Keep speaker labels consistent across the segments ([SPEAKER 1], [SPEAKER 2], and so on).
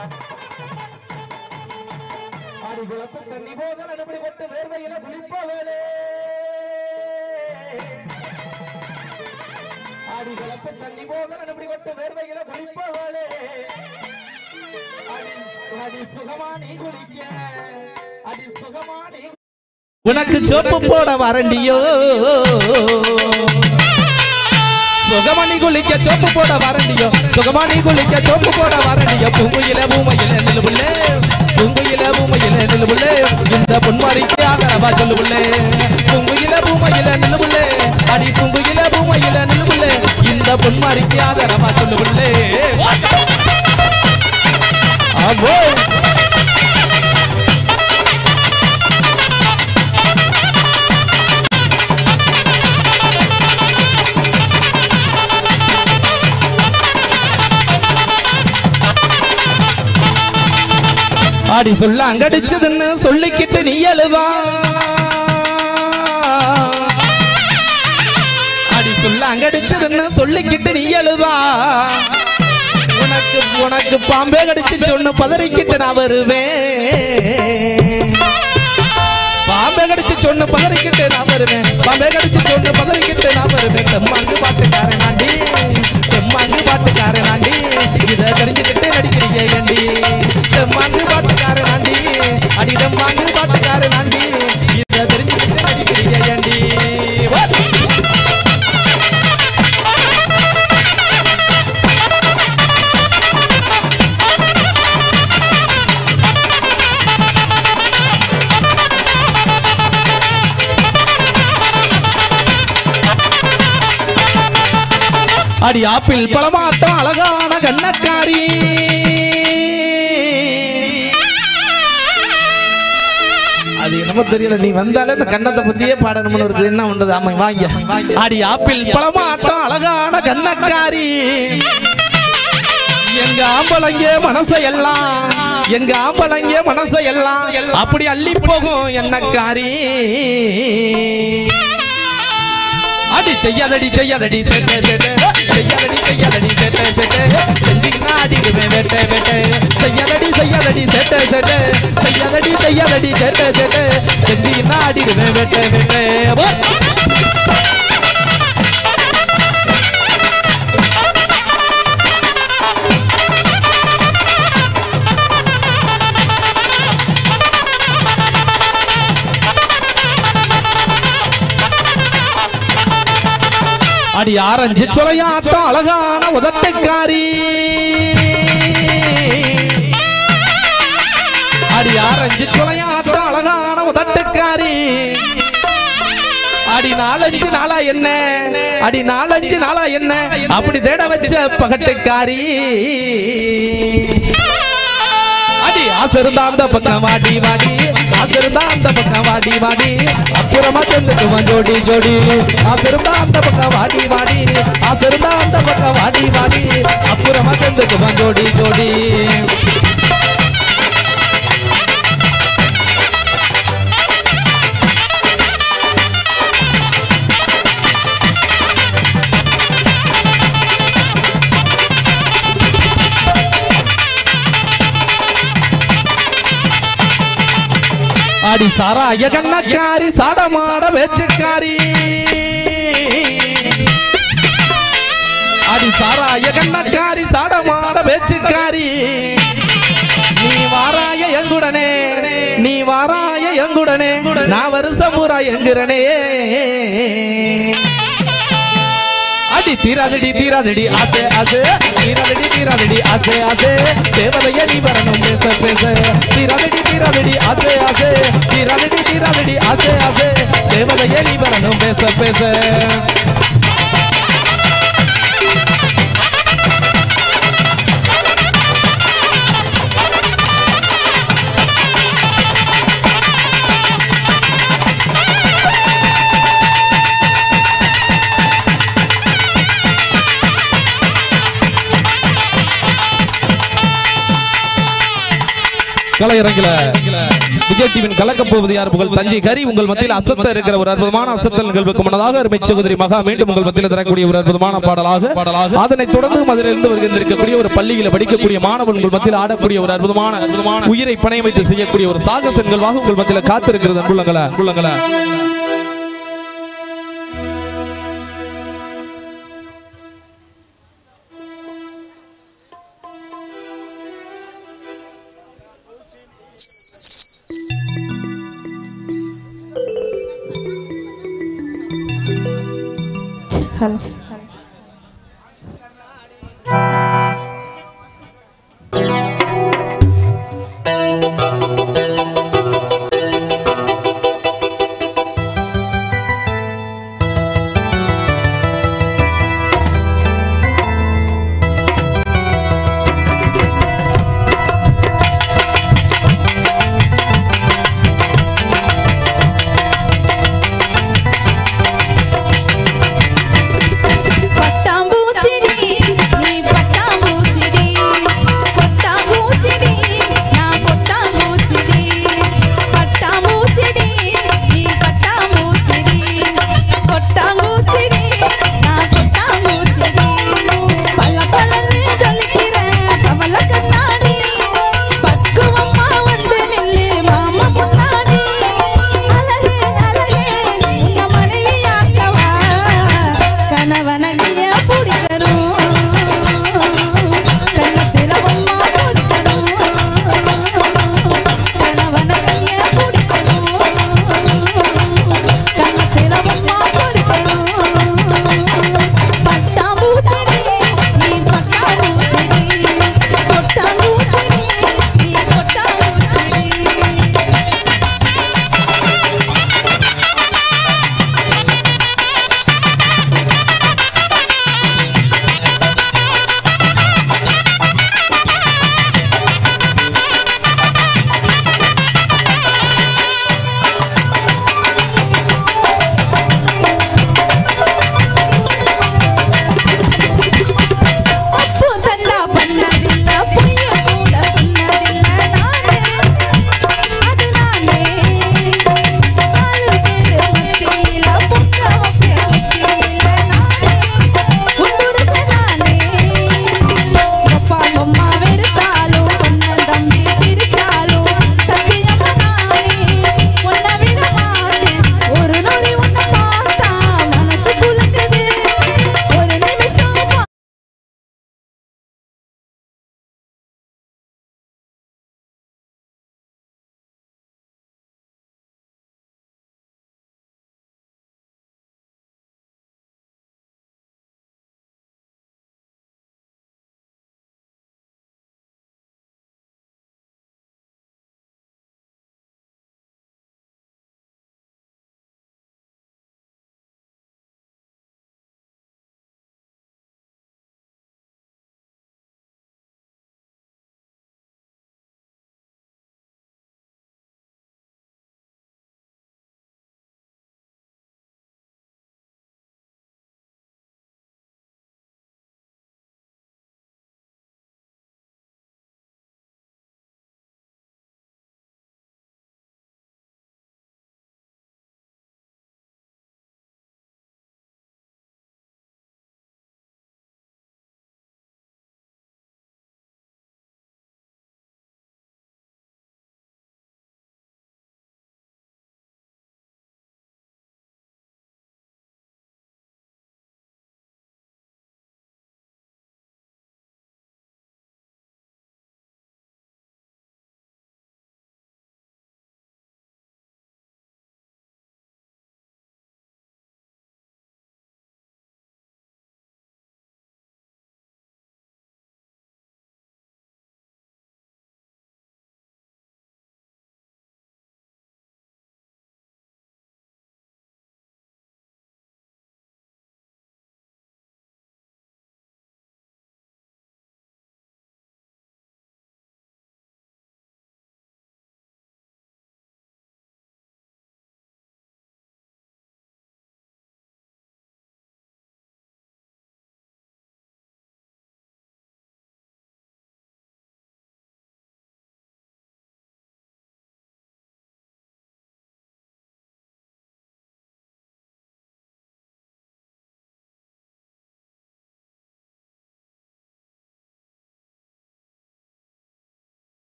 [SPEAKER 1] ஆடி குளத்து தண்ணி போத நடுபடி பட்டு வேர்வையில குளிப்பவளே ஆடி குளத்து தண்ணி போத நடுபடி பட்டு வேர்வையில குளிப்பவளே அடி அடி சுகமா நீ குளிக்க அடி சுகமா நீ
[SPEAKER 2] உனக்கு சோப்பு போட வரண்டியோ சுகமணி குளிக்க சோப்பு போட வரண்டியோ சுகமணி குளிக்க சோப்பு போட வரண்டியோ பூங்குயில பூமையில நிலுபுள்ளே பூங்குயில பூமையில நிலுபுள்ளே இந்த பொன்மாரிக்கு ஆதரவா சொல்லுபுள்ளே பூங்குயில பூமையில நிலுபுள்ளே அடி பூங்குயில பூமையில நிலுபுள்ளே இந்த பொன்மாரிக்கு ஆதரவா சொல்லுபுள்ளே ஆமோ ஆடி சொல்ல அங்கடிச்சதுன்னு சொல்லிக்கிட்டு நீ எழுதா ஆடி சொல்ல அங்கடிச்சதுன்னு சொல்லிக்கிட்டு நீ எழுதா உனக்கு உனக்கு பாம்பே கடிச்சு சொன்ன பதறிக்கிட்டு நான் வருவேன் பாம்பே கடிச்சு சொன்ன பதறிக்கிட்டு நான் வருவேன் பாம்பே கடிச்சு சொன்ன பதறிக்கிட்டு நான் வருவேன் தெம்மாங்கு பாட்டுக்காரன் நாண்டி தெம்மாங்கு பாட்டுக்காரன் நாண்டி இத தெரிஞ்சுக்கிட்டு நடிக்கிறீங்க ஏண்டி தெம்மாங்கு பாட்டுக்காரன் நாண்டி அடி தெம்மாங்கு பாட்டுக்காரன் நாண்டி இத தெரிஞ்சுக்கிட்டு நடிக்கிறீங்க ஏண்டி What? அடி ஆப்பிள் பழமாட்டம் அழகான கண்ணக்காரி அது என்னமோ தெரியல நீ வந்தாலே இந்த கண்ணத்தை பத்தியே பாடணும்னு இருக்கு என்ன பண்றது ஆமா வாங்க அடி ஆப்பிள் பழமாட்டம் அழகான கண்ணக்காரி எங்க ஆம்பளங்க மனசை எல்லாம் எங்க ஆம்பளங்க மனசை எல்லாம் அப்படி அள்ளி போகும் என்னக்காரி அடி செய்யாதடி செய்யாதடி செட்டே செட்டே செய்யாதடி செய்யாதடி செட்டே செட்டே செஞ்சிங்கன்னா அடிக்குவேன் வெட்டே வெட்டே செய்யாதடி செய்யாதடி செட்டே செட்டே செய்யாதடி செய்யாதடி செட்டே செட்டே செஞ்சிங்கன்னா அடிக்குவேன் வெட்டே வெட்டே போ. அடி ஆரஞ்சு சுளையாட்டம் அழகான உதட்டைக்காரி அடி ஆரஞ்சு சுளையாட்டம் அழகான உதட்டைக்காரி அடி நாலஞ்சு நாளா என்ன அடி நாலஞ்சு நாளா என்ன அப்படி தேட வச்ச பகட்டுக்காரி அடி ஆசிருந்தா அந்த பக்கம் வாடி வாடி ஆசிருந்தா அந்த பக்கம் வாடி வாடி அப்புறமா தந்துக்குவான் ஜோடி ஜோடி ஆசிருந்தா அந்த பக்கம் வாடி வாடி ஆசிருந்தா அந்த பக்கம் வாடி வாடி அப்புறமா தந்துக்குவான் ஜோடி ஜோடி அடி சாராய கண்ணக்காரி சாடமாட வேச்சுக்காரி அடி சாராய கண்ணக்காரி சாடமாட வேச்சுக்காரி நீ வாராய எங்குடனே நீ வாராய எங்குடனே நான் வருஷம் பூரா எங்குறனே அடி தீராதடி தீராதடி ஆசை ஆசை தீராதடி தீராதடி ஆசை ஆசை தேவதைய நீ வரணும் பேச பேச தீராதடி தீராதடி ஆசை ஆசை தீராதடி தீராதடி ஆசை ஆசை தேவதைய நீ வரணும் பேச பேச கலையரங்கில விஜய் டிவியின் கலக்க போவது யார் புகழ் தஞ்சை கரி உங்கள் மத்தியில் அசத்த இருக்கிற ஒரு அற்புதமான அசத்தல் நிகழ்வுக்கு முன்னதாக அருமை சகோதரி மகா மீண்டும் உங்கள் மத்தியில் தரக்கூடிய ஒரு அற்புதமான பாடலாக பாடலாக அதனைத் தொடர்ந்து மதுரையிலிருந்து வருகின்றிருக்கக்கூடிய ஒரு பள்ளியில படிக்கக்கூடிய மாணவன் உங்கள் மத்தியில் ஆடக்கூடிய ஒரு அற்புதமான அற்புதமான உயிரை பணைய வைத்து செய்யக்கூடிய ஒரு சாகச நிகழ்வாக உங்கள் மத்தியில் காத்திருக்கிறது அன்புள்ளங்களா அன்புள்ளங்களா
[SPEAKER 3] ਹਾਂਜੀ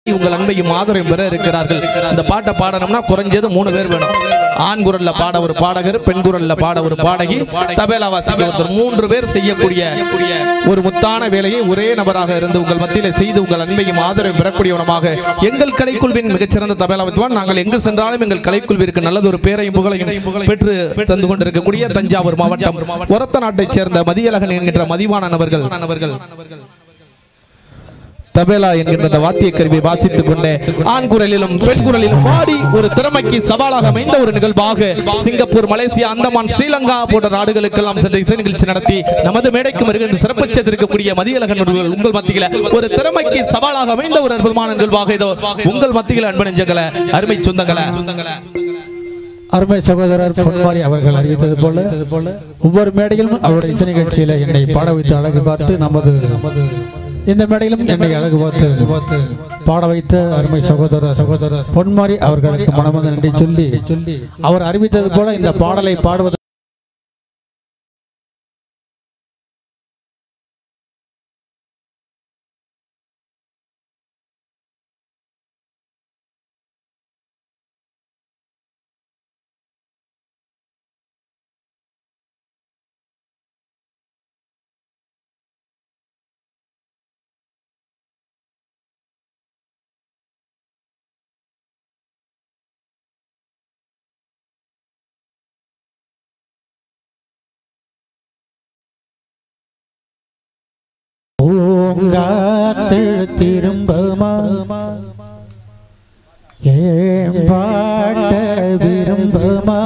[SPEAKER 2] உங்கள் அன்பையும் ஆதரவையும் பெற இருக்கிறார்கள் அந்த பாட்டை பாடணும்னா குறைஞ்சது மூணு பேர் வேணும் ஆண் குரல்ல பாட ஒரு பாடகர் பெண் குரல்ல பாட ஒரு பாடகி தபேலா வாசிக்க ஒருத்தர் மூன்று பேர் செய்யக்கூடிய ஒரு முத்தான வேலையை ஒரே நபராக இருந்து உங்கள் மத்தியில செய்து உங்கள் அன்பையும் ஆதரவையும் பெறக்கூடியவனமாக எங்கள் கலைக்குழுவின் மிகச்சிறந்த தபேலா வித்வான் நாங்கள் எங்கு சென்றாலும் எங்கள் கலைக்குழுவிற்கு நல்லது ஒரு பேரையும் புகழையும் பெற்று தந்து கொண்டிருக்கக்கூடிய தஞ்சாவூர் மாவட்டம் ஒரத்த நாட்டைச் சேர்ந்த மதியழகன் என்கின்ற மதிவாணன் அவர்கள் அவர்கள் தபேலா என்கின்ற அந்த வாத்திய கருவியை வாசித்துக் கொண்டே ஆண் குரலிலும் பெண் குரலிலும் பாடி ஒரு திறமைக்கு சவாலாக அமைந்த ஒரு நிகழ்வாக சிங்கப்பூர் மலேசியா அந்தமான் ஸ்ரீலங்கா போன்ற நாடுகளுக்கெல்லாம் சென்ற இசை நிகழ்ச்சி நடத்தி நமது மேடைக்கு வருகின்ற சிறப்பச்சிருக்கக்கூடிய மதியழகன் அவர்கள் உங்கள் மத்தியில ஒரு திறமைக்கு சவாலாக அமைந்த ஒரு அற்புதமான நிகழ்வாக இதோ உங்கள் மத்தியில் அன்பு நெஞ்சங்களை அருமை சொந்தங்களை
[SPEAKER 3] அருமை சகோதரர் பொன்மாரி அவர்கள் அறிவித்தது போல ஒவ்வொரு மேடையிலும் அவருடைய இசை நிகழ்ச்சியில என்னை பாட வைத்து அழகு பார்த்து நமது இந்த மேடையிலும் என்னை அழகு பார்த்து பார்த்து பாட வைத்த அருமை சகோதரர் சகோதரர் பொன்மாரி அவர்களுக்கு மனமது நன்றி சொல்லி சொல்லி அவர் அறிவித்தது போல இந்த பாடலை பாடுவது பூங்காத்தில் திரும்பமா ஏன் பாட்ட விரும்பமா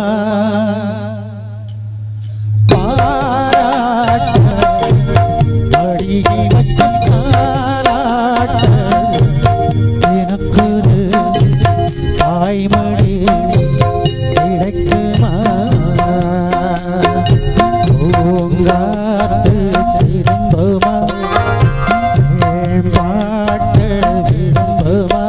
[SPEAKER 3] பாராட்ட அடிகி வச்ச பாராட்ட எனக்கு ஒரு தாய்மொழி கிடைக்குமா பூங்காத்து திரும்பமா பாட்டு விரும்புமா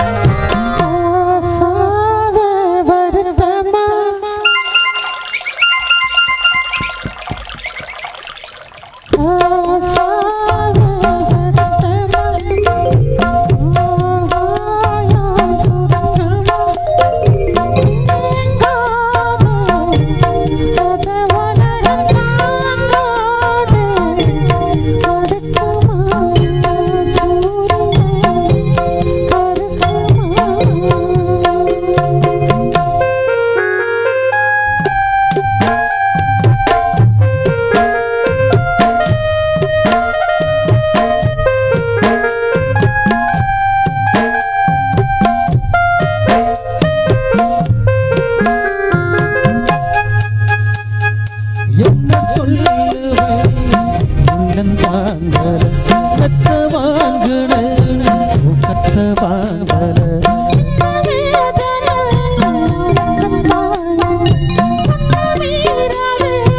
[SPEAKER 3] என்ன சொல்லுவேன் உள்ளம் தாங்கல கத்த வாங்கல கத்த வாங்கல
[SPEAKER 4] வேதனை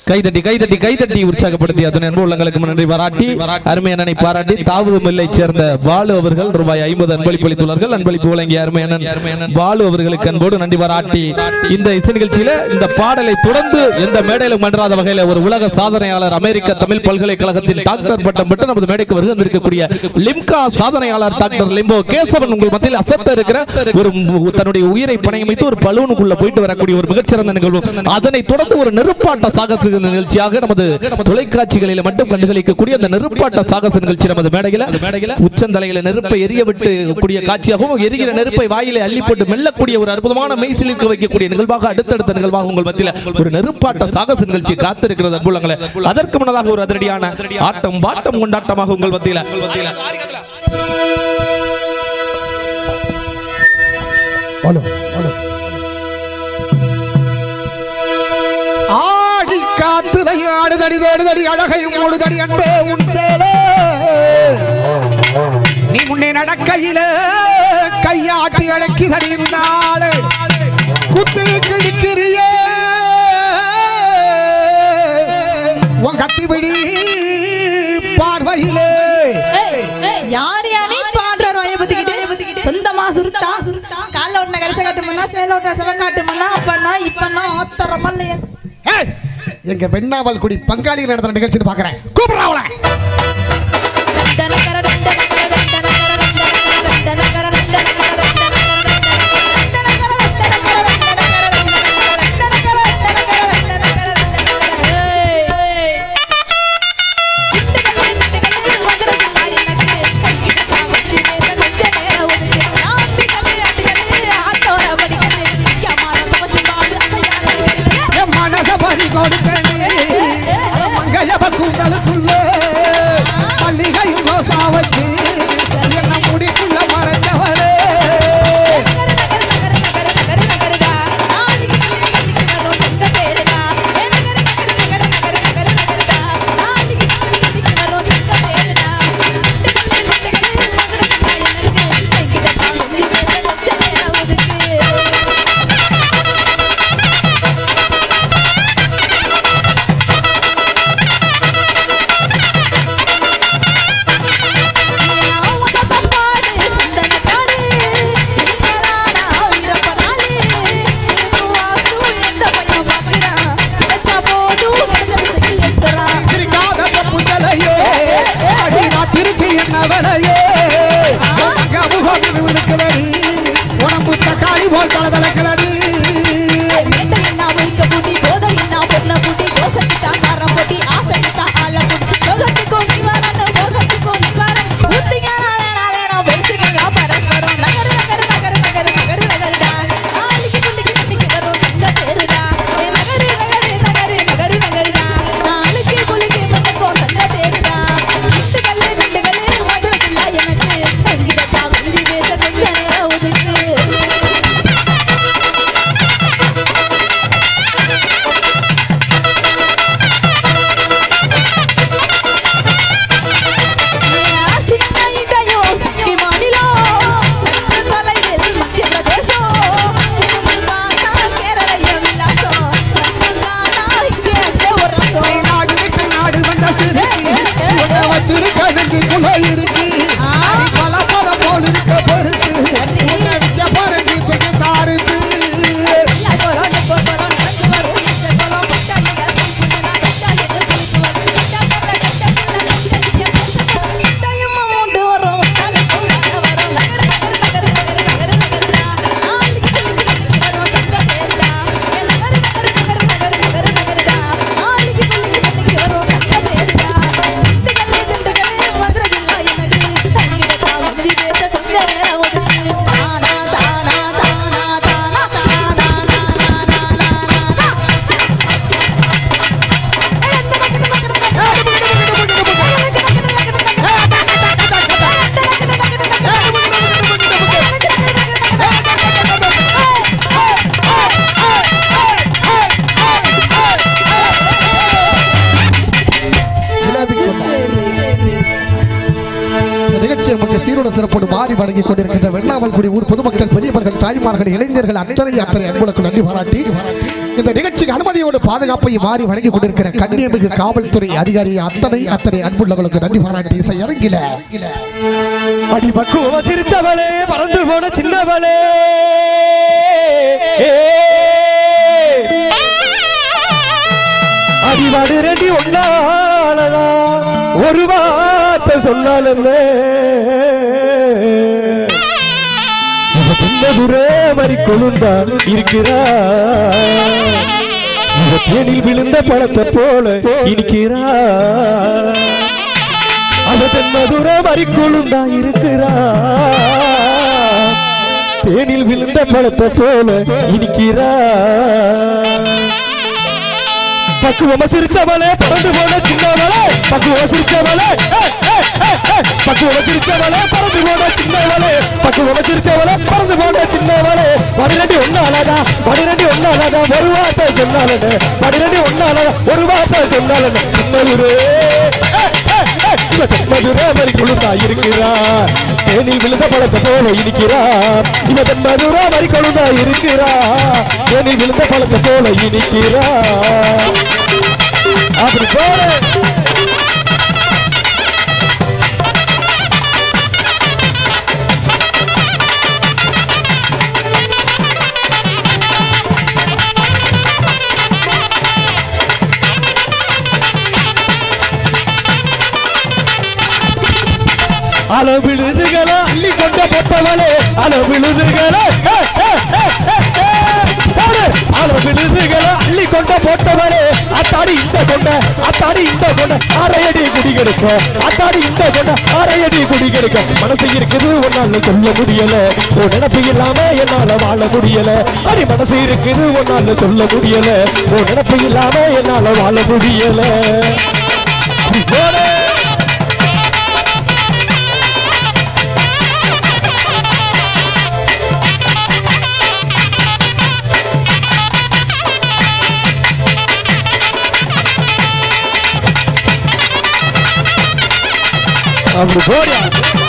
[SPEAKER 2] கைதட்டி கைதட்டி கைதட்டி உற்சாகப்படுத்தி அத்தனை அன்பு உள்ளங்களுக்கு நன்றி பாராட்டி அருமை அண்ணனை பாராட்டி தாவூது மில்லை சேர்ந்த பாலு அவர்கள் ரூபாய் ஐம்பது அன்பளிப்பு அளித்துள்ளார்கள் அன்பளிப்பு வழங்கிய அருமை அண்ணன் பாலு அவர்களுக்கு அன்போடு நன்றி பாராட்டி இந்த இசை நிகழ்ச்சியில இந்த பாடலை தொடர்ந்து எந்த மேடையிலும் மன்றாத வகையில ஒரு உலக சாதனையாளர் அமெரிக்க தமிழ் பல்கலைக்கழகத்தின் டாக்டர் பட்டம் பெற்று நமது மேடைக்கு வருகை வந்திருக்கக்கூடிய லிம்கா சாதனையாளர் டாக்டர் லிம்போ கேசவன் உங்கள் மத்தியில் அசத்த இருக்கிற ஒரு மு- தன்னுடைய உயிரை பணயம் வைத்து ஒரு பலூனுக்குள்ள போயிட்டு வரக்கூடிய ஒரு மிகச்சிறந்த நிகழ்வு அதனை தொடர்ந்து ஒரு நெருப்பாட்ட சாகச நிகழ்ச்சியாக நமது தொலைக்காட்சிகளில் மட்டும் கண்டுகளிக்கக்கூடிய அந்த நெருப்பாட்ட சாகச நிகழ்ச்சி நமது மேடையில மேடையில உச்சந்தலையில நெருப்பை எரிய விட்டு கூடிய காட்சியாகவும் எரிகிற நெருப்பை வாயிலே அள்ளி போட்டு மெல்லக்கூடிய ஒரு அற்புதமான மெய்சிலிருக்க வைக்கக்கூடிய நிகழ்வாக அடுத்தடுத்த நிகழ்வாக உங்கள் மத்தியில ஒரு நெருப்பாட்ட சாகச நிகழ்ச்சி காத்திருக்கிறது அன்புள்ளங்களே அதற்கு முன்னதாக ஒரு அதிரடியான ஆட்டம் பாட்டம் கொண்டாட்டமாக உங்கள் மத்தியில உங்கள் மத்தியில
[SPEAKER 1] ஹலோ ஹலோ ஆடி காத்துதை ஆடுதடி தேடுதடி அழகையும் ஓடுதடி அன்பே உன் சேலே நீ முன்னே நடக்கையில கையாட்டி அடக்கிதடி நாளே குத்து கிழிக்கிறியே உன் கத்திபிடி பார்வையிலே
[SPEAKER 4] யார் யானே பாடுற ரோய பத்திக்கிட்டு சொந்தமா சுருத்தா கால்ல ஒண்ணு கரிச காட்டுமன்னா சேல ஒண்ணு செவ காட்டுமன்னா அப்பன்னா இப்பன்னா ஆத்தரமல்லையா
[SPEAKER 1] ஏய், எங்க வெண்ணாவல் குடி பங்காளி நடத்துற நிகழ்ச்சின்னு பாக்குறேன் கூப்பிடுறா அவளை என் மனச பறி கொடுத்தனே மங்கையவ கூந்தலுக்குள்ளே
[SPEAKER 5] நிகழ்ச்சி நமக்கு சீரோட சிறப்போடு மாறி வழங்கி கொண்டிருக்கின்ற வெள்ளாமல்குடி ஊர் பொதுமக்கள் பெரியவர்கள் தாய்மார்கள் இளைஞர்கள் அத்தனை அத்தனை அன்புகளுக்கு நன்றி பாராட்டி இந்த நிகழ்ச்சிக்கு அனுமதியோடு பாதுகாப்பை மாறி வழங்கி கொண்டிருக்கிற கண்ணியமிகு காவல்துறை அதிகாரி அத்தனை அத்தனை அன்புள்ளவர்களுக்கு நன்றி பாராட்டி இசை இறங்கில
[SPEAKER 1] அடி பக்குவ சிரிச்சவளே பறந்து போன சின்னவளே அடிவாடு ரெடி ஒன்னாலதா ஒரு வார்த்தை சொன்னாலுமே துரே வரி கொழுந்தா இருக்கிறா இவ தேனில் விழுந்த பழத்தை போல இனிக்கிறா அவ தன் மதுர வரி கொழுந்தா இருக்கிறா தேனில் விழுந்த பழத்தை போல இனிக்கிறா பக்குவம சிரிச்சவளே பறந்து போன சின்னவளே பக்குவம சிரிச்சவளே ஏய், ஏய், ஏய், ஏய். பக்குவம சிரிச்சவளே பறந்து போன சின்னவளே பக்குவம சிரிச்சவளே பறந்து போன சின்னவளே பதினெண்டு ஒன்னாலடா பதினெண்டு ஒன்னாலடா ஒரு வார்த்தை சொன்னாலனே பதினெண்டு ஒன்னாலடா ஒரு வார்த்தை சொன்னாலனே சின்னவரே மதுரை மாதிரி கொழுந்தா இருக்கிறா தேனில் விழுந்த பழத்தை போல இனிக்கிறா இவ தன் மதுரா மாதிரி கொழுந்தா இருக்கிறா தேனில் விழுந்த பழத்தை போல இனிக்கிறா அப்படி போல அளவிழுதுகளா அள்ளி கொண்ட பொட்டவளே அளவிழுதுகளா அளவிழுதுகளா அள்ளி கொண்ட போட்டவளே அத்தாடி இந்த கொண்ட அத்தாடி இந்த கொண்ட அரையடி குடி கிடைக்கும் அத்தாடி இந்த கொண்ட அரையடி குடி கிடைக்கும் மனசு இருக்குது ஒன்னால சொல்ல முடியல உன் நினப்பு இல்லாம என்னால வாழ முடியல அரி மனசு இருக்குது ஒன்னால சொல்ல முடியல உன் நினப்பு இல்லாம என்னால வாழ முடியல அப்படி போலே. அப்படி போடியா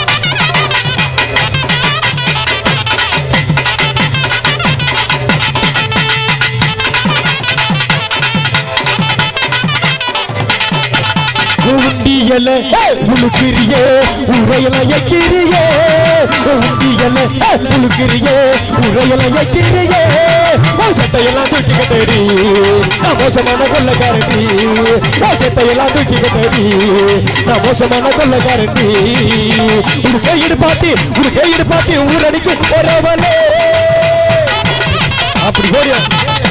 [SPEAKER 1] உண்டியல உழுக்கிறியே உரையல எக்கிறியே உண்டியல உழுக்கிறியே உரையல எக்கிறியே சட்டையெல்லாம் தூக்கி கட்டடி நான் மோசமான கொள்ளக்காரடி சட்டையெல்லாம் தூக்கி கட்டடி நான் மோசமான கொள்ளக்காரடி ஒரு கையிடு பாட்டி ஒரு கையிடு பாட்டி ஊரடிக்கு ஒரவலே அப்படி போடியா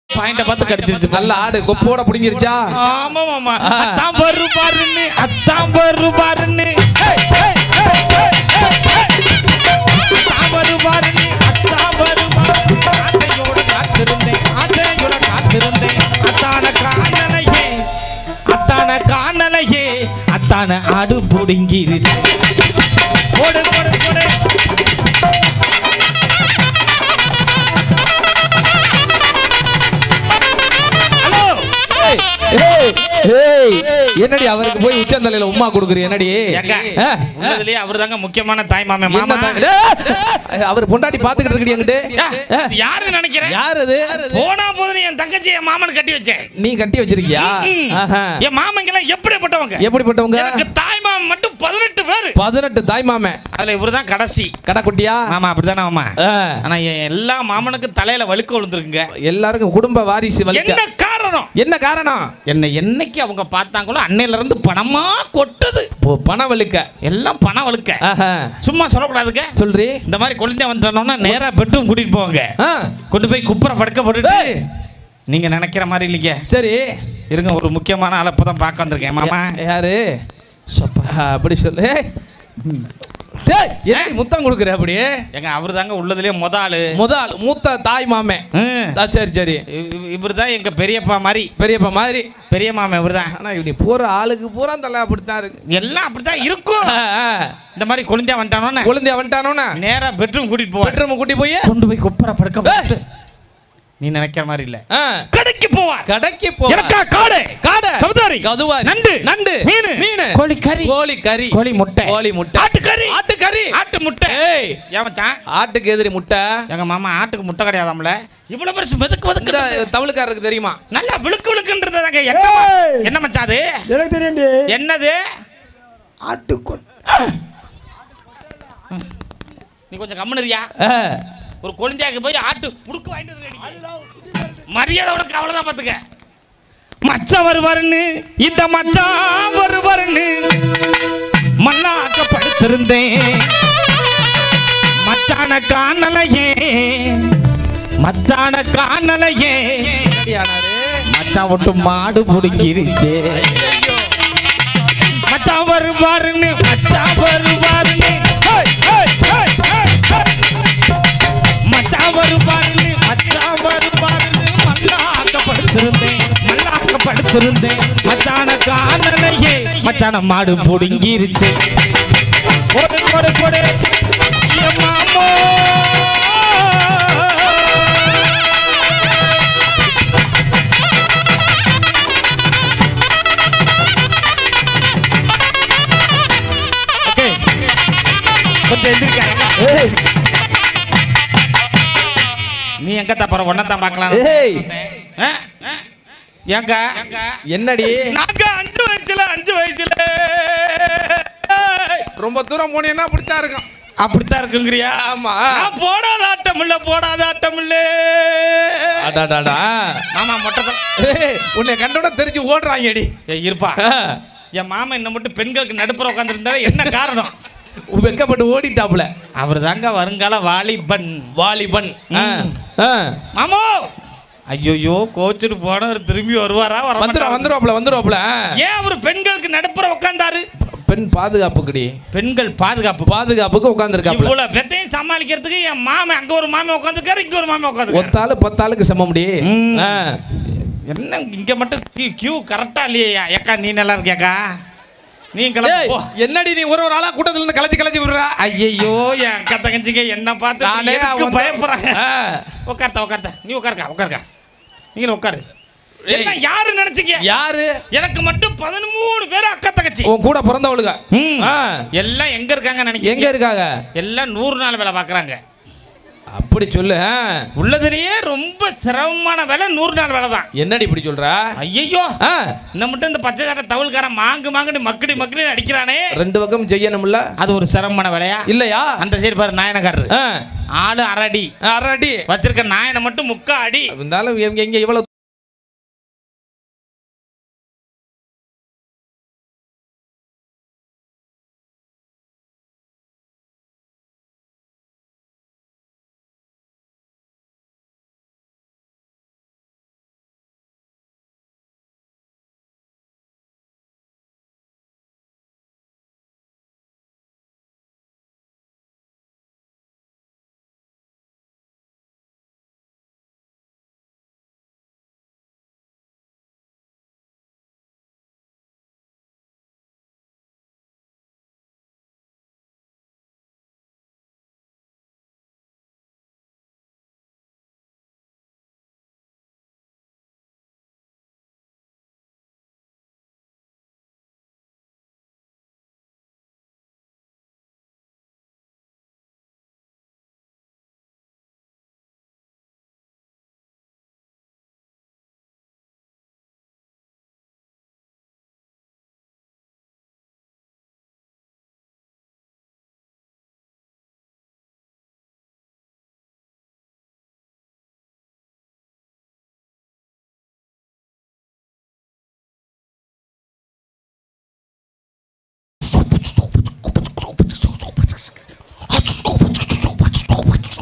[SPEAKER 2] பாயிண்ட பார்த்து கடிச்சிருச்சு நல்ல ஆடு கொப்போட புடிங்கிருச்சா
[SPEAKER 6] ஆமா மாமா
[SPEAKER 2] ஆ.
[SPEAKER 6] அத்தான் வரு பாருன்னு அத்தான் வரு பாருன்னு ஏய், ஏய், ஏய், ஏய், ஏய், ஏய். அத்தான் வரு பாருன்னு அத்தான் வரு பாருன்னு ஆசையோட காத்திருந்தேன் ஆசையோட காத்திருந்தேன் அத்தான காணலையே அத்தான காணலையே அத்தான ஆடு புடுங்கிருச்சு போடு போடு போடு ஹலோ
[SPEAKER 2] ஏய், ஏய், ஏய், என்னடி அவருக்கு போய் உச்சந்தலையில உம்மா கொடுக்குற என்னடி
[SPEAKER 6] ஏங்க,
[SPEAKER 2] ஆ,
[SPEAKER 6] உள்ளதுலயே அவர்தாங்க முக்கியமான தாய் மாமே
[SPEAKER 2] என்ன
[SPEAKER 6] மாமா
[SPEAKER 2] தான்- ஏய், அவர் பொண்டாட்டி பாத்துக்கிட்டு இருக்கடி என்கிட்ட
[SPEAKER 6] ஏ, இது யாருன்னு நினைக்கிறேன்
[SPEAKER 2] யார் அது
[SPEAKER 6] போனா போது என் தங்கச்சி என் மாமன் கட்டி வச்சேன்
[SPEAKER 2] நீ கட்டி வச்சிருக்கியா
[SPEAKER 6] ம்.
[SPEAKER 2] ஆஹா.
[SPEAKER 6] என் மாமங்க எல்லாம் எப்படிப்பட்டவங்க
[SPEAKER 2] எப்படிப்பட்டவங்க
[SPEAKER 6] எனக்கு தாய் மாமன் மட்டும் பதினெட்டு பேரு
[SPEAKER 2] பதினெட்டு தாய் மாமே
[SPEAKER 6] அதுல இவருதான் கடைசி
[SPEAKER 2] கடைக்குட்டியா
[SPEAKER 6] மாமா அப்படிதானே மாமா
[SPEAKER 2] ஆ.
[SPEAKER 6] ஆனா என் எல்லா மாமனுக்கும் தலையில வழுக்க விழுந்துருக்குங்க
[SPEAKER 2] எல்லாருக்கும் குடும்ப வாரிசு வலிக்க
[SPEAKER 6] என்ன காரணம்
[SPEAKER 2] என்ன காரணம்
[SPEAKER 6] என்ன என்னைக்கு அவங்க பார்த்தாங்களோ அன்னையில இருந்து பணமா கொட்டுது
[SPEAKER 2] இப்போ பணம் வலிக்க
[SPEAKER 6] எல்லாம் பணம் வழுக்க
[SPEAKER 2] ஆஹா.
[SPEAKER 6] சும்மா சொல்லக்கூடாதுங்க
[SPEAKER 2] சொல்றி
[SPEAKER 6] இந்த மாதிரி குழந்தை வந்துட்டோம்னா நேரா பெட்ரூம் கூட்டிட்டு போவாங்க
[SPEAKER 2] ஆ,
[SPEAKER 6] கொண்டு போய் குப்புற படுக்க போட்டுட்டு
[SPEAKER 2] ஏய்.
[SPEAKER 6] நீங்க நினைக்கிற மாதிரி இல்லைங்க
[SPEAKER 2] சரி
[SPEAKER 6] இருங்க ஒரு முக்கியமான ஆளை இப்பதான் பார்க்க வந்திருக்கேன் மாமா
[SPEAKER 2] யா- யாரு சப்பா, அப்படி சொல்லு ஏய். டேய், என்னடி முத்தம் கொடுக்குற அப்படி
[SPEAKER 6] எங்க அவரு தாங்க உள்ளதுலயே முத ஆளு
[SPEAKER 2] முதல் மூத்த தாய் மாமே ஆ, சரி சரி
[SPEAKER 6] இவர் தான் எங்க பெரியப்பா மாதிரி
[SPEAKER 2] பெரியப்பா மாதிரி
[SPEAKER 6] பெரிய மாமன் இவர் தான்
[SPEAKER 2] ஆனா இப்படி போற ஆளுக்கு பூரா தலை அப்படித்தான் இருக்கு
[SPEAKER 6] எல்லாம் அப்படித்தான் இருக்கும்
[SPEAKER 2] ஆ, ஆ.
[SPEAKER 6] இந்த மாதிரி குழந்தையா வந்துட்டானோன்னு
[SPEAKER 2] குழந்தை வந்துட்டானோன்னா
[SPEAKER 6] நேரா பெட்ரூம் கூட்டிட்டு போவார்
[SPEAKER 2] பெட்ரூம் கூட்டி போய்
[SPEAKER 6] கொண்டு போய் குப்புற படுக்க போட்டு நீ நினைக்கிற மாதிரி இல்ல
[SPEAKER 2] ஆ,
[SPEAKER 6] கடைக்கு போவார்
[SPEAKER 2] கடைக்கு போ
[SPEAKER 6] எனக்கா காடை
[SPEAKER 2] காடை
[SPEAKER 6] கவுதாரி
[SPEAKER 2] கதுவாரி
[SPEAKER 6] நண்டு
[SPEAKER 2] நண்டு
[SPEAKER 6] மீனு
[SPEAKER 2] மீனு
[SPEAKER 6] கோழி கறி
[SPEAKER 2] கோழி கறி
[SPEAKER 6] கோழி முட்டை
[SPEAKER 2] கோழி முட்டை
[SPEAKER 6] ஆட்டுக்கறி
[SPEAKER 2] ஆட்டுக்கறி
[SPEAKER 6] ஆட்டு முட்டை
[SPEAKER 2] ஏய்
[SPEAKER 6] ஏன் மச்சான்
[SPEAKER 2] ஆட்டுக்கு எதிரி முட்டை
[SPEAKER 6] எங்க மாமா ஆட்டுக்கு முட்டை கிடையாதாம்ல இவ்வளவு பெருசு மெதுக்கு
[SPEAKER 2] இந்த
[SPEAKER 6] மெதுக்கு
[SPEAKER 2] தமிழுக்காரருக்கு தெரியுமா
[SPEAKER 6] நல்லா விழுக்கு விழுக்குன்றதாங்க என்ன
[SPEAKER 1] ஏய்.
[SPEAKER 6] என்ன மச்சான் அது
[SPEAKER 1] எனக்கு தெரியும்டி
[SPEAKER 6] என்னது
[SPEAKER 1] ஆட்டுக்கொன்
[SPEAKER 6] நீ கொஞ்சம் கம்முனரியா
[SPEAKER 2] ஆ,
[SPEAKER 6] ஒரு குழந்தையாக்கு போய் ஆட்டு புடுக்கு வாங்கிட்டு வந்து மரியாதை உனக்கு அவ்வளவுதான் பாத்துக்க மச்சான் வருவாருன்னு இந்த மச்சான் வருவாருன்னு மண்ணாக்கப்படுத்திருந்தேன் மச்சான காணலையே மச்சான காணலையே
[SPEAKER 2] என்னடியானாரு?
[SPEAKER 6] மச்சான் விட்டு மாடு புடுங்கிருச்சே மச்சான் வருவாருன்னு மச்சான் வருவாருன்னு hey, hey, hey, hey, hey. மச்சான் வருவாருன்னு மச்சான் வருவாருன்னு மல்லாக்கப்படுத்திருந்தேன் மல்லாக்கப்படுத்திருந்தேன் மச்சான காணலையே மச்சான மாடு புடுங்கிருச்சு போடு போடு போடு என் மாமோ ஓகே கொஞ்சம் எந்திரிக்க
[SPEAKER 2] ஏய்,
[SPEAKER 6] நீ எங்க தப்பற ஒன்னதான் பார்க்கலாம்
[SPEAKER 2] ஏய்
[SPEAKER 6] ஆ? ஆ? ஏங்க
[SPEAKER 2] என்னடி
[SPEAKER 6] நாங்க அஞ்சு வயசுல அஞ்சு வயசுல ஏய்,
[SPEAKER 2] ரொம்ப தூரம் போனீங்கன்னா அப்படித்தான் இருக்கும்
[SPEAKER 6] அப்படித்தான் இருக்குங்கிறியா
[SPEAKER 2] ஆமா
[SPEAKER 6] நான் போடாத ஆட்டம் இல்ல போடாத ஆட்டம் இல்ல
[SPEAKER 2] அடாடாடா
[SPEAKER 6] மாமா மொட்டை தான்
[SPEAKER 2] ஏய், உன்னை கண்டோட தெரிஞ்சு ஓடுறாங்கடி
[SPEAKER 6] ஏய், இருப்பா
[SPEAKER 2] ஆ,
[SPEAKER 6] என் மாமன் என்ன மட்டும் பெண்களுக்கு நடுப்புற உட்காந்துருந்தாரு என்ன காரணம்
[SPEAKER 2] வெக்கப்பட்டு ஓடிட்டாப்புல
[SPEAKER 6] அவர் தாங்க வருங்கால வாலிபன்
[SPEAKER 2] வாலிபன் ஆ, ஆ.
[SPEAKER 6] மாமோ ஐயோயோ கோச்சுட்டு போனவர் திரும்பி வருவாரா வர
[SPEAKER 2] வந்துரும்
[SPEAKER 6] மாட்டாரா?
[SPEAKER 2] வந்துருவாப்புல வந்துருவாப்புல
[SPEAKER 6] ஏன் அவர் பெண்களுக்கு நடுப்புற உட்கார்ந்தாரு
[SPEAKER 2] பெண் பாதுகாப்புக்குடி
[SPEAKER 6] பெண்கள் பாதுகாப்பு
[SPEAKER 2] பாதுகாப்புக்கு உட்காந்துருக்காப்புல
[SPEAKER 6] இவ்வளவு பெத்தையும் சமாளிக்கிறதுக்கு என் மாமன் அங்க ஒரு மாமன் உட்காந்துருக்காரு இங்க ஒரு மாமன் உட்காந்து
[SPEAKER 2] ஒத்தாளு பத்தாளுக்கு சம முடி
[SPEAKER 6] ம்.
[SPEAKER 2] ஆ.
[SPEAKER 6] என்ன இங்க மட்டும் கியூ- கியூ கரெக்டா இல்லையா ஏக்கா நீ நல்லா இருக்கியாக்கா நீ கிளம்பி
[SPEAKER 2] ஏய்,
[SPEAKER 6] போ
[SPEAKER 2] என்னடி நீ ஒரு ஒரு ஆளா கூட்டத்துல இருந்து கலைச்சு கலைச்சு விடுற
[SPEAKER 6] ஐயோ என் அக்கா தங்கச்சிங்க என்ன பார்த்து
[SPEAKER 2] நானே
[SPEAKER 6] எதுக்கு
[SPEAKER 2] வந்து-
[SPEAKER 6] பயப்படுறாங்க
[SPEAKER 2] ஆ.
[SPEAKER 6] உட்கார்த்தா உட்கார்த்தா நீ உட்காருக்கா உட்காருக்கா நீங்களும் உட்காரு எல்லாம் யாரு நினைச்சீங்க
[SPEAKER 2] யாரு
[SPEAKER 6] எனக்கு மட்டும் பதிமூணு பேர் அக்கா தங்கச்சி
[SPEAKER 2] உன் கூட பிறந்தவளுக
[SPEAKER 6] ம்.
[SPEAKER 2] ஆ.
[SPEAKER 6] எல்லாம் எங்க இருக்காங்க நினைக்கிறீங்க
[SPEAKER 2] எங்க இருக்காங்க
[SPEAKER 6] எல்லாம் நூறு நாள் வேலை பாக்குறாங்க
[SPEAKER 2] அப்படி சொல்லு ஆ.
[SPEAKER 6] உள்ளதுலயே ரொம்ப சிரமமான வேலை நூறு நாள் வேலை தான்
[SPEAKER 2] என்னடி இப்படி சொல்ற
[SPEAKER 6] ஐயோ
[SPEAKER 2] ஆ.
[SPEAKER 6] இந்த மட்டும் இந்த பச்சை சட்டை தவுள்காரன் மாங்கு மாங்குன்னு மக்கடி மக்கடி அடிக்கிறானே
[SPEAKER 2] ரெண்டு பக்கம் செய்யணும்ல
[SPEAKER 6] அது ஒரு சிரமமான வேலையா
[SPEAKER 2] இல்லையா
[SPEAKER 6] அந்த சைடு பாரு நாயனக்காரரு
[SPEAKER 2] ஆ.
[SPEAKER 6] ஆளு அரடி
[SPEAKER 2] அரடி
[SPEAKER 6] வச்சிருக்க நாயனை மட்டும் முக்கா அடி
[SPEAKER 2] இருந்தாலும் இவங்க இங்க இவ்வளவு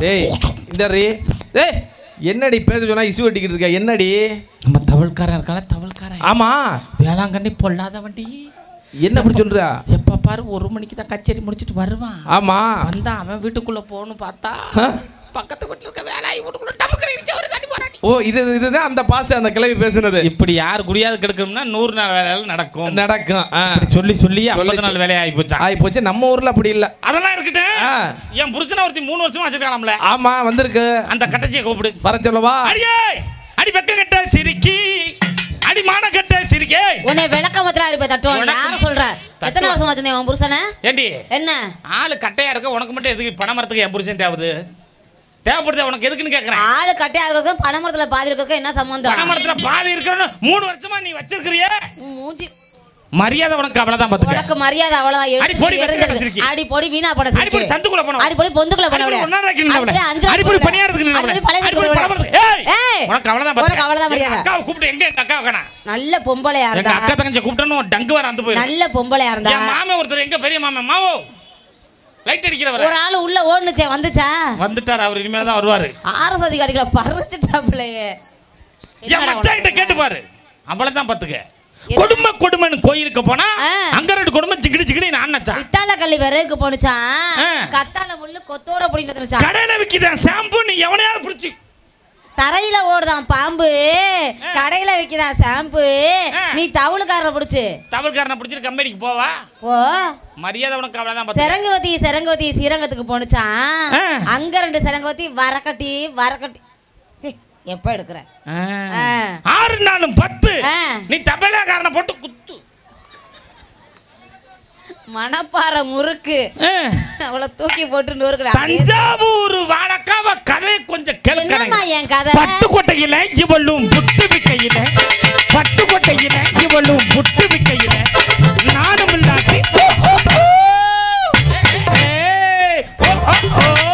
[SPEAKER 2] டேய் இந்த ரீ டேய் என்னடி பேச சொன்னா இசு வெட்டிக்கிட்டு இருக்க என்னடி
[SPEAKER 6] நம்ம தவழ்காரன் இருக்கால தவழ்காரன்
[SPEAKER 2] ஆமா
[SPEAKER 6] வேளாங்கண்ணி பொல்லாத வண்டி
[SPEAKER 2] என்ன அப்படி சொல்ற
[SPEAKER 6] எப்ப பாரு ஒரு மணிக்கு தான் கச்சேரி முடிச்சிட்டு வருவான்
[SPEAKER 2] ஆமா
[SPEAKER 6] வந்தா அவன் வீட்டுக்குள்ள போகணும் பார்த்தா பக்கத்து வீட்டுல இருக்க வேலாயி வீட்டுக்குள்ள டமுக்கு இடிச்சு ஒரு தண்ணி போறாடி
[SPEAKER 2] ஓ இது இதுதான் அந்த பாச அந்த கிளவி பேசுனது
[SPEAKER 7] இப்படி யார் குடியாது கெடுக்கணும்னா நூறு நாள் வேலையால நடக்கும்
[SPEAKER 2] நடக்கும் ஆ.
[SPEAKER 7] இப்படி சொல்லி சொல்லி ஐம்பது நாள் வேலையை ஆகி போச்சான்
[SPEAKER 2] ஆயி போச்சு நம்ம ஊர்ல அப்படி இல்ல
[SPEAKER 7] அதெல்லாம் இருக்கட்டும்
[SPEAKER 2] ஆ.
[SPEAKER 7] என் புருஷனை ஒருத்தி மூணு வருஷமா வச்சிருக்கானாம்ல
[SPEAKER 2] ஆமா வந்திருக்கு
[SPEAKER 7] அந்த கட்டச்சியை கூப்பிடு
[SPEAKER 2] வர சொல்லவா
[SPEAKER 7] அடியே அடி வெக்க கட்ட சிரிக்கி அடி மான கட்ட சிரிக்கே
[SPEAKER 8] உன்னை விளக்க மத்திர அடிப்ப தட்டுவான்
[SPEAKER 7] உனக்கு-
[SPEAKER 8] யார சொல்ற எத்தனை வருஷம் வச்சிருந்தேன் உன் புருஷனை
[SPEAKER 7] ஏண்டி
[SPEAKER 8] என்ன
[SPEAKER 7] ஆளு கட்டையா இருக்க உனக்கு மட்டும் எதுக்கு பணம் மரத்துக்கு என் புருஷன் தேவைது தேவைப்படுது உனக்கு எதுக்குன்னு கேக்குறேன்
[SPEAKER 8] ஆளு கட்டையா இருக்கிறதுக்கும் பனைமரத்துல பாதி இருக்கிறதுக்கும் என்ன சம்பந்தம்
[SPEAKER 7] பணம் மரத்துல பாதி இருக்கிறன்னு மூணு வருஷமா நீ வச்சிருக்கிறியே
[SPEAKER 8] உன் மூஞ்சி
[SPEAKER 7] மரியாதை உனக்கு அவ்வளவுதான் பாத்துக்க
[SPEAKER 8] உனக்கு மரியாதை அவ்வளவுதான்
[SPEAKER 7] அடி
[SPEAKER 8] எடுத்து
[SPEAKER 7] போடி,
[SPEAKER 8] எறிஞ்சிருது.
[SPEAKER 7] வெத்தலை சிரிக்கி.
[SPEAKER 8] அடி போடி வீணா போட
[SPEAKER 7] அடி போடி, சந்துக்குள்ள போனவளே.
[SPEAKER 8] அடி போடி பொந்துக்குள்ள போனவளே.
[SPEAKER 7] அடிப்பொடி ஒண்ணாவது நின்னவளே.
[SPEAKER 8] அடி போடி அஞ்சாவது
[SPEAKER 7] அடிப்பொடி
[SPEAKER 8] போனவளே.
[SPEAKER 7] பணியாரத்துக்கு நின்னவளே.
[SPEAKER 8] அடிப்பொடி பழைய
[SPEAKER 7] அடிப்பொடி
[SPEAKER 8] போனவளே.
[SPEAKER 7] பணமரத்துக்கு. ஏய்,
[SPEAKER 8] ஏய்,
[SPEAKER 7] உனக்கு அவ்வளவுதான்
[SPEAKER 8] உனக்கு
[SPEAKER 7] பாத்துக்க.
[SPEAKER 8] அவ்வளவுதான்
[SPEAKER 7] எங்க
[SPEAKER 8] மரியாதை.
[SPEAKER 7] அக்காவை கூப்பிட்டு எங்க எங்க அக்காவை காணோம்?
[SPEAKER 8] நல்ல பொம்பளையா
[SPEAKER 7] எங்க
[SPEAKER 8] இருந்தா
[SPEAKER 7] அக்கா தங்கச்சி கூப்பிட்டோன்னு ஒரு டங்கு வர அந்த போயிரும்
[SPEAKER 8] நல்ல பொம்பளையா இருந்தா
[SPEAKER 7] என் மாமன் ஒருத்தர் எங்க பெரிய மாமன் மாவோ லைட் அடிக்கிறவர்
[SPEAKER 8] ஒரு ஆளு உள்ள ஓடுனுச்சே வந்துச்சா
[SPEAKER 7] வந்துட்டார் அவர் இனிமேல் தான் வருவாரு
[SPEAKER 8] ஆர்எஸ் அதிகாரிகளை பறிச்சுட்டாப்லையே
[SPEAKER 7] என் மச்சான் கிட்ட கேட்டு பாரு அவ்வளவுதான் பாத்துக்க கொடுமை கொடுமைன்னு கோயிலுக்கு போனா
[SPEAKER 8] ஆ.
[SPEAKER 7] அங்க ரெண்டு கொடுமை சிக்கிடி சிக்கிடி நான் நச்சா
[SPEAKER 8] விட்டால கல்லி விறகுக்கு போனுச்சான்
[SPEAKER 7] ஆ.
[SPEAKER 8] கத்தால முள்ளு கொத்தோட பிடிட்டு வந்துருச்சான்
[SPEAKER 7] கடையில விக்கிதான் ஷாம்பு நீ எவனையாவது பிடிச்சி
[SPEAKER 8] தரையில ஓடுதான் பாம்பு கடையில விக்குதான் ஷாம்பு
[SPEAKER 7] ஆ.
[SPEAKER 8] நீ தவுளுக்காரரை பிடிச்சு
[SPEAKER 7] தமிழ்காரனை பிடிச்சிட்டு கம்பெனிக்கு போவா
[SPEAKER 8] ஓ
[SPEAKER 7] மரியாதை உனக்கு அவ்வளவுதான் பாத்துக்க
[SPEAKER 8] செரங்கவதி செரங்கவதி ஸ்ரீரங்கத்துக்கு போனுச்சான்
[SPEAKER 7] ஆ.
[SPEAKER 8] அங்க ரெண்டு செரங்கவதி வரக்கட்டி வரக்கட்டி சி, எப்ப எடுக்கிற
[SPEAKER 7] ஆ.
[SPEAKER 8] ஆ.
[SPEAKER 7] ஆறு நாளும் பத்து
[SPEAKER 8] ஆ.
[SPEAKER 7] நீ தபேலாக்காரனை போட்டு குத்து
[SPEAKER 8] மணப்பாறை முறுக்கு
[SPEAKER 7] ஆ.
[SPEAKER 8] அவளை தூக்கி போட்டு நொறுக்குறா
[SPEAKER 7] தஞ்சாவூர் வாழக்காவ கதை கொஞ்சம்
[SPEAKER 8] என்னம்மா
[SPEAKER 7] கேட்கணும்
[SPEAKER 8] என் கதை
[SPEAKER 7] பட்டுக்கோட்டையில இவளும் புட்டு விக்கையில பட்டுக்கோட்டையில இவளும் புட்டு விக்கையில நானும் இல்லாட்டி ஏய், ஓ, ஓ, ஓ.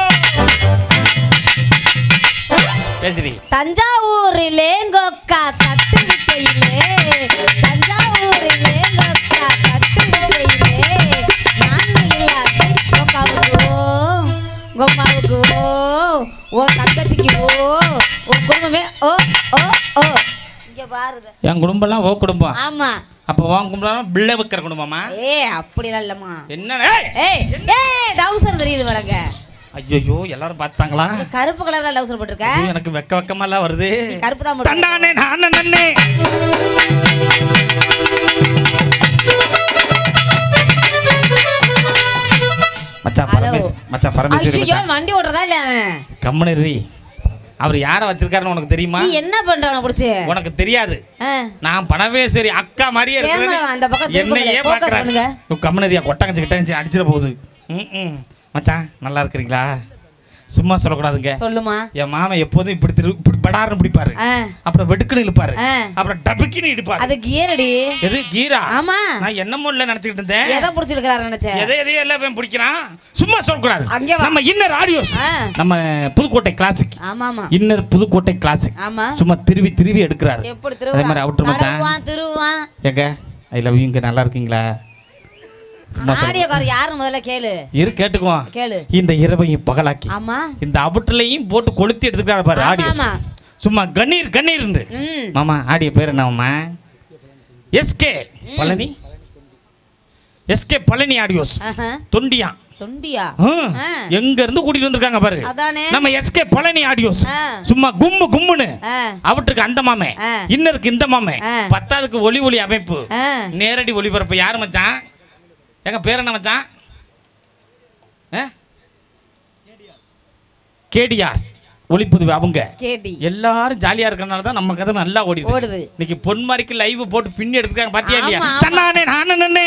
[SPEAKER 7] பேசுறி
[SPEAKER 8] தஞ்சாவூரிலேங்கொக்கா தட்டு விக்கையிலே தஞ்சாவூரிலேங்கொக்கா தட்டு விக்கையிலே நானும் இல்லாட்டி கொக்காவுக்கோ கொம்மாவுக்கோ உன் தங்கச்சிக்கு ஓ உன் குடும்பமே ஓ ஓ ஓ இங்க பாருங்க
[SPEAKER 7] என் குடும்பம்லாம் ஓ குடும்பம்
[SPEAKER 8] ஆமா
[SPEAKER 7] அப்போ உன் குடும்பம் பிள்ளை வைக்கிற குடும்பமா
[SPEAKER 8] ஏ அப்படிலாம் இல்லம்மா
[SPEAKER 7] என்ன
[SPEAKER 8] ஏய் ஏய் டவுசர் தெரியுது வரங்க
[SPEAKER 7] ஐயோ எல்லாரும் பார்த்தாங்களா
[SPEAKER 8] கருப்பு கலர்ல டவுசர் போட்டிருக்க
[SPEAKER 7] ஐயோ, எனக்கு வெக்க வெக்கமெல்லாம் வருது
[SPEAKER 8] நீ கருப்பு தான் போட்டிருக்க
[SPEAKER 7] தண்டானே நானே நன்னே மச்சான்
[SPEAKER 8] ஹலோ.
[SPEAKER 7] பரமேஸ் மச்சான் பரமேஸ்வரி
[SPEAKER 8] ஐயோ
[SPEAKER 7] மச்சான்
[SPEAKER 8] வண்டி ஓட்டுறதா இல்ல அவன்
[SPEAKER 7] கம்முனரி அவர் யாரை வச்சிருக்காருன்னு உனக்கு தெரியுமா
[SPEAKER 8] நீ என்ன பண்றவன புடிச்சு
[SPEAKER 7] உனக்கு தெரியாது
[SPEAKER 8] ஆ.
[SPEAKER 7] நான் பரமேஸ்வரி அக்கா மாதிரியே
[SPEAKER 8] கேமரா அந்த பக்கம்
[SPEAKER 7] இருக்கிறேன்
[SPEAKER 8] திருப்புங்க.
[SPEAKER 7] என்னையே
[SPEAKER 8] focus பண்ணுங்க.
[SPEAKER 7] பார்க்கறேன் கம்முனரியா கொட்டங்கச்சு கிட்டங்கச்சு அடிச்சிட போகுது ம் ம் மச்சான் நல்லா இருக்கிறீங்களா சும்மா சொல்லக்கூடாதுங்க
[SPEAKER 8] சொல்லுமா
[SPEAKER 7] என் மாமன் எப்போதும் இப்படி திரு இப்படி படாருன்னு பிடிப்பாரு
[SPEAKER 8] ஆ.
[SPEAKER 7] அப்புறம் வெடுக்குன்னு இழுப்பாரு
[SPEAKER 8] ஆ.
[SPEAKER 7] அப்புறம் டபுக்கின்னு இடிப்பாரு
[SPEAKER 8] அது கியரடி
[SPEAKER 7] எது கீரா
[SPEAKER 8] ஆமா
[SPEAKER 7] நான் என்னமோ இல்ல நினைச்சுக்கிட்டு இருந்தேன்
[SPEAKER 8] எதை புடிச்சிருக்காரு நினைச்சேன்
[SPEAKER 7] எதை எதையோ எல்லாம் போய் பிடிக்கிறான் சும்மா சொல்லக்கூடாது
[SPEAKER 8] அங்கே வா.
[SPEAKER 7] நம்ம இன்னர் ஆடியோஸ்
[SPEAKER 8] ஆ.
[SPEAKER 7] நம்ம புதுக்கோட்டை கிளாசிக்
[SPEAKER 8] ஆமா ஆமா
[SPEAKER 7] இன்னர் புதுக்கோட்டை கிளாசிக்
[SPEAKER 8] ஆமா
[SPEAKER 7] சும்மா திருவி திருவி எடுக்கிறாரு
[SPEAKER 8] எப்படி
[SPEAKER 7] அதே மாதிரி அவுட்டர்
[SPEAKER 8] திருவான்
[SPEAKER 7] மச்சான்
[SPEAKER 8] தருவான் திருவான்
[SPEAKER 7] எங்க ஐ லவ் யூ இங்க நல்லா இருக்கீங்களா சும்மா சொல்லு.
[SPEAKER 8] ஆடியோக்கார யாரு முதல்ல கேளு
[SPEAKER 7] இரு கேட்டுக்குவோம்
[SPEAKER 8] கேளு
[SPEAKER 7] இந்த இரவையும் பகலாக்கி
[SPEAKER 8] ஆமா
[SPEAKER 7] இந்த அவுட்டர்லையும் போட்டு கொளுத்தி எடுத்துக்கிறாரு பாரு
[SPEAKER 8] ஆமா,
[SPEAKER 7] ஆடியோஸ்
[SPEAKER 8] ஆமா.
[SPEAKER 7] சும்மா கண்ணீர் கண்ணீர் இருந்து
[SPEAKER 8] ம்
[SPEAKER 7] மாமா ஆடிய பேர் என்னம்மா S K Palani S K Palani audios
[SPEAKER 8] ஆஹா.
[SPEAKER 7] தொண்டியா
[SPEAKER 8] தொண்டியா
[SPEAKER 7] ஹம்.
[SPEAKER 8] ஆ.
[SPEAKER 7] எங்க இருந்து கூட்டிட்டு வந்திருக்காங்க பாரு
[SPEAKER 8] அதானே.
[SPEAKER 7] நம்ம எஸ்கே பழனி ஆடியோஸ்
[SPEAKER 8] ஆ.
[SPEAKER 7] சும்மா கும்மு கும்முன்னு
[SPEAKER 8] ஆ.
[SPEAKER 7] அவற்றுக்கு அந்த மாமே
[SPEAKER 8] ஆ.
[SPEAKER 7] இன்னருக்கு இந்த மாமே
[SPEAKER 8] ஆ.
[SPEAKER 7] பத்தாவதுக்கு ஒளி ஒளி அமைப்பு
[SPEAKER 8] ஆ.
[SPEAKER 7] நேரடி ஒளிபரப்பு யாரு மச்சான் எங்க பேர் என்ன மச்சான் கேடிஆர் ஒளிப்பதிவு அவங்க
[SPEAKER 8] கேடி
[SPEAKER 7] எல்லாரும் ஜாலியா இருக்கறனால தான் நம்ம கதை நல்லா ஓடிடுது
[SPEAKER 8] ஓடுது.
[SPEAKER 7] இன்னைக்கு பொன் மாதிரிக்கு லைவ் போட்டு பின்னி எடுத்துருக்காங்க பாத்தியா இல்லையா
[SPEAKER 8] ஆமா, ஆமா.
[SPEAKER 7] தன்னானே நானே நன்னே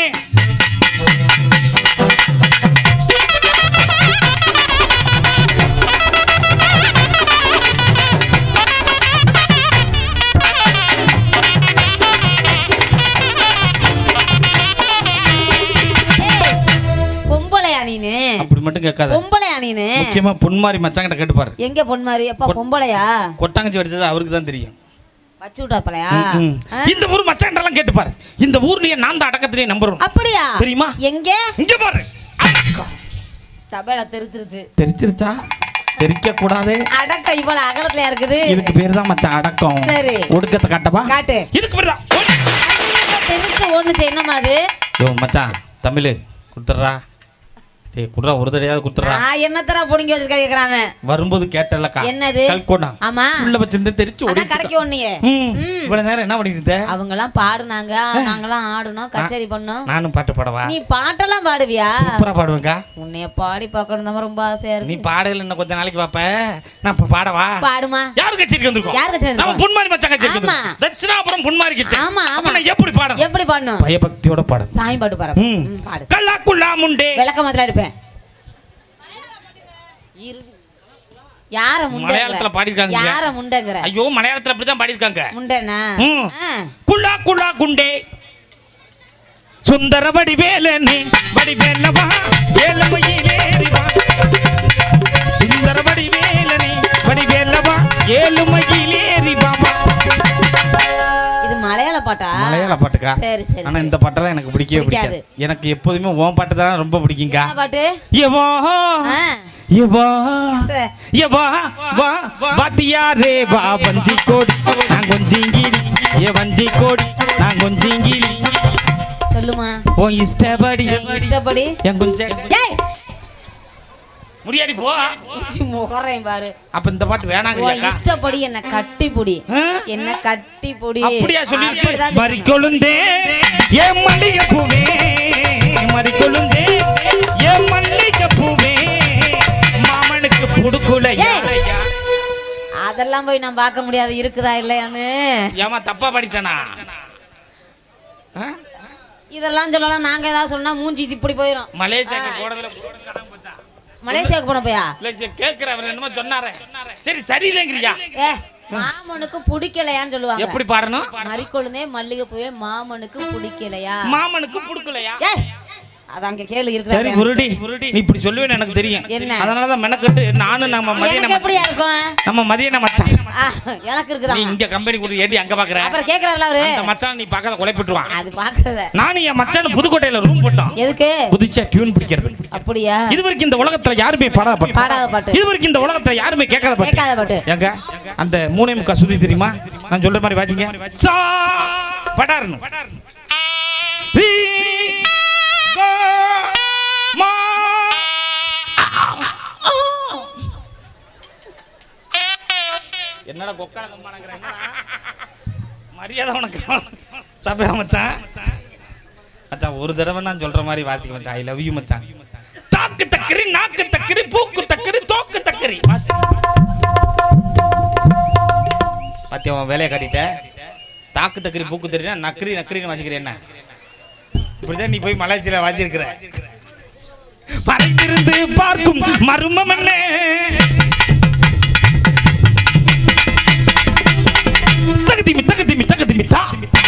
[SPEAKER 8] பொம்பளையா நீனு
[SPEAKER 7] அப்படி மட்டும் கேட்காத
[SPEAKER 8] பொம்பளையா நீனு
[SPEAKER 7] முக்கியமா பொன் மாதிரி மச்சாங்கிட்ட கேட்டுப்பாரு
[SPEAKER 8] எங்க பொன்மாரி அப்பா பொம்பளையா
[SPEAKER 7] கொட்டாங்கச்சி வெடிச்சது அவருக்கு தான் தெரியும்
[SPEAKER 8] வச்சு விட்டாப்பலையா
[SPEAKER 7] ம், ம். இந்த ஊர் மச்சான்டெல்லாம் கேட்டுப்பாரு இந்த ஊர்லயே நான் தான் அடக்கத்திலேயே நம்பர் ஒன்
[SPEAKER 8] அப்படியா
[SPEAKER 7] தெரியுமா?
[SPEAKER 8] எங்க
[SPEAKER 7] இங்க பாரு அடக்கம்.
[SPEAKER 8] தபேல தெரிச்சிருச்சு
[SPEAKER 7] தெரிச்சிருச்சா தெரிக்க கூடாதே
[SPEAKER 8] அடக்கம் இவ்வளவு அகலத்துல இருக்குது
[SPEAKER 7] இதுக்கு பேர் தான் மச்சான் அடக்கம்
[SPEAKER 8] சரி.
[SPEAKER 7] ஒடுக்கத்தை காட்டவா
[SPEAKER 8] காட்டு
[SPEAKER 7] இதுக்கு பேர் தான்
[SPEAKER 8] தெரிஞ்சு ஒண்ணு என்னமா அது
[SPEAKER 7] யோ மச்சான் தமிழ் கொடுத்துட்றா டேய் குடுறா ஒரு தடையாவது கொடுத்துட்றா
[SPEAKER 8] நான் என்னத்தரா புடுங்கி வச்சிருக்கேன் கேக்குறாம
[SPEAKER 7] வரும்போது கேட்டலக்கா
[SPEAKER 8] என்னது?
[SPEAKER 7] கல்கோனா
[SPEAKER 8] ஆமா.
[SPEAKER 7] உள்ள வச்சிருந்து தெரிச்சு
[SPEAKER 8] அதான்
[SPEAKER 7] ஓடிட்டு
[SPEAKER 8] கடைக்கு ஒண்ணியே
[SPEAKER 7] ம்
[SPEAKER 8] ம்.
[SPEAKER 7] இவ்வளவு நேரம் என்ன பண்ணிட்டு இருந்த
[SPEAKER 8] அவங்க எல்லாம் பாடுனாங்க நாங்கெல்லாம் ஆடணும் கச்சேரி பண்ணோம்
[SPEAKER 7] நானும் பாட்டு பாடவா
[SPEAKER 8] நீ பாட்டெல்லாம் பாடுவியா
[SPEAKER 7] சூப்பரா பாடுவேங்க்கா
[SPEAKER 8] உன்னைய பாடி பார்க்கணும் தான் ரொம்ப ஆசையா
[SPEAKER 7] நீ
[SPEAKER 8] இருக்கு
[SPEAKER 7] பாடல இன்னும் கொஞ்ச நாளைக்கு பாப்ப நான் இப்ப பாடவா
[SPEAKER 8] பாடுமா
[SPEAKER 7] யார் கச்சேரிக்கு வந்திருக்கோம்
[SPEAKER 8] யார் கச்சேரி
[SPEAKER 7] நம்ம
[SPEAKER 8] வந்திருக்கோம்?
[SPEAKER 7] பொன்மாரி மச்சான் கச்சேரிக்கு
[SPEAKER 8] ஆமா.
[SPEAKER 7] வந்திருக்கோம் தட்சிணாபுரம் பொன்மாரி கச்சேரி
[SPEAKER 8] ஆமா, ஆமா.
[SPEAKER 7] அப்ப நான் எப்படி பாடணும்
[SPEAKER 8] எப்படி பாடணும்
[SPEAKER 7] பயபக்தியோட பாடணும்
[SPEAKER 8] சாமி பாட்டு பாரு
[SPEAKER 7] ம்.
[SPEAKER 8] ம், பாடு
[SPEAKER 7] கல்லா குல்லா முண்டே
[SPEAKER 8] விளக்க மாதிரி இருப்பேன் இரு. யார
[SPEAKER 7] மலையாளத்துல
[SPEAKER 8] முண்டங்கிற
[SPEAKER 7] பாடிருக்காங்க
[SPEAKER 8] யார முண்டங்கிற
[SPEAKER 7] ஐயோ மலையாளத்துல அப்படிதான் பாடிருக்காங்க
[SPEAKER 8] முண்டனா
[SPEAKER 7] ம்.
[SPEAKER 8] ஆ.
[SPEAKER 7] குல்லா குல்லா குண்டே சுந்தர வடிவேலனே வடிவேலவா ஏழுமையிலேறிவா சுந்தர வடிவேலனே வடிவேலவா ஏழுமையிலேறிவா
[SPEAKER 8] இது மலையாள பாட்டா
[SPEAKER 7] மலையாள பாட்டுக்கா
[SPEAKER 8] சரி சரி
[SPEAKER 7] ஆனா
[SPEAKER 8] சரி.
[SPEAKER 7] இந்த பாட்டெல்லாம் எனக்கு பிடிக்கவே
[SPEAKER 8] பிடிக்காது.
[SPEAKER 7] பிடிக்காது எனக்கு எப்போதுமே உன் பாட்டு தான் ரொம்ப பிடிக்குங்கா
[SPEAKER 8] என்ன பாட்டு
[SPEAKER 7] எவா
[SPEAKER 8] ஆ.
[SPEAKER 7] எவா
[SPEAKER 8] சரி.
[SPEAKER 7] எவா வா வாத்தியாரே வா வஞ்சி கோடி நான் கொஞ்சிங்கிலி ஏ வஞ்சி கோடி நான் கொஞ்சிங்கிலி
[SPEAKER 8] சொல்லுமா
[SPEAKER 7] உன் இஷ்டப்படி
[SPEAKER 8] இஷ்டப்படி
[SPEAKER 7] என் குஞ்ச
[SPEAKER 8] ஏய்
[SPEAKER 7] முடியாடி போ
[SPEAKER 8] உச்சி முகரையும் பாரு
[SPEAKER 7] அப்ப இந்த பாட்டு
[SPEAKER 8] உன்
[SPEAKER 7] வேணாங்கறியாக்கா
[SPEAKER 8] இஷ்டப்படி என்ன கட்டி புடி
[SPEAKER 7] ஆ?
[SPEAKER 8] என்ன கட்டி புடி
[SPEAKER 7] அப்படியா சொல்லி
[SPEAKER 8] அப்படிதான்
[SPEAKER 7] மறி
[SPEAKER 8] சொல்லணும்.
[SPEAKER 7] கொழுந்தே ஏ மல்லிகை பூவே மறி கொழுந்தே ஏ மல்லிகை பூவே மாமனுக்கு புடுக்குல
[SPEAKER 8] ஏய். அதெல்லாம் போய் நான் பார்க்க முடியாது இருக்குதா இல்லையான்னு
[SPEAKER 7] ஏமா தப்பா படித்தானா
[SPEAKER 8] இதெல்லாம் சொல்லலாம் நாங்க ஏதாவது சொன்னா மூஞ்சி இது இப்படி போயிடும்
[SPEAKER 7] மலேசியாக்கு போடல
[SPEAKER 8] மலேசியாவுக்கு போன போயா
[SPEAKER 7] இல்ல கேக்குற அவர் என்னமோ சொன்னாரே சரி சரியில்லைங்கிறியா
[SPEAKER 8] ஏ மாமனுக்கு பிடிக்கலையான்னு சொல்லுவாங்க
[SPEAKER 7] எப்படி பாடணும்
[SPEAKER 8] மறிக்கொழுந்தே மல்லிகை பூவே மாமனுக்கு பிடிக்கலையா
[SPEAKER 7] மாமனுக்கு புடுக்கலையா
[SPEAKER 8] ஏ அது அங்க கேளு
[SPEAKER 7] சரி
[SPEAKER 8] இருக்குதா
[SPEAKER 7] குருடி நீ இப்படி சொல்லுவேன்னு எனக்கு தெரியும்
[SPEAKER 8] என்ன?
[SPEAKER 7] அதனாலதான் மெனக்கட்டு நானும் நம்ம
[SPEAKER 8] எனக்கு
[SPEAKER 7] மதியம்
[SPEAKER 8] எப்படியா இருக்கும்
[SPEAKER 7] நம்ம மதியம் மச்சான்
[SPEAKER 8] ஆ, எனக்கு இருக்குதா
[SPEAKER 7] நீ இங்க கம்பெனி கொடுத்து ஏடி அங்க பாக்குற
[SPEAKER 8] அப்புறம் கேக்குறாருல அவரு
[SPEAKER 7] அந்த மச்சான் நீ பார்க்காத குலைப்பிட்டுருவான்
[SPEAKER 8] அது பாக்குறத
[SPEAKER 7] நானும் என் மச்சான் புதுக்கோட்டையில ரூம் போட்டோம்
[SPEAKER 8] எதுக்கு
[SPEAKER 7] புதுச்சா டியூன் பிடிக்கிறது
[SPEAKER 8] அப்படியா
[SPEAKER 7] இது வரைக்கும் இந்த உலகத்துல யாருமே பாடாத பாட்டு
[SPEAKER 8] பாடாத பாட்டு
[SPEAKER 7] இது வரைக்கும் இந்த உலகத்துல யாருமே கேட்காத பாட்டு
[SPEAKER 8] கேட்காத பாட்டு
[SPEAKER 7] எங்க அந்த மூணே முக்கா சுதி தெரியுமா நான் சொல்ற மாதிரி வாசிங்க சா படாரணும் சி கோ மா என்னடா கொக்கான கம்மானங்கற மரியாதை உனக்கு தப்பா மச்சான் மச்சான் ஒரு தடவை நான் சொல்ற மாதிரி வாசிக்க மச்சான் ஐ லவ் யூ மச்சான் தாக்கு தக்கரி நாக்கு தக்கரி பூக்கு தக்கரி தோக்கு தக்கரி வாசி பாத்தியா உன் வேலையை காட்டிட்ட தாக்கு தக்கரி பூக்கு தெரியா நக்கரி நக்கரின்னு வாசிக்கிறேன் என்ன இப்படிதான் நீ போய் மலேசியில வாசியிருக்கிற மறைந்திருந்து பார்க்கும் மர்மம் என்ன தகுதிமி தகுதிமி தகுதிமி தா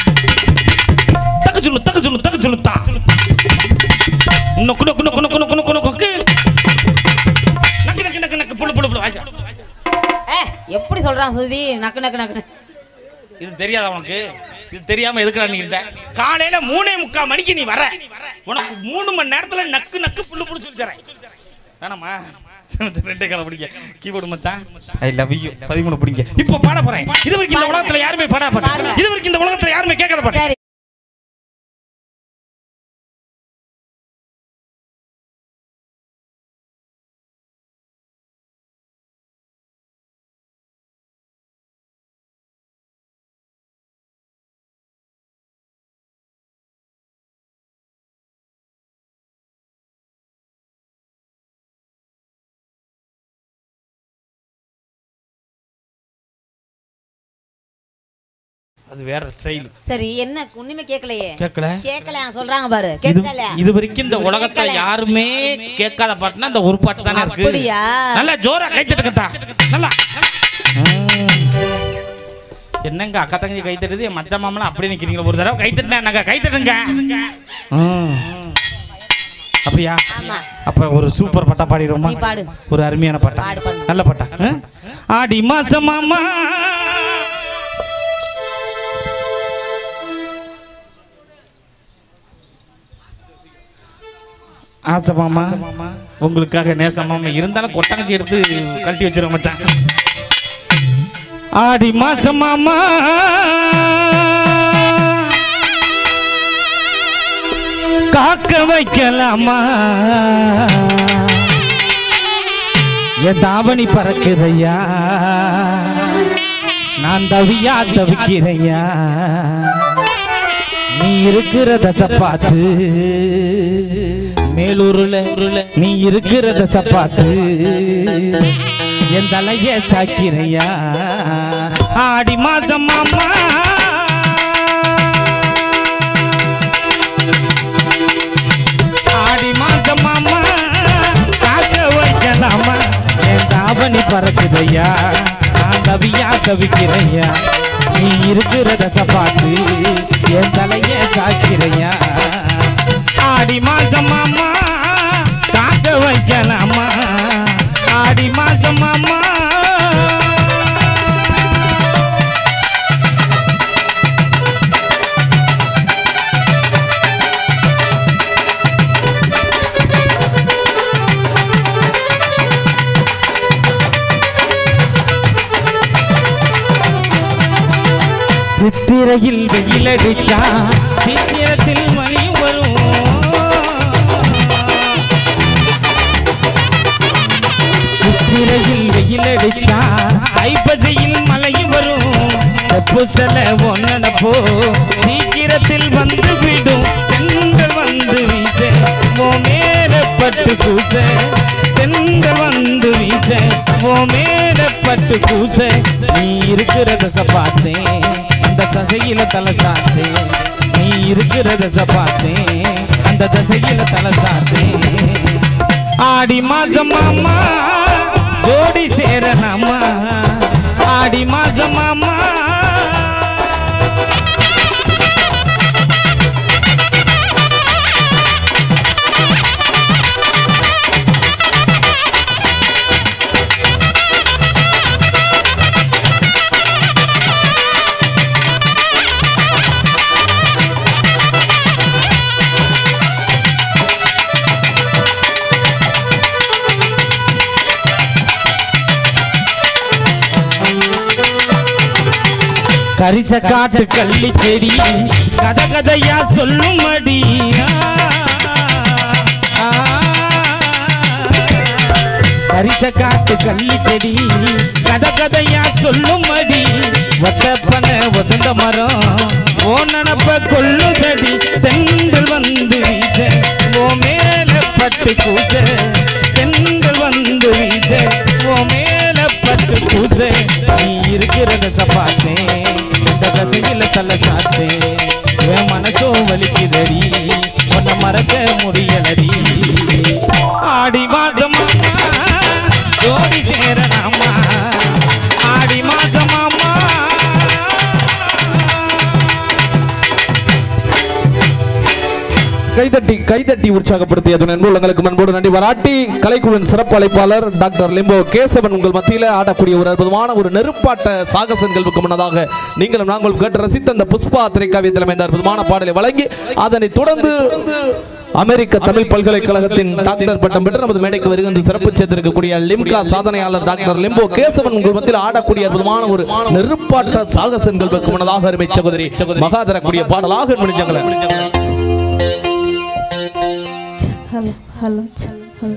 [SPEAKER 7] தகு சொல்லு தகு சொல்லு தகு சொல்லு தா நொக்கு நொக்கு நொக்கு நொக்கு நொக்கு நொக்கு நொக்கு நக்கு நக்கு நக்கு நக்கு புழு புழு புழு வாசி
[SPEAKER 8] ஏ எப்படி சொல்றான் சுதி நக்கு நக்கு நக்கு
[SPEAKER 7] இது தெரியாதா உனக்கு இது தெரியாம எதுக்குடா நீ இருந்த காலையில மூணே முக்கால் மணிக்கு நீ வர உனக்கு மூணு மணி நேரத்துல நக்கு நக்கு புல்லு புல்லு சொல்லி தரேன் வேணாமா ரெண்டே காலம் பிடிக்க கீபோர்டு மச்சான் ஐ லவ் யூ பதிமூணு பிடிங்க இப்போ பாட போறேன் இது வரைக்கும் இந்த உலகத்துல யாருமே பாட பாட்டு
[SPEAKER 8] பாடுங்க.
[SPEAKER 7] இது வரைக்கும் இந்த உலகத்துல யாருமே கேட்காத பாட்டு
[SPEAKER 8] சரி
[SPEAKER 7] அது வேற ஸ்டைல்
[SPEAKER 8] சரி என்ன ஒண்ணுமே கேட்கலையே
[SPEAKER 7] கேட்கல
[SPEAKER 8] கேட்கல சொல்றாங்க பாரு
[SPEAKER 7] இது
[SPEAKER 8] கேட்கல
[SPEAKER 7] இது வரைக்கும் இந்த உலகத்துல
[SPEAKER 8] கேட்கல.
[SPEAKER 7] யாருமே கேட்காத பாட்டுனா இந்த ஒரு பாட்டு தானே இருக்கு
[SPEAKER 8] அப்படியா?
[SPEAKER 7] நல்லா ஜோரா கைத்தட்டுக்கத்தா நல்லா என்னங்க அக்கா தங்கச்சி கை தட்டுது என் மச்ச மாமலாம் அப்படியே நிக்கிறீங்க ஒரு தடவை கை தட்டினா என்னங்க கை தட்டுங்க ம். அப்படியா
[SPEAKER 8] ஆமா
[SPEAKER 7] அப்ப ஒரு சூப்பர் பாட்டா பாடிடுவோமா
[SPEAKER 8] நீ பாடு.
[SPEAKER 7] ஒரு அருமையான பாட்டா
[SPEAKER 8] பாடு, பாடு.
[SPEAKER 7] நல்ல பாட்டா ஆ? ஆடி மாசம் மாமா ஆசை மாமா உங்களுக்காக நேச மாமா இருந்தாலும் கொட்டங்கச்சி எடுத்து கழட்டி வச்சிருவோம் மச்சான் ஆடி மாசம் மாமா காக்க வைக்கலாமா என் தாவணி பறக்குதையா நான் தவியா தவிக்கிறையா நீ இருக்கிற தசை பார்த்து மேலூருல நீ இருக்கிற தசை பார்த்து என் தலைய சாக்கிறையா ஆடி மாசம் மாமா ஆடி மாசம் மாமா காக்க வைக்கலாமா என் தாவணி பறக்குதையா நான் தவியா தவிக்கிறையா நீ இருக்கிற தசை பார்த்து என் தலைய சாக்கிறையா ஆடி மாசம் மாமா காக்க வைக்கலாமா ஆடி மாசம் மாமா சித்திரையில் வெயிலடித்தா சித்திரத்தில் மணி வரும் சித்திரையில் வெயிலடித்தா ஐப்பசையில் மழை வரும் செப்பு செல ஒன்னப்போ சீக்கிரத்தில் வந்து விடும் பெண்கள் வந்து வீச ஓ மேல பட்டு கூச பெண்கள் வந்து வீச ஓ மேல பட்டு கூச நீ இருக்கிற தசை பார்த்தேன் அந்த தசையில தலை சாத்தேன் நீ இருக்கிற தசை பார்த்தேன் அந்த தசையில தலை சாத்தேன் ஆடி மாசம் மாமா ஜோடி சேரலாமா ஆடி மாசம் மாமா கரிச காட்டு கள்ளி செடி கத கதையா சொல்லும் அடியா கரிச காட்டு கள்ளி செடி கத கதையா சொல்லும் அடி ஒத்தப்பன வசந்த மரம் ஓ நனப்ப கொள்ளுதடி தெங்கள் வந்து வீச ஓ மேல பட்டு கூச தெங்கள் வந்து வீச ஓ மேல பட்டு கூச நீ இருக்கிறத பார்த்தேன் இந்த கசையில தலை சாத்தேன் என் மனசும் வலிக்குதடி உன்னை மறக்க முடியலடி ஆடி மாசமா ஜோடி சேரலாமா ஆடி மாசமாமா
[SPEAKER 2] கைதட்டி கைதட்டி உற்சாகப்படுத்திய துணை உள்ளங்களுக்கு மண்போடு நன்றி வராட்டி கலைக்குழுவின் சிறப்பு அழைப்பாளர் டாக்டர் லிம்போ கேசவன் உங்கள் மத்தியில் ஆடக்கூடிய ஒரு அற்புதமான ஒரு நெருப்பாட்ட சாகச நிகழ்வுக்கு முன்னதாக நீங்களும் நாங்கள் கேட்டு ரசித்த அந்த புஷ்பா திரைக்காவியத்தில் அமைந்த அற்புதமான பாடலை வழங்கி அதனைத் தொடர்ந்து அமெரிக்க தமிழ் பல்கலைக்கழகத்தின் டாக்டர் பட்டம் பெற்று நமது மேடைக்கு வருகின்ற சிறப்பு சேர்த்திருக்கக்கூடிய லிம்கா சாதனையாளர் டாக்டர் லிம்போ கேசவன் உங்கள் மத்தியில் ஆடக்கூடிய அற்புதமான ஒரு நெருப்பாட்ட சாகச நிகழ்வுக்கு முன்னதாக அருமை சகோதரி மகாதரக்கூடிய பாடலாக முடிஞ்சங்களை
[SPEAKER 4] ஹலோ ஹலோ ஹலோ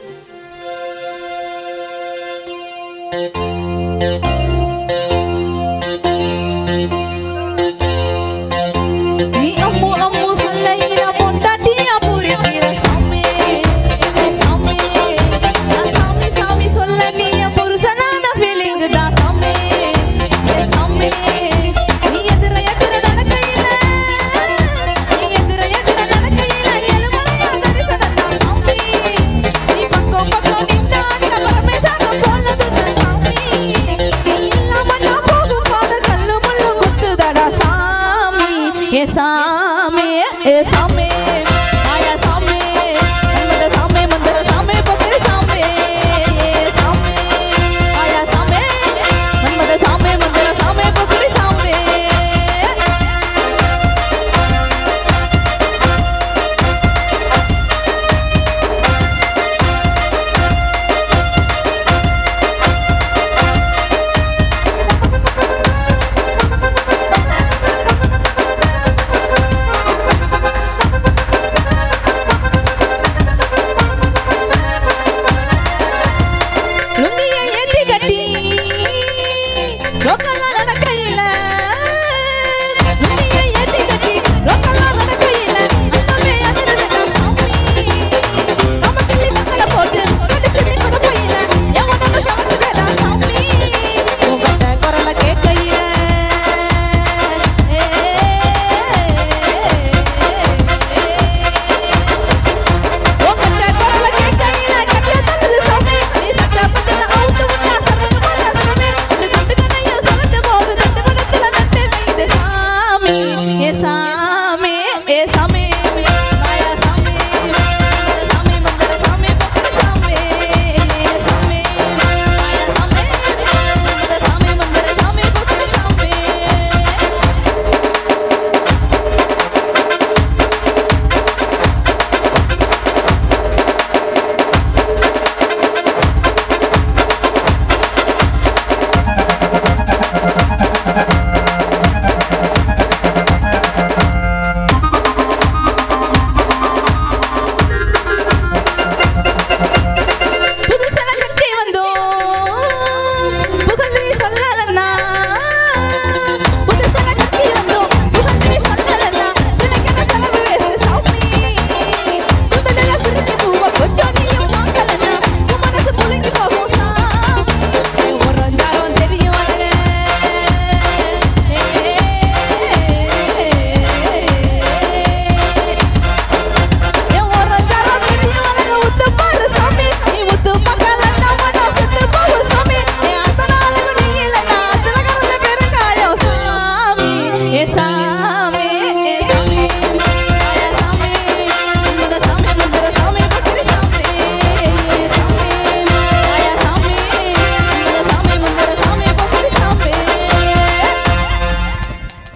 [SPEAKER 4] நீ அம்மு அம்மு சொல்லையில பொண்டாட்டியா புரிக்கிற சாமி சாமி நான் சாமி சாமி சொல்ல நீ என் புருஷனான ஃபீலிங் தான் சாமி சாமி நீ எதிர எதிர நடக்கையில நீ எதிர எதிர நடக்கையில எலுமலையா தரிசனம் தான் சாமி நீ பக்கம் பக்கம் நின்னா பரமேசாக போனது தான் சாமி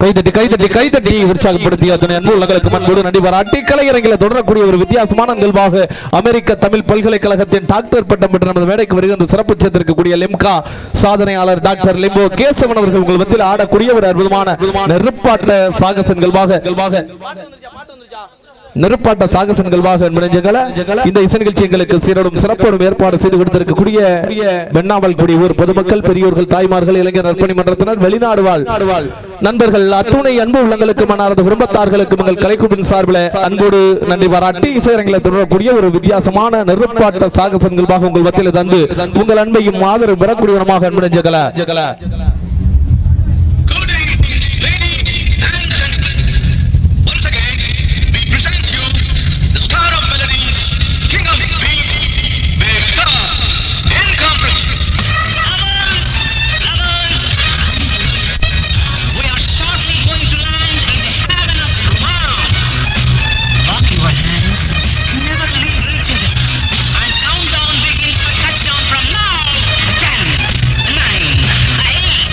[SPEAKER 2] கைதட்டி கைதட்டி கைதட்டி உற்சாகப்படுத்தி அத்தனை அன்பு உள்ளங்களுக்கு மண்போடு நன்றி பாராட்டி கலையரங்கில் தொடரக்கூடிய ஒரு வித்தியாசமான நிகழ்வாக அமெரிக்க தமிழ் பல்கலைக்கழகத்தின் டாக்டர் பட்டம் பெற்ற நமது மேடைக்கு வருகின்ற சிறப்பு சேர்த்திருக்கக்கூடிய லெம்கா சாதனையாளர் டாக்டர் லிம்போ கேசவன் அவர்கள் உங்கள் மத்தியில் ஆடக்கூடிய ஒரு அற்புதமான நெருப்பாட்ட சாகச நிகழ்வாக நெருப்பாட்ட சாகச நிகழ்வாக நெஞ்சங்கள இந்த இசை நிகழ்ச்சி எங்களுக்கு சீரோடும் சிறப்போடும் ஏற்பாடு செய்து கொடுத்திருக்கக்கூடிய வெண்ணாமல் குடி ஊர் பொதுமக்கள் பெரியோர்கள் தாய்மார்கள் இளைஞர் நற்பணி மன்றத்தினர் வெளிநாடு வாழ் நண்பர்கள் அத்துணை அன்பு உள்ளங்களுக்கு மன்னாரது குடும்பத்தார்களுக்கு உங்கள் கலைக்குழுவின் சார்பில் அன்போடு நன்றி பாராட்டி இசையரங்களை தொடரக்கூடிய ஒரு வித்தியாசமான நெருப்பாட்ட சாகச நிகழ்வாக உங்கள் மத்தியில் தந்து உங்கள் அன்பையும் ஆதரவு பெறக்கூடியவனமாக அன்பு நெஞ்சங்கள ஜகல
[SPEAKER 9] Good evening, ladies and gentlemen. Once again, we present you the star of melodies, king of beats, Big Star, incomparable.
[SPEAKER 10] We are shortly going to land in the heaven of tomorrow. Lock your hands, never leave each other, and countdown begins for touchdown from now. Ten, nine, eight,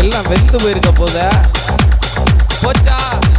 [SPEAKER 2] எல்லாம் வெந்து போயிருக்க போத போச்சா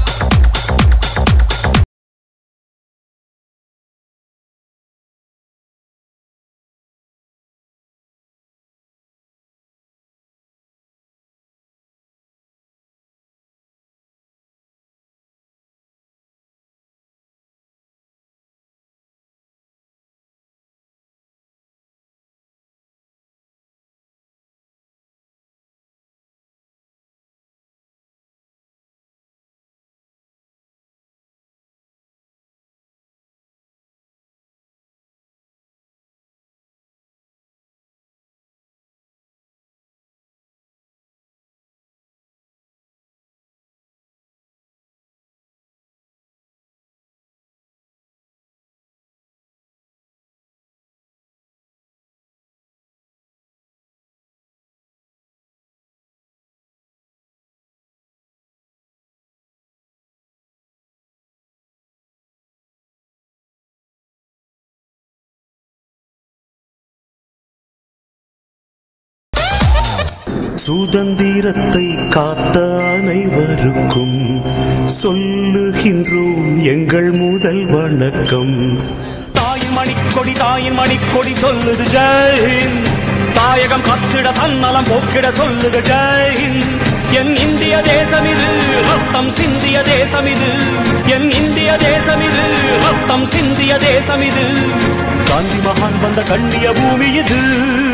[SPEAKER 11] சுதந்திரத்தை காத்த அனைவருக்கும் சொல்லுகின்றோம் எங்கள் முதல் வணக்கம்
[SPEAKER 12] தாயின் மணிக்கொடி தாயின் மணிக்கொடி சொல்லுது ஜெயின் தாயகம் கத்திட தன்னலம் போக்கிட சொல்லுது ஜெயின் என் இந்திய தேசம் இது ரத்தம் சிந்திய தேசம் இது என் இந்திய தேசம் இது ரத்தம் சிந்திய தேசம் இது காந்தி மகான் வந்த கண்ணிய பூமி இது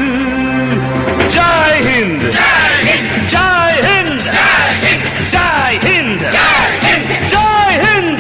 [SPEAKER 12] ஜெய் ஹிந்த் ஜெய் ஹிந்த் ஜெய் ஹிந்த் ஜெய் ஹிந்த்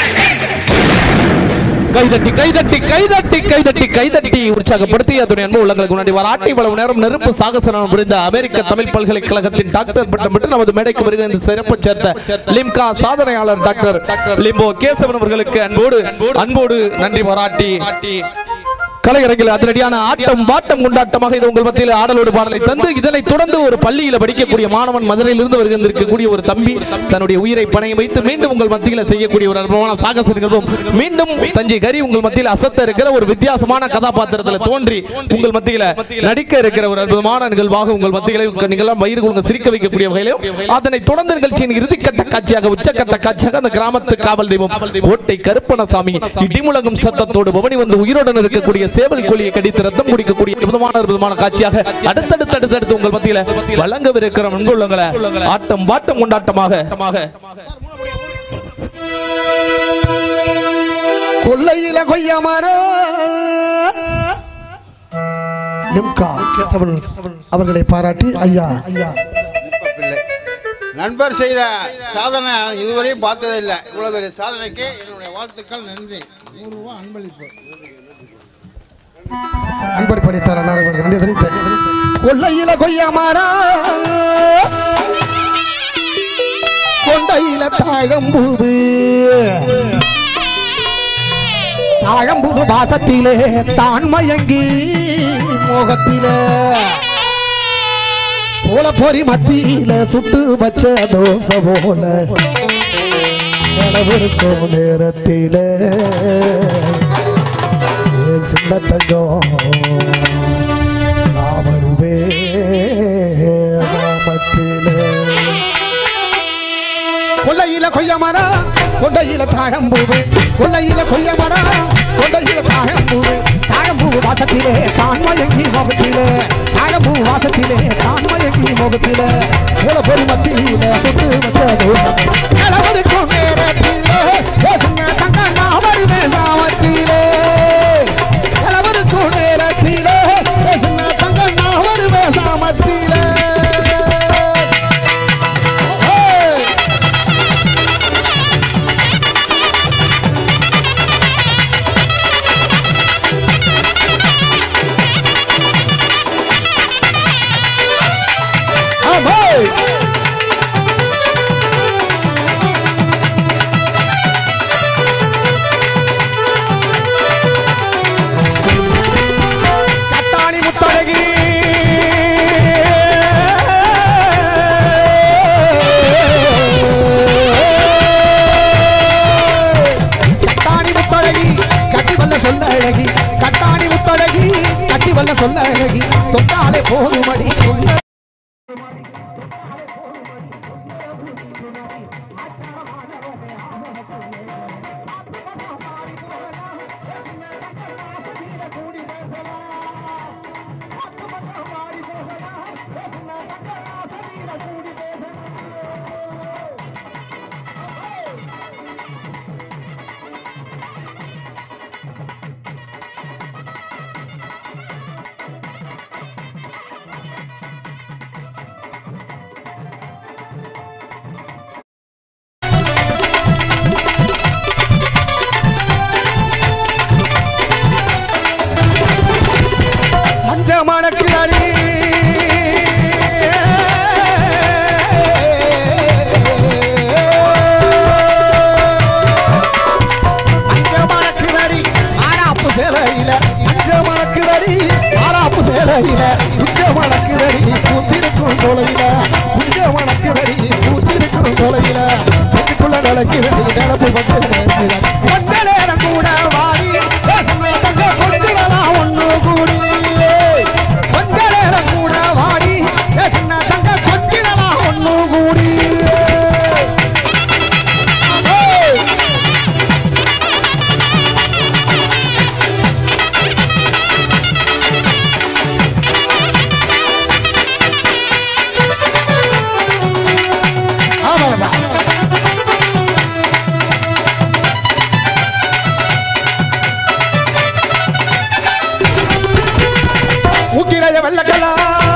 [SPEAKER 2] கைதட்டி கைதட்டி கைதட்டி கைதட்டி கைதட்டி உற்சாகப்படுத்தி அதனுடைய அன்பு உள்ளங்களுக்கு முன்னாடி வராட்டி இவ்வளவு நேரம் நெருப்பு சாகசனம் புரிந்த அமெரிக்க தமிழ் பல்கலைக்கழகத்தின் டாக்டர் பட்டம் பெற்று நமது மேடைக்கு வருகிற இந்த சிறப்பு சேர்த்த லிம்கா சாதனையாளர் டாக்டர் லிம்போ கேசவன் அவர்களுக்கு அன்போடு அன்போடு நன்றி பாராட்டி கலையரங்கில் அதிரடியான ஆட்டம் பாட்டம் கொண்டாட்டமாக இது உங்கள் மத்தியில் ஆடலோடு பாடலை தந்து இதனைத் தொடர்ந்து ஒரு பள்ளியில படிக்கக்கூடிய மாணவன் மதுரையிலிருந்து வருகின்றிருக்கக்கூடிய ஒரு தம்பி தன்னுடைய உயிரை பணையம் வைத்து மீண்டும் உங்கள் மத்தியில் செய்யக்கூடிய ஒரு அற்புதமான சாகச நிகழ்வும் மீண்டும் தஞ்சை கரி உங்கள் மத்தியில் அசத்த இருக்கிற ஒரு வித்தியாசமான கதாபாத்திரத்தில் தோன்றி உங்கள் மத்தியில் நடிக்க இருக்கிற ஒரு அற்புதமான நிகழ்வாக உங்கள் மத்தியிலே நிகழம் வயிறு உங்க சிரிக்க வைக்கக்கூடிய வகையிலும் அதனைத் தொடர்ந்து நிகழ்ச்சியின் இறுதிக்கட்ட காட்சியாக உச்சக்கட்ட காட்சியாக அந்த கிராமத்து காவல் தெய்வம் ஓட்டை கருப்பணசாமி இடிமுழங்கும் சத்தத்தோடு பவனி வந்து உயிருடன் இருக்கக்கூடிய சேவல் கோழியை கடித்து ரத்தம் குடிக்கக்கூடிய அற்புதமான அற்புதமான காட்சியாக அடுத்தடுத்து அடுத்தடுத்து உங்கள் மத்தியில வழங்கவிருக்கிற நண்புள்ளங்களை ஆட்டம் பாட்டம் கொண்டாட்டமாக
[SPEAKER 5] கொல்லையில கொய்யா மரம் லிம்கா கேசவன் அவர்களை பாராட்டி ஐயா ஐயா
[SPEAKER 13] பிள்ளை நண்பர் செய்த சாதனை நான் இதுவரையும் பார்த்ததில்லை இவ்வளவு பெரிய சாதனைக்கு என்னுடைய வாழ்த்துக்கள் நன்றி நூறு ரூபாய் அன்பளிப்பு
[SPEAKER 5] அன்பர் படித்தார் அன்னார் அவர்கள் நன்றி தெரிவித்த கொல்லையில கொய்யா மரம் கொண்டையில தாழம்பூது தாழம்பூது வாசத்திலே தான் மயங்கி மோகத்திலே சோளப்பொறி மத்தியில சுட்டு வச்ச தோசை போல நிலவிருக்கும் நேரத்தில என் சின்ன தங்கம் நான் வருவேன் சாமத்திலே கொல்லையில கொய்ய மரம் கொண்டையில தாழம்பூவு கொல்லையில கொய்ய மரம் கொண்டையில தாழம்பூவு தாழம்பூவு வாசத்திலே தான்மயங்கி முகத்திலே தாழம்பூ வாசத்திலே தான்மயங்கி முகத்திலே மூல பொறி மத்தியில சுட்டு வந்தது கலவருக்கும் நேரத்திலே ஏசுங்க தங்க நான் வருவேன் சாமத்திலே கலவருக்கும் நேரத்திலே ஏசுங்க தங்க நான் வருவேன் சாமத்திலே Hey! கத்தாணி முத்தழகி கத்தாணி முத்தழகி கட்டி வல்ல சொல்ல அழகி கத்தாணி முத்தழகி கட்டி வல்ல சொல்ல அழகி தொட்டாலே போதுமடி சொல்ல மணக்குதாடி அஞ்ச மணக்குதாடி ஆறாப்பு சேலையில அஞ்ச மணக்குதாடி ஆறாப்பு சேலையில குஞ்ச மணக்குதடி கூத்திருக்கும் சோலையில குஞ்ச மணக்குதடி கூத்திருக்கும் சோலையில நெஞ்சுக்குள்ள நடக்கிறது நினப்பு வந்து கொஞ்ச நேரம் கூட வாடி பேசுமே தங்க கொஞ்சலாம் ஒண்ணு கூடி கொஞ்ச நேரம் கூட வாடி பேசுன தங்க கொஞ்சலாம் ஒண்ணு கூடி ஏய்! ஆமாப்பா உக்கிரைய வெள்ளக்கலா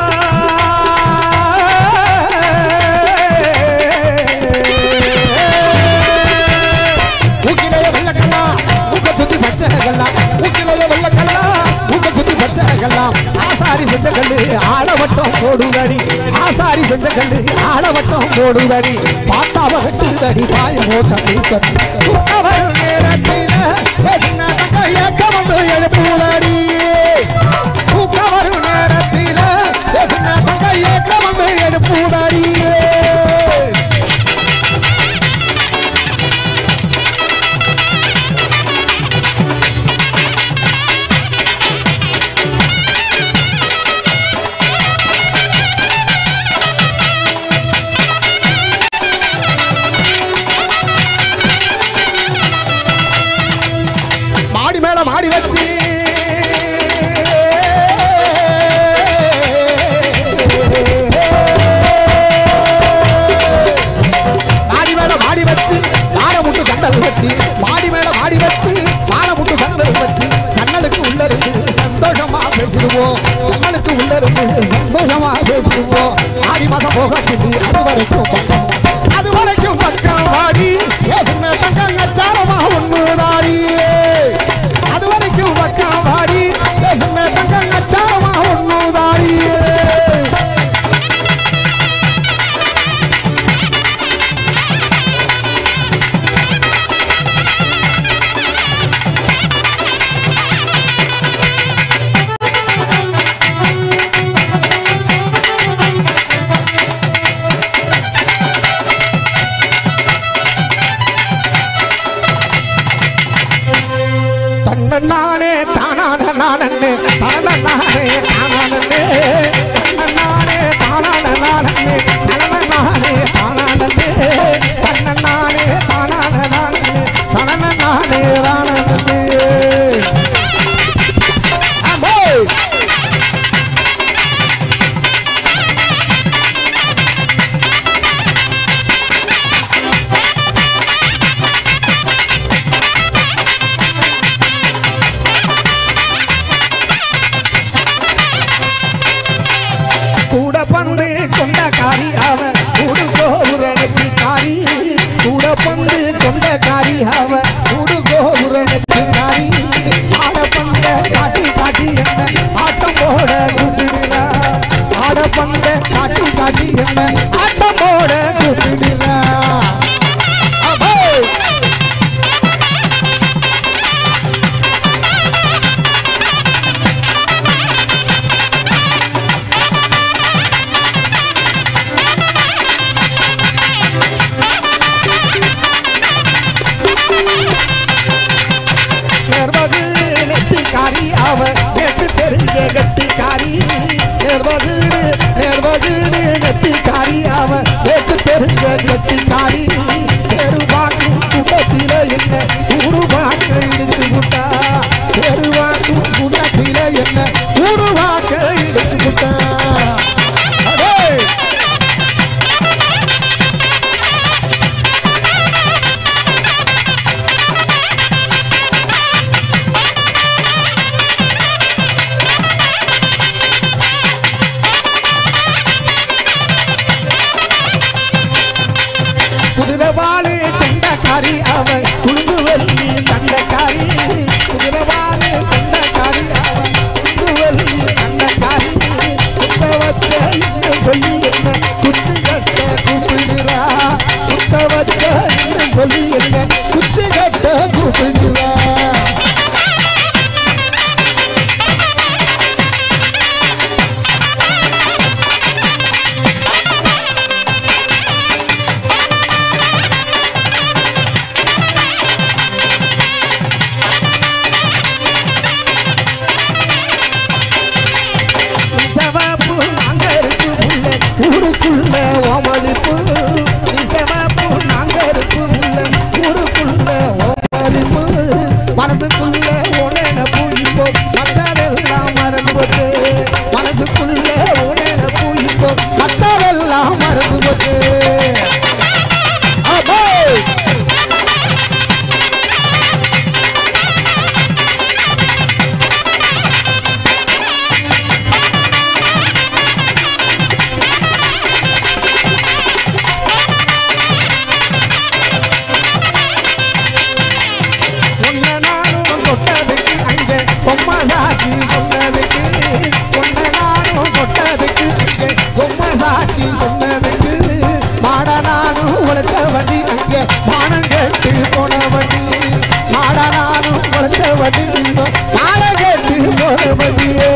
[SPEAKER 5] உக்கிரைய வெள்ளக்கல்லா உக்க சுத்தி பச்சைகள்லாம் உக்கிரைய வெள்ளக்கல்லா உக்க சுத்தி பச்சைகள்லாம் ஆசாரி செஞ்ச கல்லு ஆழவட்டம் போடுதடி ஆசாரி செஞ்ச கல்லு ஆழவட்டம் போடுதடி பாத்தாவ கட்டுதடி பாய மோட்ட தூக்கடி தூக்கவர் நேரத்தில என்ன தக்க ஏக்கம் வந்து எழுப்புதடி தூக்கவர் நேரத்தில என்ன தக்க ஏக்கம் வந்து எழுப்புதடி மாடி மேல மாடி வச்சு மாடி மேல மாடி வச்சு சார முட்டு கண்டல் வச்சு மாடி மேல மாடி வச்சு சார முட்டு கண்டல் வச்சு சன்னலுக்கு உள்ள இருந்து சந்தோஷமா பேசிடுவோம் சன்னலுக்கு உள்ள இருந்து சந்தோஷமா பேசிடுவோம் ஆடி மாசம் போக சொல்லி அது வரைக்கும் பக்கம் அது வரைக்கும் பக்கம் வாடி பேசுன தங்கம் அச்சாரமா ஒண்ணுதாடி அது வரைக்கும் பக்கம் வாடி பேசுன தங்கம் அச்சாரமா ஒண்ணுதாடி தன்னே தானான நானே தனநானே தானானே தன்னே தானான நானே தனநானே தானானே தன்னே தானான நானே தனநானே ரானே அம்போ கூட பந்து கொண்ட காரி அவ கூடு கோபுரனுக்கு காரி கூட பந்து கொண்ட காரி அவ கூடு கோபுரனுக்கு காரி ஆட பந்த காட்டி காட்டி என்ன ஆட்டம் போட கூப்பிடுறா ஆட பந்த காட்டி காட்டி என்ன ஆட்டம் போட கூப்பிடுறா அபோ நேர்வது நெட்டிக்காரி அவ நேற்று தெரிஞ்ச கட்டிக்காரி நேர்வது நேர்வது நெட்டிக்காரி அவ நேற்று தெரிஞ்ச கட்டிக்காரி தெருவாக்கும் குடத்தில என்ன உருவாக்க இடிச்சு விட்டா தெருவாக்கும் குடத்தில என்ன உருவாக்க இடிச்சு விட்டா அடே குதிரவாளி தண்டக்காரி அவ குழுந்து வெள்ளி தண்டக்காரி குதிரவாளி தண்டக்காரி அவ குழுந்து வெள்ளி ஊருக்குள்ள ஓமளிப்பு நீ செவப்பு நாங்க இருப்பு இல்ல ஊருக்குள்ள ஓமளிப்பு மனசுக்குள்ள உடனே பூயிப்போ மத்ததெல்லாம் மறந்து போச்சு மனசுக்குள்ள உடனே பூயிப்போ மத்ததெல்லாம் மறந்து போச்சு ஆமா உன்னை நானும் தொட்டதுக்கு அங்க பொம்மை சாட்சி சொன்னதுக்கு உன்னை நானும் தொட்டதுக்கு அங்க பொம்மை சாட்சி சொன்னதுக்கு மாட நானும் உழைச்ச வண்டி அங்க மானம் கேட்டு போன வண்டி மாட நானும் உழைச்ச வண்டி மானம் கேட்டு போன வண்டியே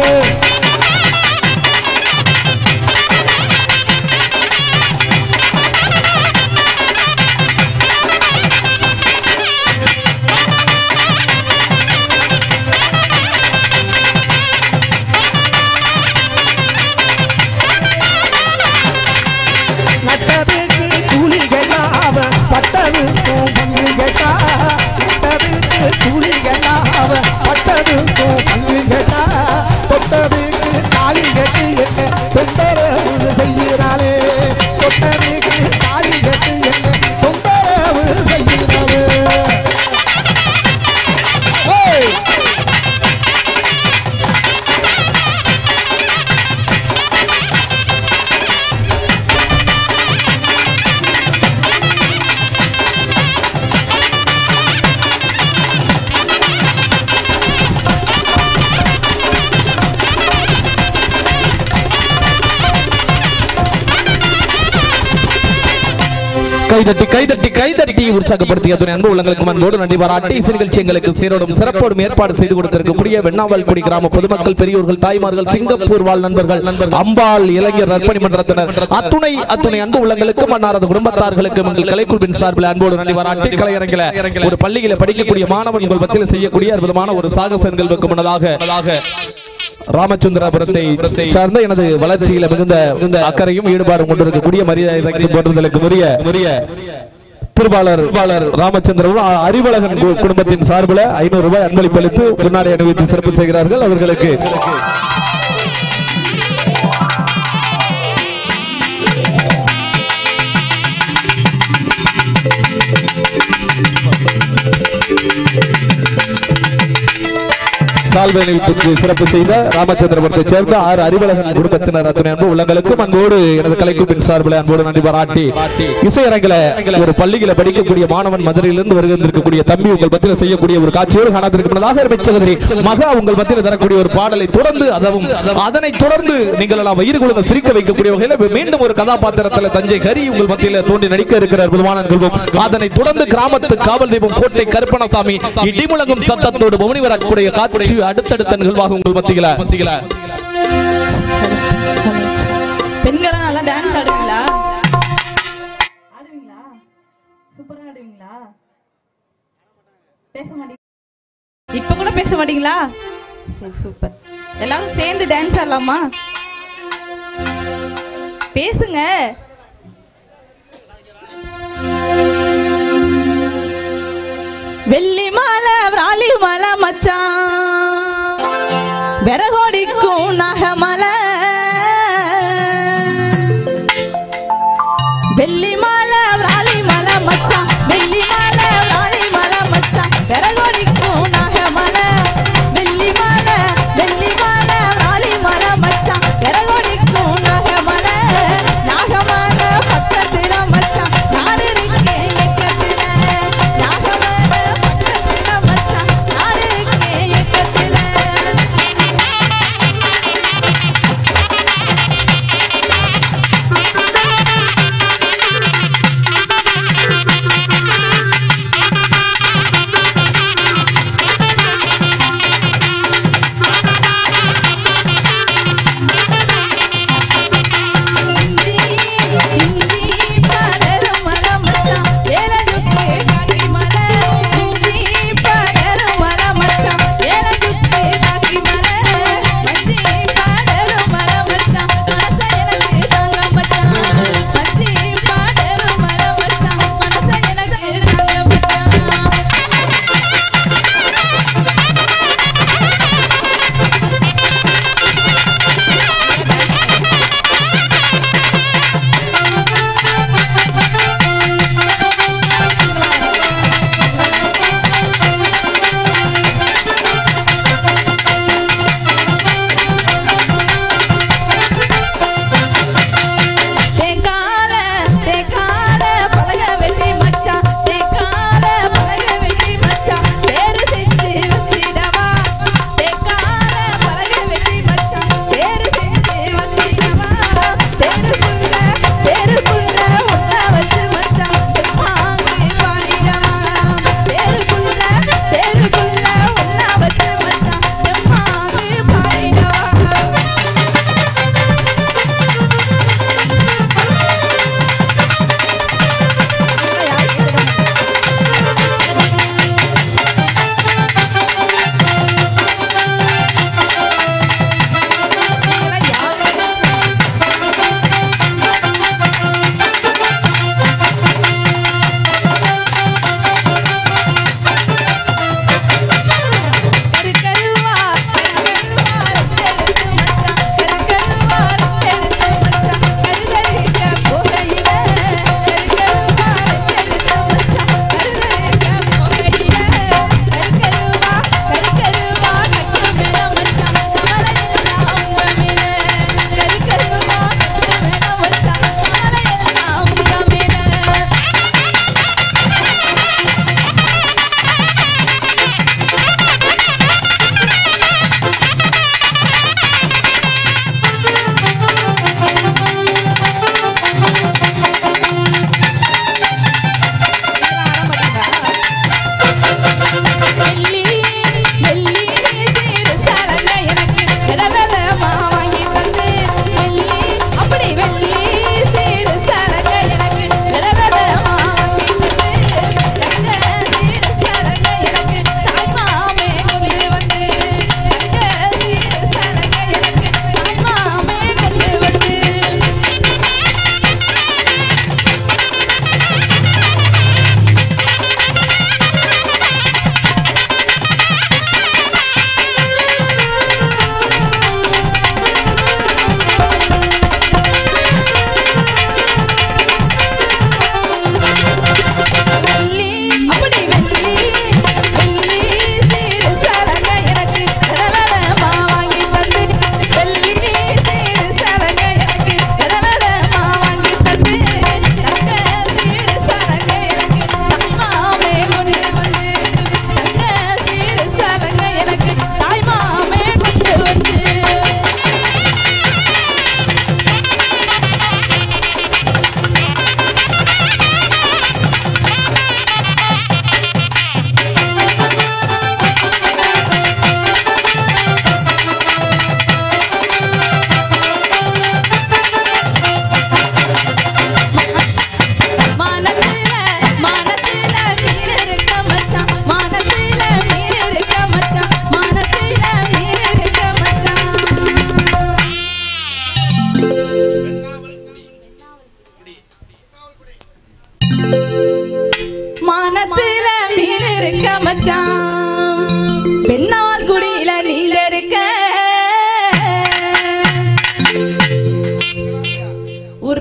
[SPEAKER 5] நட்டதுக்கு கூலி கேட்டா அவன் பட்டதுக்கும் பங்கு கேட்டா நட்டதுக்கு கூலி கேட்டா அவன் பட்டதுக்கும் பங்கு கேட்டா தொட்டதுக்கு தாலி கட்டி என்ன தொந்தரவு செய்கிறாளே தொட்டதுக்கு தாலி கட்டி என்ன தொந்தரவு செய்கிறாளே ஏய்
[SPEAKER 2] கைதட்டி கைதட்டி கைதட்டி உற்சாகப்படுத்திய துணை அன்பு உள்ளங்களுக்கு அன்போடு நன்றி பாராட்டி இசை நிகழ்ச்சி எங்களுக்கு சீரோடும் சிறப்போடும் ஏற்பாடு செய்து கொடுத்திருக்கக்கூடிய வெண்ணாவல் குடி கிராம பொதுமக்கள் பெரியோர்கள் தாய்மார்கள் சிங்கப்பூர் வாழ் நண்பர்கள் நண்பர்கள் அம்பாள் இளைஞர் நற்பணி மன்றத்தினர் அத்துணை அத்துணை அன்பு உள்ளங்களுக்கு மன்னாரது குடும்பத்தார்களுக்கு எங்கள் கலைக்குழுவின் சார்பில் அன்போடு நன்றி பாராட்டி கலையரங்கில ஒரு பள்ளியில படிக்கக்கூடிய மாணவன் உங்கள் மத்தியில் செய்யக்கூடிய அற்புதமான ஒரு சாகச நிகழ்வுக்கு முன்னதாக ராமச்சந்திரபுரத்தை சார்ந்த எனது வளர்ச்சியில மிகுந்த மிகுந்த அக்கறையும் ஈடுபாடும் கொண்டிருக்கக்கூடிய மரியாதை போன்றதற்கு உரிய உரிய திருபாளர் திருபாளர் ராமச்சந்திரன் அறிவழகன் கு- குடும்பத்தின் சார்பில் ஐநூறு ரூபாய் அன்பளிப்பு அளித்து முன்னாடி அணிவித்து சிறப்பு செய்கிறார்கள் அவர்களுக்கு சால்வை நிகழ்ச்சிக்கு சிறப்பு செய்த ராமச்சந்திரபுரத்தை சேர்ந்த ஆறு அறிவழகன் குடும்பத்தினர் அத்தனை அன்பு உள்ளங்களுக்கும் அன்போடு எனது கலைக்குழுவின் சார்பில் அன்போடு நன்றி பாராட்டி இசையரங்கில ஒரு பள்ளியில படிக்கக்கூடிய மாணவன் மதுரையிலிருந்து வருகின்றிருக்கக்கூடிய தம்பி உங்கள் மத்தியில் செய்யக்கூடிய ஒரு காட்சியோடு காணத்திற்கு முன்னதாக சகோதரி மகா உங்கள் மத்தியில் தரக்கூடிய ஒரு பாடலை தொடர்ந்து அதவும் அதனை தொடர்ந்து நீங்கள் எல்லாம் வயிறு குழுங்க சிரிக்க வைக்கக்கூடிய வகையில் மீண்டும் ஒரு கதாபாத்திரத்தில் தஞ்சை கரி உங்கள் மத்தியில் தோன்றி நடிக்க இருக்கிற அற்புதமான நிகழ்வும் அதனை தொடர்ந்து கிராமத்து காவல் தெய்வம் கோட்டை கருப்பணசாமி இடிமுழங்கும் சத்தத்தோடு பவனி வரக்கூடிய காட்சி அடுத்தடுத்த நிகழ்வாக உங்கள் மத்தியில மத்தியில
[SPEAKER 4] பெண்களா நல்லா டான்ஸ் ஆடுவீங்களா ஆடுவீங்களா சூப்பரா ஆடுவீங்களா பேச மாட்டீங்க இப்ப கூட பேச மாட்டீங்களா சரி சூப்பர் எல்லாரும் சேர்ந்து டான்ஸ் ஆடலாமா பேசுங்க வெள்ளி மாலை விராலி மலை மச்சான் விறகோடிக்கும் நகமலை வெள்ளி மாலை விராலி மலை மச்சான் வெள்ளி மாலை விராலி மலை மச்சான் விறகோடிக்கும் நகமலை வெள்ளி மாலை வெள்ளி மாலை விராலி மலை மச்சான் விறகோடிக்கும் நகமலை நாகமான பக்கத்துல மச்சான் நாடு இருக்கே எக்கத்துல நாகமான பக்கத்துல மச்சான் நாடு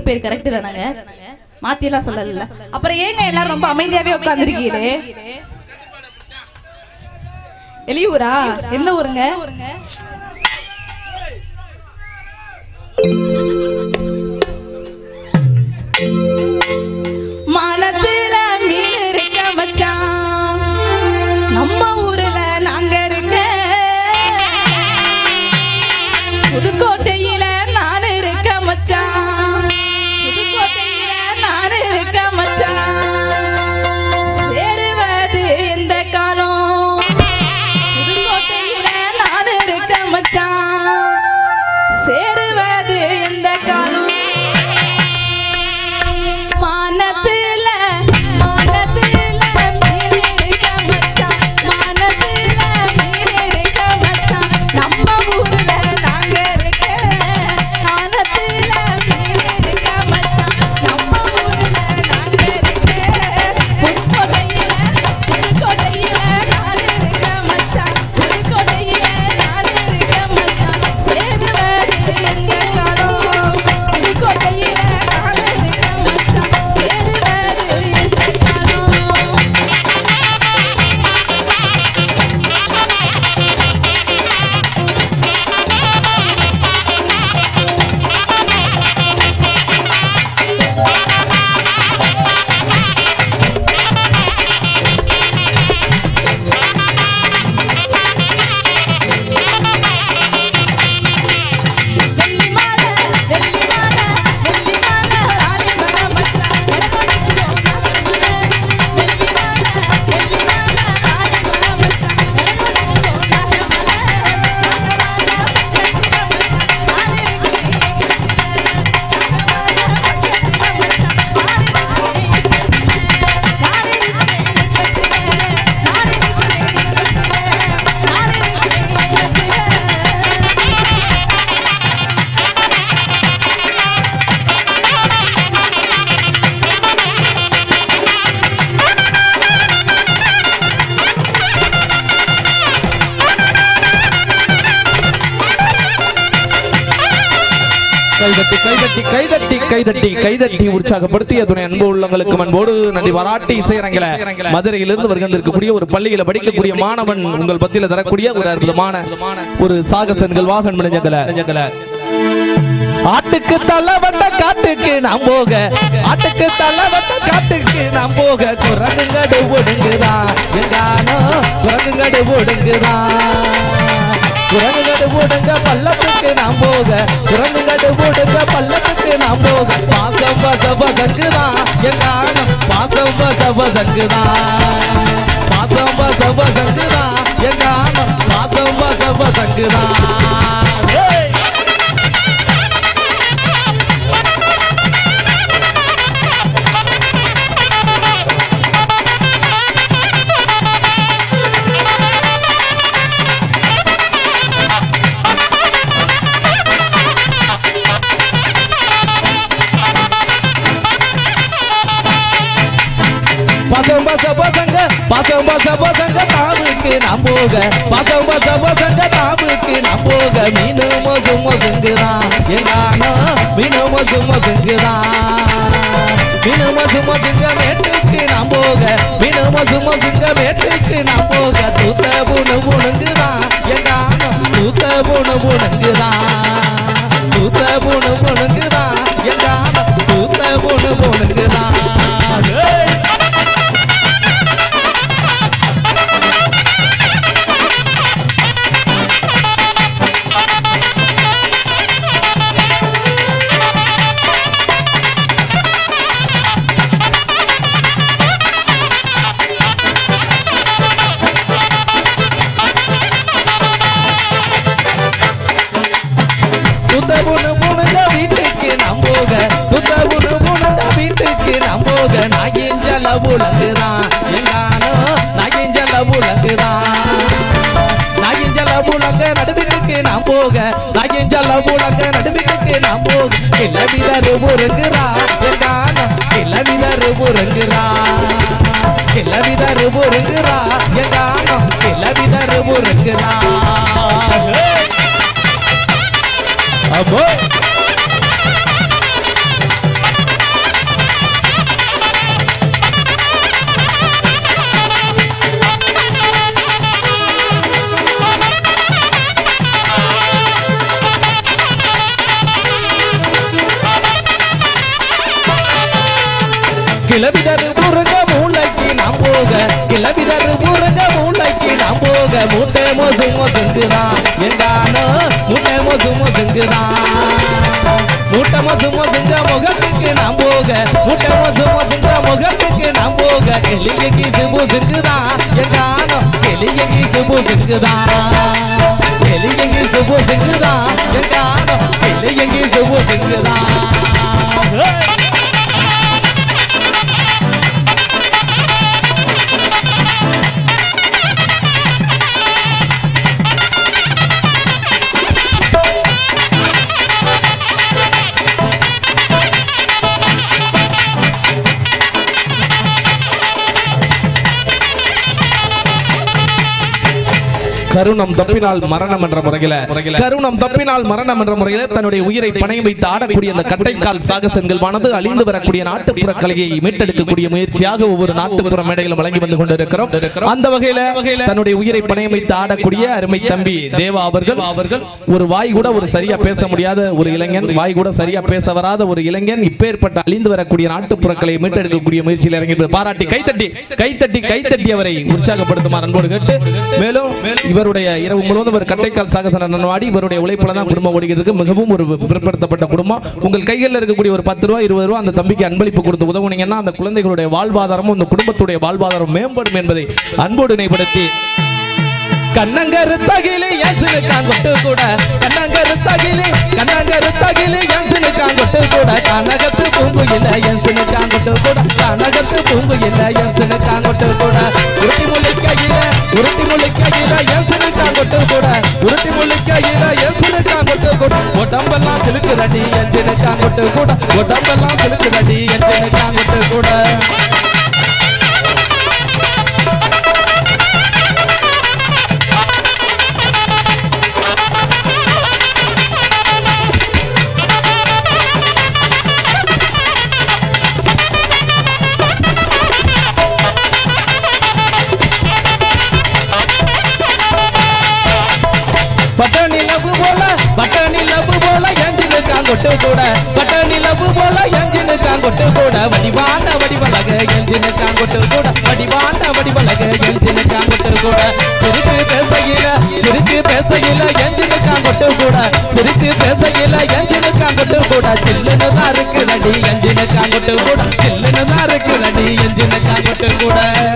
[SPEAKER 4] பேர் கரெக்ட் தானங்க மாத்தியெல்லாம் சொல்லல அப்புறம் ஏங்க எல்லாரும் ரொம்ப அமைதியாவே உட்காந்துருக்கீங்களே வெளியூரா எந்த ஊருங்க மனத்துல மீன் இருக்க மச்சான் நம்ம ஊர்ல நாங்க இருக்க புதுக்கோட்டையில நான் இருக்க மச்சான் புதுக்கோட்டையில நான் இருக்க மச்சான் சேருவது இந்த காலம் புதுக்கோட்டையில நான் இருக்க மச்சான் சேருவது இந்த காலம் மானத்துல மானத்துல மீன் இருக்க மச்சான் மானத்துல மீன் இருக்க மச்சான் நம்ம ஊர்ல நாங்க இருக்க மானத்துல மீன் இருக்க மச்சான் நம்ம ஊர்ல நாங்க இருக்க புதுக்கோட்டையில புதுக்கோட்டையில நான் இருக்க மச்சான் புதுக்கோட்டையில நான் இருக்க மச்சான் சேருவது எங்க காலம் புதுக்கோட்டையில நான் இருக்க மச்சான் சேருவது எங்க காலம்
[SPEAKER 2] கைதட்டி கைதட்டி கைதட்டி கைதட்டி கைதட்டி உற்சாகப்படுத்திய துணை அன்பு உள்ளங்களுக்கு அன்போடு நன்றி பாராட்டி இசையரங்கில மதுரையிலிருந்து வருகின்றிருக்கக்கூடிய ஒரு பள்ளியில படிக்கக்கூடிய மாணவன் உங்கள் பத்தியில தரக்கூடிய ஒரு அற்புதமான ஒரு சாகசன்கள் வாகன் விளைஞ்சங்கல ஆட்டுக்கு தலை வந்த காட்டுக்கு நாம் போக ஆட்டுக்கு தலை வந்த காட்டுக்கு நாம் போக குரங்குங்கடு ஒடுங்குதா எங்கானோ குரங்குங்கடு ஒடுங்குதா குரங்குங்கடு ஒடுங்க பள்ளத்துக்கு நாம் போக குரங்குங்கடு ஒடுங்க பள்ளத்துக்கு நாம் போக பாசம் பசப சங்குதா எங்கானோ பாசம் பசப சங்குதா பாசம் பசப சங்குதா எங்கானோ பாசம் பசப சங்குதா Hey! பசம் பச பசங்க பசம் பச பசங்க தாமுக்கு நாம் போக பசம் பச பசங்க தாமுக்கு நாம் போக மீனு மொசு மொசுங்குதான் எங்கானோ மீனு மொசு மொசுங்குதான் மீனு மொசு மொசுங்க மேட்டுக்கு நாம் போக மீனு மொசு மொசுங்க மேட்டுக்கு நாம் போக தூத்த புணு புணுங்குதான் எங்கானோ தூத்த புணு புணுங்குதான் தூத்த புணு புணுங்குதான் எங்கானோ தூத்த புணு புணுங்குதான் Hey! துத்த புண்ணு புணுங்க வீட்டுக்கு நாம் போக துத்த புண்ணு புணுங்க வீட்டுக்கு நாம் போக நாகிஞ்சல புலங்குதான் எங்கானோ நாகிஞ்சல புலங்குதான் நாகிஞ்சல புலங்க நடுவிற்கு நாம் போக நாகிஞ்சல புலங்க நடுவிற்கு நாம் போக கிளவிதரு புருங்குறா எங்கானோ கிளவிதரு புருங்குறா கிளவிதரு புருங்குறா எங்கானோ கிளவிதரு புருங்குறா அப்போ கிளவிதரு முருங்க மூளைக்கு நாம் போக கிளவிதரு முருங்க மூளைக்கு நாம் போக மூட்டை மோசு மோசுங்குதான் எங்கானோ மூட்டை மோசு மோசுங்குதான் மூட்டை மோசு மோசுங்க முகத்துக்கு நாம் போக மூட்டை மோசு மோசுங்க முகத்துக்கு நாம் போக எளிய கீசு பூசுங்குதான் எங்கானோ எளிய கீசு பூசுங்குதான் எளிய கீசு பூசுங்குதான் எங்கானோ எளிய கீசு பூசுங்குதான் கருணம் தப்பினால் மரணம் என்ற முறையில கருணம் தப்பினால் மரணம் என்ற முறையில தன்னுடைய உயிரை பணையம் வைத்து ஆடக்கூடிய அந்த கட்டைக்கால் சாகசங்கள்வானது அழிந்து வரக்கூடிய நாட்டுப்புற கலையை மீட்டெடுக்கக்கூடிய முயற்சியாக ஒவ்வொரு நாட்டுப்புற மேடைகளும் வழங்கி வந்து கொண்டிருக்கிறோம் அந்த வகையில தன்னுடைய உயிரை பணையம் வைத்து ஆடக்கூடிய அருமை தம்பி தேவா அவர்கள் அவர்கள் ஒரு வாய் கூட ஒரு சரியா பேச முடியாத ஒரு இளைஞன் வாய் கூட சரியா பேச வராத ஒரு இளைஞன் இப்பேற்பட்ட அழிந்து வரக்கூடிய நாட்டுப்புற கலையை மீட்டெடுக்கக்கூடிய முயற்சியில் இறங்கி பாராட்டி கைத்தட்டி கைத்தட்டி கைத்தட்டி அவரை உற்சாகப்படுத்துமாறு அன்போடு கேட்டு மேலும் இவருடைய இரவு முழுவதும் ஒரு கட்டைக்கால் சாகசன நன்வாடி இவருடைய உழைப்புல தான் குடும்பம் ஓடிக்கிட்டு இருக்கு மிகவும் ஒரு பிற்படுத்தப்பட்ட குடும்பம் உங்கள் கைகளில் இருக்கக்கூடிய ஒரு பத்து ரூபாய் இருபது ரூபாய் அந்த தம்பிக்கு அன்பளிப்பு கொடுத்து உதவுனீங்கன்னா அந்த குழந்தைகளுடைய வாழ்வாதாரமும் அந்த குடும்பத்துடைய வாழ்வாதாரம் மேம்படும் என்பதை அன்போடு நினைப்படுத்தி கண்ணங்கரு தகிலி என்சினு காங்கொட்டு கூட கண்ணங்கரு தகிலி கண்ணங்கரு தகிலி என்சினு காங்கொட்டு கூட கனகத்து பூங்கு இல்ல என்சினு காங்கொட்டு கூட கனகத்து பூங்கு இல்ல என்சினு காங்கொட்டு கூட உருட்டி முழிக்கையில உருட்டி முழிக்கையில என்சினு காங்கொட்டு கூட உருட்டி முழிக்கையில என்சினு காங்கொட்டு கூட உடம்பெல்லாம் சிலுக்குதடி என்சினு காங்கொட்டு கூட உடம்பெல்லாம் சிலுக்குதடி என்சினு காங்கொட்டு கூட பட்டணி லவ்வு போல பட்டணி லவ்வு போல எஞ்சினு காங்கொட்டு கூட பட்டணி லவ்வு போல எஞ்சினு காங்கொட்டு கூட வடிவான வடிவலக எஞ்சினு காங்கொட்டு கூட வடிவான வடிவலக எஞ்சினு காங்கொட்டு கூட சிரிச்சு பேசையில சிரிச்சு பேசையில எஞ்சினு காங்கொட்டு கூட சிரிச்சு பேசையில எஞ்சினு காங்கொட்டு கூட சில்லுன்னு தான் இருக்கு நடி எஞ்சினு காங்கொட்டு கூட சில்லுன்னு தான் இருக்கு நடி எஞ்சினு காங்கொட்டு கூட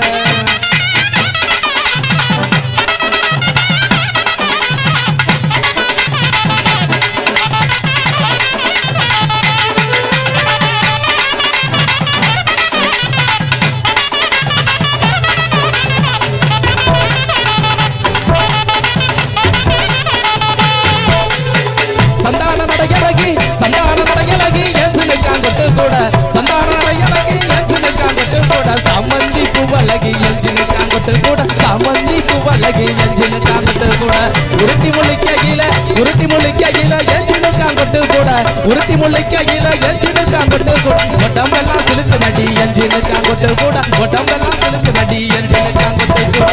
[SPEAKER 2] சந்தான நடையழகி சந்தான நடையழகி என்சினு காங்கொட்டு கூட சந்தான நடையழகி என்சினு காங்கொட்டு கூட சாமந்தி பூவழகி என்சினு காங்கொட்டு கூட சாமந்தி பூவழகி என்சினு காங்கொட்டு கூட உருட்டி முழிக்கையில உருட்டி முழிக்கையில என்சினு காங்கொட்டு கூட உருட்டி முழிக்கையில என்சினு காங்கொட்டு கூட உடம்பெல்லாம் சிலுக்கு நடி என்சினு காங்கொட்டு கூட உடம்பெல்லாம் சிலுக்கு நடி என்சினு காங்கொட்டு கூட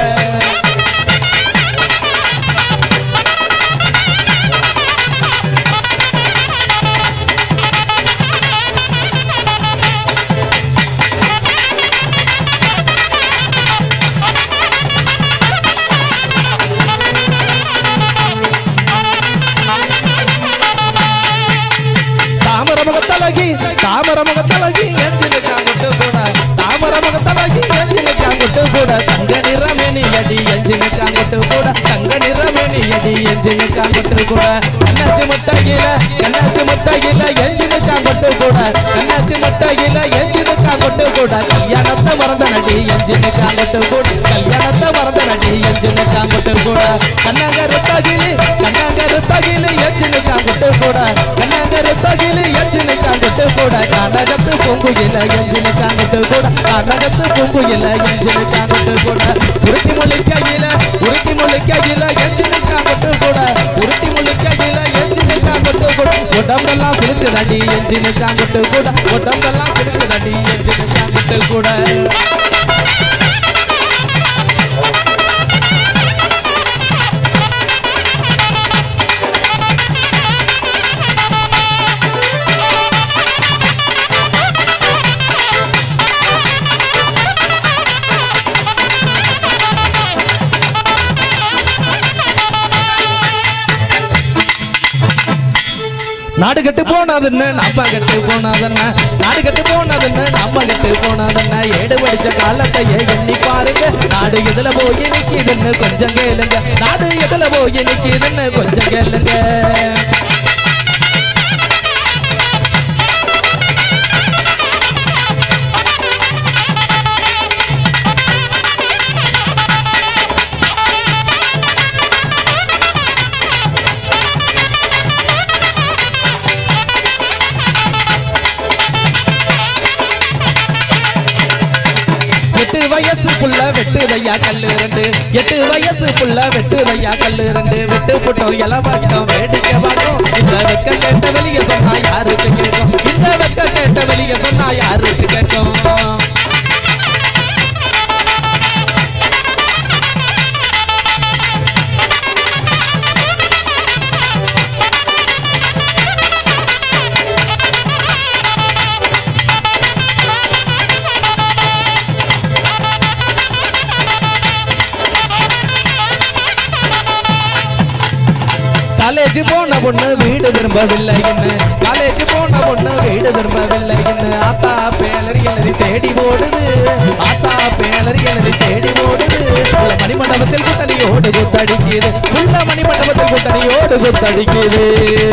[SPEAKER 2] தாமர முகத்தழகி தாமர முகத்தழகி எஞ்சினு காங்கொட்டு கூட தாமர முகத்தழகி எஞ்சினு காங்கொட்டு கூட தங்க நிறமேனி அடி எஞ்சினு காங்கொட்டு கூட தங்க நிறமேனி அடி எஞ்சினு காங்கொட்டு கூட கண்ணாச்சி முட்டையில கண்ணாச்சி முட்டையில எஞ்சினு காங்கொட்டு கூட கண்ணாச்சி முட்டையில எஞ்சினு காங்கொட்டு கூட கல்யாணத்தை மறந்த நடி எஞ்சினு காங்கொட்டு கூட கல்யாணத்தை மறந்த நடி எஞ்சினு காங்கொட்டு கூட கண்ணாங்கரு தகிலி கண்ணாங்கரு தகிலி எஞ்சினு காங்கொட்டு கூட கண்ணாங்கரு தகிலி எஞ்சினு காங்கொட்டு கூட கனகத்து பொங்குயில எஞ்சினு காங்கொட்டு கூட கனகத்து பொங்குயில எஞ்சினு காங்கொட்டு கூட உருட்டி முழிக்கையில உருட்டி முழிக்கையில எஞ்சினு காங்கொட்டு கூட உருட்டி முழிக்கையில எஞ்சினு காங்கொட்டு கூட உடம்பெல்லாம் சிலுக்கு நடி எஞ்சினு காங்கொட்டு கூட உடம்பெல்லாம் சிலுக்கு நடி எஞ்சினு காங்கொட்டு கூட நாடு கட்டு போனதுன்னு நம்ம கட்டு போனதென்ன நாடு கட்டு போனதுன்னு நம்ம கட்டு போனதென்ன ஏடு படிச்ச காலத்தையே எண்ணி பாருங்க நாடு எதுல போய் நிக்குதுன்னு கொஞ்சம் கேளுங்க நாடு எதுல போய் நிக்குதுன்னு கொஞ்சம் கேளுங்க எட்டு வயசு புள்ள வெட்டுதையா கல்லு ரெண்டு எட்டு வயசு புள்ள வெட்டுதையா கல்லு ரெண்டு வெட்டு புட்டோம் இளவட்டம் வேடிக்கை பார்க்கும் இந்த வெக்க கேட்ட வெளிய சொன்னா யாருக்கு கேட்கும் இந்த வெக்க கேட்ட வெளிய சொன்னா யாருக்கு கேட்கும் காலேஜ் போன பொண்ணு வீடு திரும்பவில்லை என்ன காலேஜ் போன பொண்ணு வீடு திரும்பவில்லை என்ன ஆத்தா பேலரி எழுதி தேடி ஓடுது ஆத்தா பேலரி எழுதி தேடி ஓடுது உள்ள மணிமண்டபத்தில் குத்தடியோடு குத்தடிக்குது உள்ள மணிமண்டபத்தில் குத்தடியோடு குத்தடிக்குது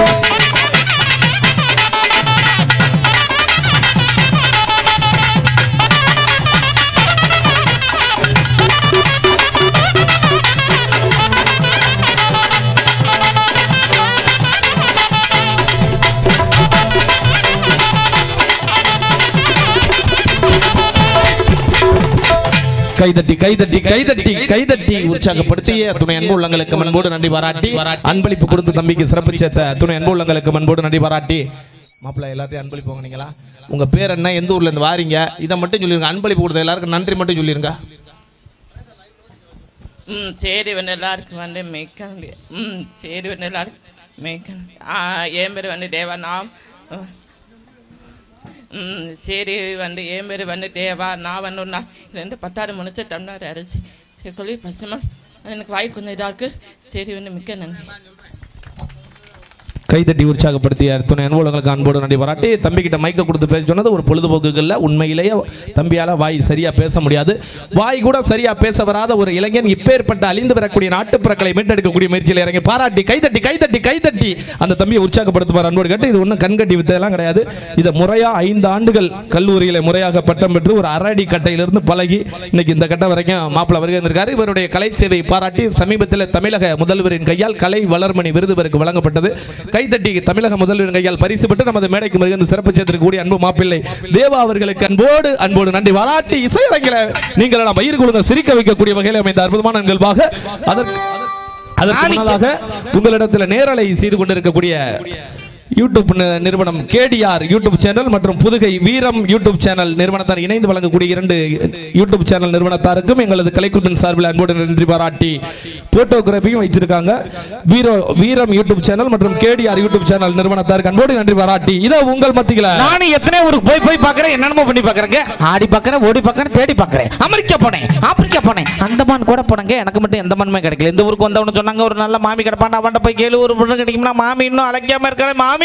[SPEAKER 2] கைதட்டி கைதட்டி கைதட்டி கைதட்டி உற்சாகப்படுத்திய துணை அன்பு உள்ளங்களுக்கு மண்போடு நன்றி பாராட்டி அன்பளிப்பு கொடுத்து தம்பிக்கு சிறப்பு சேர்த்த துணை அன்பு உள்ளங்களுக்கு மண்போடு நன்றி பாராட்டி மாப்பிள்ளை எல்லாத்தையும் அன்பளிப்பு வாங்கினீங்களா உங்க பேர் என்ன எந்த ஊர்ல இருந்து வாரீங்க இதை மட்டும் சொல்லிருங்க அன்பளிப்பு கொடுத்த எல்லாருக்கும் நன்றி மட்டும் சொல்லிருங்க
[SPEAKER 14] ம் சரி வந்து எல்லாருக்கும் வந்து மேய்க்க ம் சரி வந்து எல்லாருக்கும் மேய்க்க ஆ என் பேர் வந்து தேவா நான் ம் சரி வந்து என் பேர் வந்து தேவா நான் வந்து ஒரு நாள் ரெண்டு பத்தாறு மணிச்சு டம்ளர் அரிசி சரி கொள்ளி பசுமா எனக்கு வாய் கொஞ்சம் இதாக இருக்குது சரி வந்து மிக்க நன்றி
[SPEAKER 2] கைதட்டி உற்சாகப்படுத்திய துணை அன்புள்ளங்களுக்கு அன்போடு நன்றி பாராட்டி தம்பி கிட்ட மைக்க கொடுத்து பேச சொன்னது ஒரு பொழுதுபோக்குகள்ல உண்மையிலேயே தம்பியால வாய் சரியா பேச முடியாது வாய் கூட சரியா பேச வராத ஒரு இளைஞன் இப்பேற்பட்ட அழிந்து வரக்கூடிய நாட்டுப்புறக்களை மீட்டெடுக்கக்கூடிய முயற்சியில் இறங்கி பாராட்டி கைதட்டி கைதட்டி கைதட்டி அந்த தம்பியை உற்சாகப்படுத்துவார் அன்போடு கேட்டு இது ஒன்றும் கண்கட்டி வித்ததெல்லாம் கிடையாது இதை முறையா ஐந்து ஆண்டுகள் கல்லூரியில முறையாக பட்டம் பெற்று ஒரு அரடி கட்டையிலிருந்து பழகி இன்னைக்கு இந்த கட்டம் வரைக்கும் மாப்பிள்ளை வருகை வந்திருக்காரு இவருடைய கலை சேவை பாராட்டி சமீபத்தில் தமிழக முதல்வரின் கையால் கலை வளர்மணி விருது இவருக்கு வழங்கப்பட்டது கைதட்டி தமிழக முதல்வரின் கையால் பரிசு பெற்று நமது மேடைக்கு மிகுந்த சிறப்பு சேர்த்திருக்கக்கூடிய அன்பு மாப்பிள்ளை தேவா அவர்களுக்கு அன்போடு அன்போடு நன்றி பாராட்டி இசையரங்கில நீங்கள் எல்லாம் மயிர் கொடுங்க சிரிக்க வைக்கக்கூடிய வகையில் அமைந்த அற்புதமான நிகழ்வாக அதற்கு அதற்கு முன்னதாக உங்களிடத்தில் நேரலை செய்து கொண்டிருக்கக்கூடிய யூடியூப் நி- நிறுவனம் கேடிஆர் யூடியூப் சேனல் மற்றும் புதுகை வீரம் யூடியூப் சேனல் நிறுவனத்தார் இணைந்து வழங்கக்கூடிய இரண்டு யூடியூப் சேனல் நிறுவனத்தாருக்கும் எங்களது கலைக்குழுவின் சார்பில் அன்போடு நன்றி பாராட்டி போட்டோகிராஃபியும் வச்சிருக்காங்க வீரோ வீரம் யூடியூப் சேனல் மற்றும் கேடிஆர் யூடியூப் சேனல் நிறுவனத்தாருக்கு அன்போடு நன்றி பாராட்டி இதை உங்கள் மத்தியில
[SPEAKER 6] நானும் எத்தனை ஊருக்கு போய் போய் பார்க்கறேன் என்னென்னமோ பண்ணி பார்க்கறேங்க ஆடி பார்க்கறேன் ஓடி பார்க்கறேன் தேடி பார்க்கறேன் அமெரிக்கா போனேன் ஆப்பிரிக்கா போனேன் அந்தமான் கூட போனேங்க எனக்கு மட்டும் எந்த மண்ணுமே கிடைக்கல இந்த ஊருக்கு வந்தவனு சொன்னாங்க ஒரு நல்ல மாமி கிடப்பான் அவன்கிட்ட போய் கேளு ஒரு பொண்ணு கிடைக்கும்னா மாமி இன்னும் அழைக்காம இருக்காரு மாமி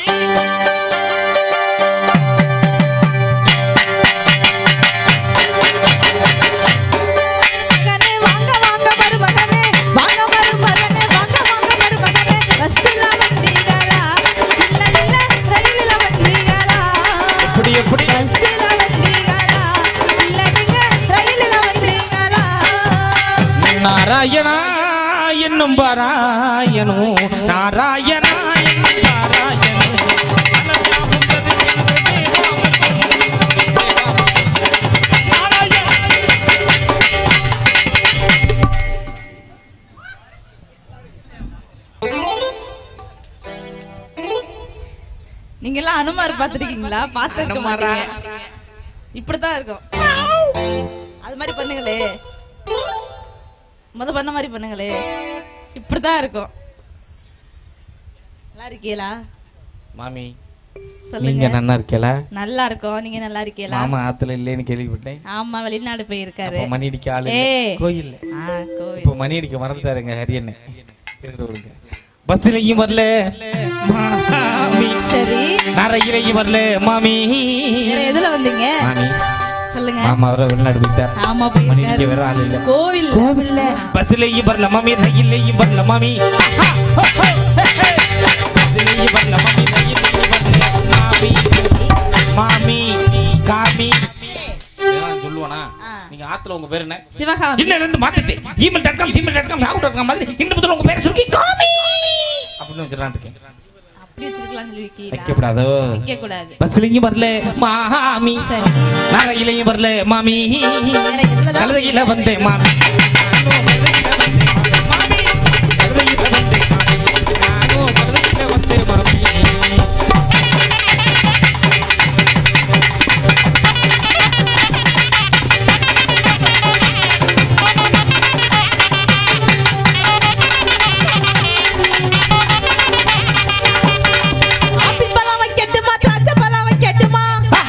[SPEAKER 4] மகனே வாங்க வாங்க மருமகனே வாங்க மருமகனே வாங்க வாங்க மருமகனே பஸ்ல வந்தீங்களா இல்ல இல்ல ரயில்ல வந்தீங்களா
[SPEAKER 6] எப்படி எப்படி
[SPEAKER 4] பஸ்ல வந்தீங்களா இல்ல நீங்க ரயில்ல வந்தீங்களா
[SPEAKER 6] நாராயணா என்னும் பாராயணும் நாராயணா என்னும் பாராயணும்
[SPEAKER 4] நீங்க எல்லாம் அனுமார் பாத்துருக்கீங்களா பாத்துருக்க
[SPEAKER 6] அனுமாரா?
[SPEAKER 4] மாட்டீங்க இப்படித்தான் இருக்கும் அது மாதிரி பண்ணுங்களே முத பண்ண மாதிரி பண்ணுங்களே இப்படித்தான் இருக்கும் நல்லா இருக்கீங்களா
[SPEAKER 6] மாமி
[SPEAKER 4] சொல்லுங்க
[SPEAKER 6] நீங்க நல்லா இருக்கல
[SPEAKER 4] நல்லா இருக்கோம் நீங்க நல்லா இருக்கீங்களா
[SPEAKER 6] மாமா ஆத்துல இல்லைன்னு கேள்விப்பட்டேன்
[SPEAKER 4] ஆமா வெளிநாடு போயிருக்காரு
[SPEAKER 6] அப்ப மணி அடிக்க ஆளு இல்ல.
[SPEAKER 4] ஏய்.
[SPEAKER 6] கோயில்ல
[SPEAKER 4] ஆ, கோவில்
[SPEAKER 6] இப்ப மணி அடிக்க மறந்துட்டாருங்க ஹரியண்ணே இருக்கட்டும் விடுங்க. பஸ்லயும் வரல மாமி
[SPEAKER 7] நரையிறையும் வரல மாமி
[SPEAKER 4] வேற எதுல வந்தீங்க
[SPEAKER 7] மாமி
[SPEAKER 4] சொல்லுங்க
[SPEAKER 7] ஆமா அவரை வெளிநாடு போயிட்டார்
[SPEAKER 4] ஆமா
[SPEAKER 7] மணி நிக்க வேற ஆள் இல்ல
[SPEAKER 4] கோவில் கோவில்ல
[SPEAKER 7] பஸ்லயும் வரல மாமி ரயிலையும் வரல மாமி பஸ்லயும் வரல மாமி ரயிலையும் வரல மாமி மாமி காமி இதெல்லாம் சொல்லுவானா நீங்க ஆத்துல உங்க பேர் என்ன
[SPEAKER 4] சிவகாமி
[SPEAKER 7] இன்னையில இருந்து மாத்திட்டு email dot com Gmail dot com Yahoo dot com மாதிரி இன்னும் முதல்ல உங்க பேரை சுருக்கி காமி அப்படின்னு வச்சிடலான் இருக்கேன்
[SPEAKER 4] அப்படி வச்சிருக்கலாம் சொல்லி வைக்கீங்களா?
[SPEAKER 7] வைக்கப்படாதோ
[SPEAKER 4] வைக்க கூடாது
[SPEAKER 7] பஸ்லயும் வரல மாமி நான் ரயிலையும் வரல மாமி கழுதையில வந்தேன் மாமி
[SPEAKER 4] ஆப்பிள் பழம் வைக்கட்டுமா திராட்சை பழம் வைக்கட்டுமா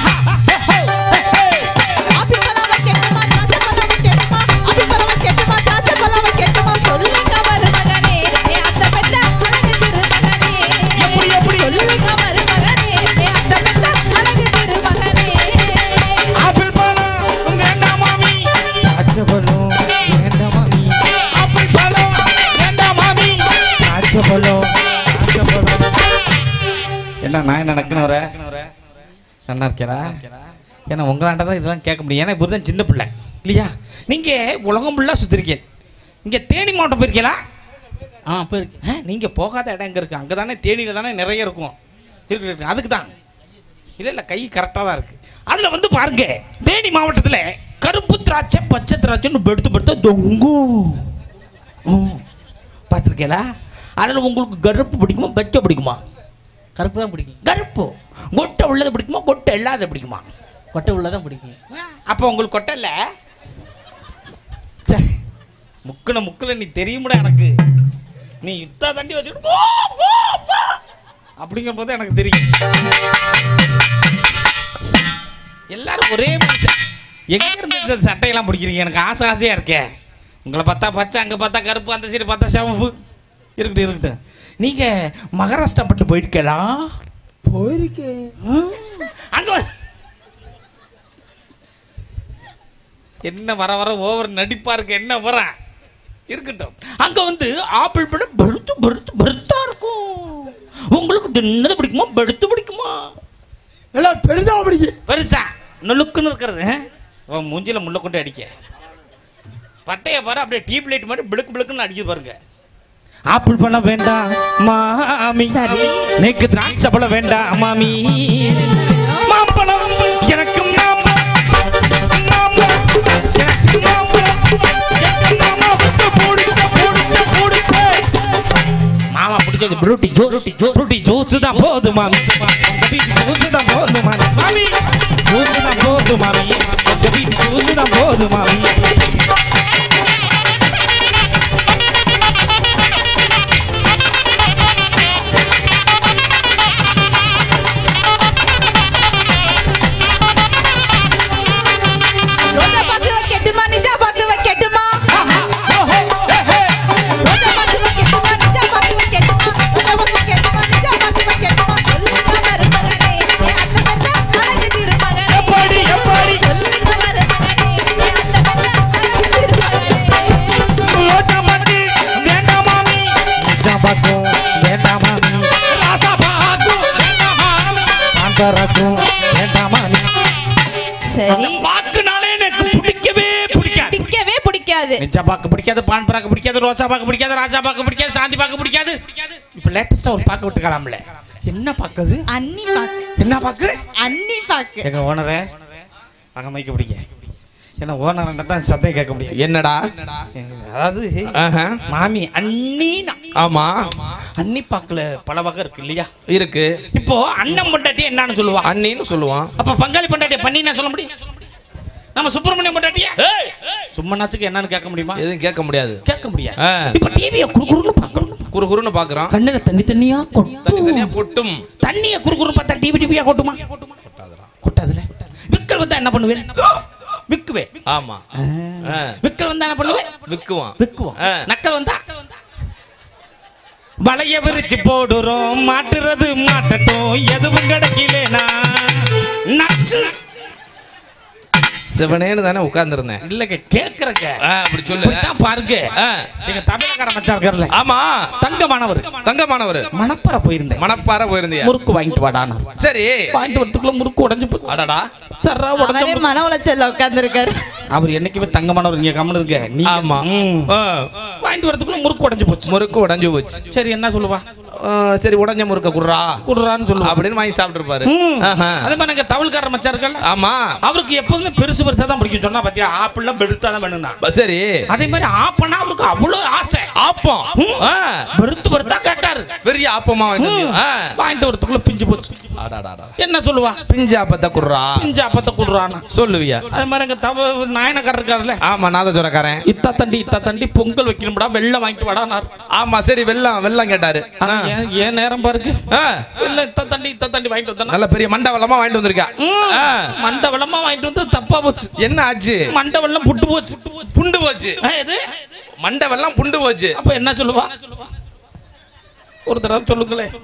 [SPEAKER 4] ஆப்பிள் பழம் வைக்கட்டுமா திராட்சை பழம் வைக்கட்டுமா ஆப்பிள் பழம் வைக்கட்டுமா திராட்சை பழம் வைக்கட்டுமா சொல்லுங்க மருமகனே ஏ அத்தை பெத்த அழகு திருமகனே எப்படி எப்படி சொல்லுங்க மருமகனே ஏ அத்தை பெத்த அழகு திருமகனே
[SPEAKER 7] ஆப்பிள் பழம் வேண்டாம் மாமி திராட்சை பழம் வேண்டாம் மாமி ஆப்பிள் பழம் வேண்டாம் மாமி திராட்சை பழம் திராட்சை பழம் என்ன நான் என்ன நடக்கணும் வர நல்லா இருக்கேரா ஏன்னா உங்களாண்ட தான் இதெல்லாம் கேட்க முடியும் ஏன்னா இப்போ தான் சின்ன பிள்ளை இல்லையா நீங்க உலகம் ஃபுல்லாக சுற்றிருக்கீங்க இங்க தேனி மாவட்டம் போயிருக்கீங்களா ஆ போயிருக்கேன் நீங்க போகாத இடம் எங்க இருக்கு அங்கே தானே தேனியில் தானே நிறைய இருக்கும் இருக்கு இருக்கு அதுக்கு தான் இல்லை இல்லை கை கரெக்டாக தான் இருக்கு அதில் வந்து பாருங்க தேனி மாவட்டத்தில் கருப்பு திராட்சை பச்சை திராட்சைன்னு பெடுத்து பெடுத்து தொங்கும் பார்த்துருக்கீங்களா அதில் உங்களுக்கு கருப்பு பிடிக்குமா பச்சை பிடிக்குமா கருப்பு தான் பிடிக்கும் கருப்பு கொட்டை உள்ளது பிடிக்குமா கொட்டை இல்லாத பிடிக்குமா கொட்டை உள்ளதான் பிடிக்கும் அப்போ உங்களுக்கு கொட்டை இல்லை ச்சே, முக்குன முக்குல நீ தெரியுமுடா எனக்கு நீ இத்தா தண்டி வச்சுட்டு போ, போ, போ. அப்படிங்கிற போது எனக்கு தெரியும் எல்லாரும் ஒரே மனுஷன் எங்க இருந்து இந்த சட்டையெல்லாம் பிடிக்கிறீங்க எனக்கு ஆசை ஆசையா இருக்கே உங்களை பார்த்தா பச்சை அங்க பார்த்தா கருப்பு அந்த சைடு பார்த்தா சிவப்பு இருக்கட்டும் இருக்கட்டும் நீங்க மகாராஷ்டிரா பட்டு போயிருக்கலாம் போயிருக்கேன் அங்க வ- என்ன வர வர ஓவர் நடிப்பா இருக்கு என்ன வர இருக்கட்டும் அங்க வந்து ஆப்பிள் பழம் பழுத்து பழுத்து பழுத்தா இருக்கும் உங்களுக்கு தின்னது பிடிக்குமா பழுத்து பிடிக்குமா எல்லாம் பெருசா பிடிக்கும் பெருசா நொழுக்குன்னு இருக்கிறது ஆ? உன் மூஞ்சில முள்ள கொண்டு அடிக்க பட்டைய பாரு அப்படியே டியூப் லைட் மாதிரி பிளுக்கு பிளுக்குன்னு அடிக்குது பாருங்க ஆப்பிள் பழம் வேண்டாம் மாமி நேக்கு திராட்சை பழம் வேண்டாம் மாமி மாம்பழம் எனக்கு மாம்பழம் மாம்பழம் எனக்கு மாம்பழம் எனக்கு மாமா விட்டு பிடிச்ச பிடிச்ச பிடிச்ச மாமா பிடிச்சது ப்ரூட்டி ஜூஸ் ப்ரூட்டி ஜூஸ் தான் போது மாமி உங்க வீட்டு ஜூஸ் தான் போது மாமி மாமி ஜூஸ் தான் போது மாமி உங்க வீட்டு ஜூஸ் தான் போது மாமி
[SPEAKER 4] ரோஜா பாக்கு வைக்கட்டுமா நிஜா பாக்கு வைக்கட்டுமா ரோஜா பாக்கு வைக்கட்டுமா நிஜா பாக்கு வைக்கட்டுமா ரோஜா பாக்கு வைக்கட்டுமா நிஜா பாக்கு வைக்கட்டுமா சொல்லுங்க மருமகனே ஏ அத்தை பெத்த அழகு திருமகனே
[SPEAKER 7] எப்படி எப்படி
[SPEAKER 4] சொல்லுங்க மருமகனே ஏ அத்தை பெத்த அழகு திருமகனே
[SPEAKER 7] ரோஜா பாக்கு வேண்டாம் மாமி ரோஜா பாக்கு வேண்டாம் மாமி ராசா பாக்கு வேண்டாம் மாமி ஆந்தராக்கு வேண்டாம் மாமி
[SPEAKER 4] சரி
[SPEAKER 7] பாக்குனாலே எனக்கு பிடிக்கவே பிடிக்காது
[SPEAKER 4] பிடிக்கவே பிடிக்காது
[SPEAKER 7] நிஜா பாக்கு பிடிக்காது பான் பராக்கு பிடிக்காது ரோசா பாக்கு பிடிக்காது ராஜா பாக்கு பிடிக்காது சாந்தி பாக்கு பிடிக்காது இப்ப லேட்டஸ்டா ஒரு பாக்கு விட்டுக்கலாம்ல என்ன பாக்குது
[SPEAKER 4] அன்னி பாக்கு
[SPEAKER 7] என்ன பாக்கு
[SPEAKER 4] அன்னி பாக்கு
[SPEAKER 7] எங்க ஓனரே அங்க மைக்க பிடிக்க ஏன்னா ஓனர் தான் சத்தம் கேட்க முடியும்
[SPEAKER 2] என்னடா
[SPEAKER 7] அதாவது
[SPEAKER 2] ஆஹா.
[SPEAKER 7] மாமி அண்ணினா
[SPEAKER 2] ஆமா
[SPEAKER 7] அன்னி பாக்குல பல வகை இருக்கு இல்லையா
[SPEAKER 2] இருக்கு
[SPEAKER 7] இப்போ அண்ணன் பொண்டாட்டி என்னன்னு சொல்லுவான்
[SPEAKER 2] அண்ணின்னு சொல்லுவான்
[SPEAKER 7] அப்ப பங்காளி பொண்டாட்டிய பண்ணினா சொல்ல முடியும் நம்ம சுப்பிரமணியம் பொண்டாட்டிய சும்மனாச்சுக்கு என்னன்னு கேட்க முடியுமா
[SPEAKER 2] எதுவும் கேட்க முடியாது
[SPEAKER 7] கேட்க முடியாது
[SPEAKER 2] ஆ.
[SPEAKER 7] இப்ப டிவிய குறுகுறுன்னு பாக்குறோம்
[SPEAKER 2] குறு குறுன்னு பாக்குறான்
[SPEAKER 7] கண்ணுல தண்ணி தண்ணியா
[SPEAKER 2] தனி தனியா கொட்டும்
[SPEAKER 7] தண்ணிய குறுகுறு பார்த்தா டிவி டிவியா கொட்டுமா கொட்டாதுல விக்கல் வந்தா என்ன பண்ணுவேன் விக்குவேன்
[SPEAKER 2] ஆமா ஆ.
[SPEAKER 7] விக்கல் வந்தா என்ன பண்ணுவேன்
[SPEAKER 2] விக்குவான்
[SPEAKER 7] விக்குவோம்
[SPEAKER 2] ஆ.
[SPEAKER 7] நக்கல் வந்தா வளைய விரிச்சு போடுறோம் மாட்டுறது மாட்டட்டும் எதுவும் கிடைக்கலனா நக்கு
[SPEAKER 2] சிவனேன்னு தானே உட்கார்ந்துருந்தேன்
[SPEAKER 7] இல்லங்க கேக்குறங்க
[SPEAKER 2] அப்படி சொல்லு
[SPEAKER 7] இப்படித்தான் பாருங்க
[SPEAKER 2] ஆ.
[SPEAKER 7] எங்க தமிழக்கார மச்சான் இருக்கார்ல
[SPEAKER 2] ஆமா
[SPEAKER 7] தங்கமானவர்
[SPEAKER 2] தங்கமானவர்
[SPEAKER 7] மணப்பாறை போயிருந்தேன்
[SPEAKER 2] மணப்பாறை போயிருந்தியா
[SPEAKER 7] முறுக்கு வாங்கிட்டு வாடானா
[SPEAKER 2] சரி
[SPEAKER 7] வாங்கிட்டு வரதுக்குள்ள முறுக்கு உடைஞ்சு போச்சு
[SPEAKER 2] அடடா
[SPEAKER 7] சர்ரா உடஞ்ச
[SPEAKER 4] அவரே மன உளைச்சல்ல உட்கார்ந்துருக்காரு
[SPEAKER 7] அவர் என்னைக்குமே தங்கமானவர் நீங்க கம்மன் இருக்க நீ
[SPEAKER 2] ஆமா ஆ.
[SPEAKER 7] வாங்கிட்டு வரதுக்குள்ள முறுக்கு உடைஞ்சு போச்சு
[SPEAKER 2] முறுக்கு உடைஞ்சு போச்சு
[SPEAKER 7] சரி என்ன சொல்லுவா
[SPEAKER 2] ஆ, சரி உடைஞ்ச முறுக்க குடுறா
[SPEAKER 7] குடுறான்னு சொல்லுவா
[SPEAKER 2] அப்படின்னு வாங்கி சாப்பிட்டுருப்பாரு ஆஹா.
[SPEAKER 7] அதே மாதிரி எங்க தவழ்கார மச்சான் இருக்கல
[SPEAKER 2] ஆமா
[SPEAKER 7] அவருக்கு எப்போதுமே பெருசு பெருசா தான் பிடிக்கும் சொன்னா பாத்தியா ஆப்பிள்லாம் பெருத்தா தான் வேணும்னா
[SPEAKER 2] சரி
[SPEAKER 7] அதே மாதிரி ஆப்பனா அவருக்கு அவ்வளவு ஆசை
[SPEAKER 2] ஆப்பம் ஆ.
[SPEAKER 7] பெருத்து பெருத்தா கேட்டாரு
[SPEAKER 2] பெரிய ஆப்பமா வாங்கிட்டு வந்தியா? ஆ.
[SPEAKER 7] வாங்கிட்டு வரதுக்குள்ள பிஞ்சு போச்சு
[SPEAKER 2] அடாடாடா.
[SPEAKER 7] என்ன சொல்லுவா
[SPEAKER 2] பிஞ்சு ஆப்பத்தை குடுறா
[SPEAKER 7] பிஞ்சு அப்பத்த குடுறானா
[SPEAKER 2] சொல்லுவியா
[SPEAKER 7] அதே மாதிரி எங்க தவ நாயனக்காரர் இருக்காருல்ல
[SPEAKER 2] ஆமா நாதஜோரக்காரன்
[SPEAKER 7] இத்தா தண்டி இத்தா தண்டி பொங்கல் வைக்கணும்டா வெள்ளம் வாங்கிட்டு வாடானார்
[SPEAKER 2] ஆமா சரி வெள்ளம் வெள்ளம் கேட்டாரு
[SPEAKER 7] ஆனா ஏன் ஏன் நேரம் பாருக்கு
[SPEAKER 2] ஆ.
[SPEAKER 7] இல்ல இத்தா தண்டி இத்தா தண்டி வாங்கிட்டு வந்தானா
[SPEAKER 2] நல்ல பெரிய மண்டை வெள்ளமா வாங்கிட்டு வந்திருக்கா ஆ.
[SPEAKER 7] மண்டை வெள்ளமா வாங்கிட்டு வந்து தப்பா போச்சு
[SPEAKER 2] என்ன ஆச்சு
[SPEAKER 7] மண்டை வெள்ளம் புட்டு போச்சு
[SPEAKER 2] புண்டு போச்சு
[SPEAKER 7] ஆ, எது
[SPEAKER 2] மண்டை வெள்ளம் புண்டு போச்சு
[SPEAKER 7] அப்ப என்ன சொல்லுவா ஒரு தடவை சொல்லுங்களேன்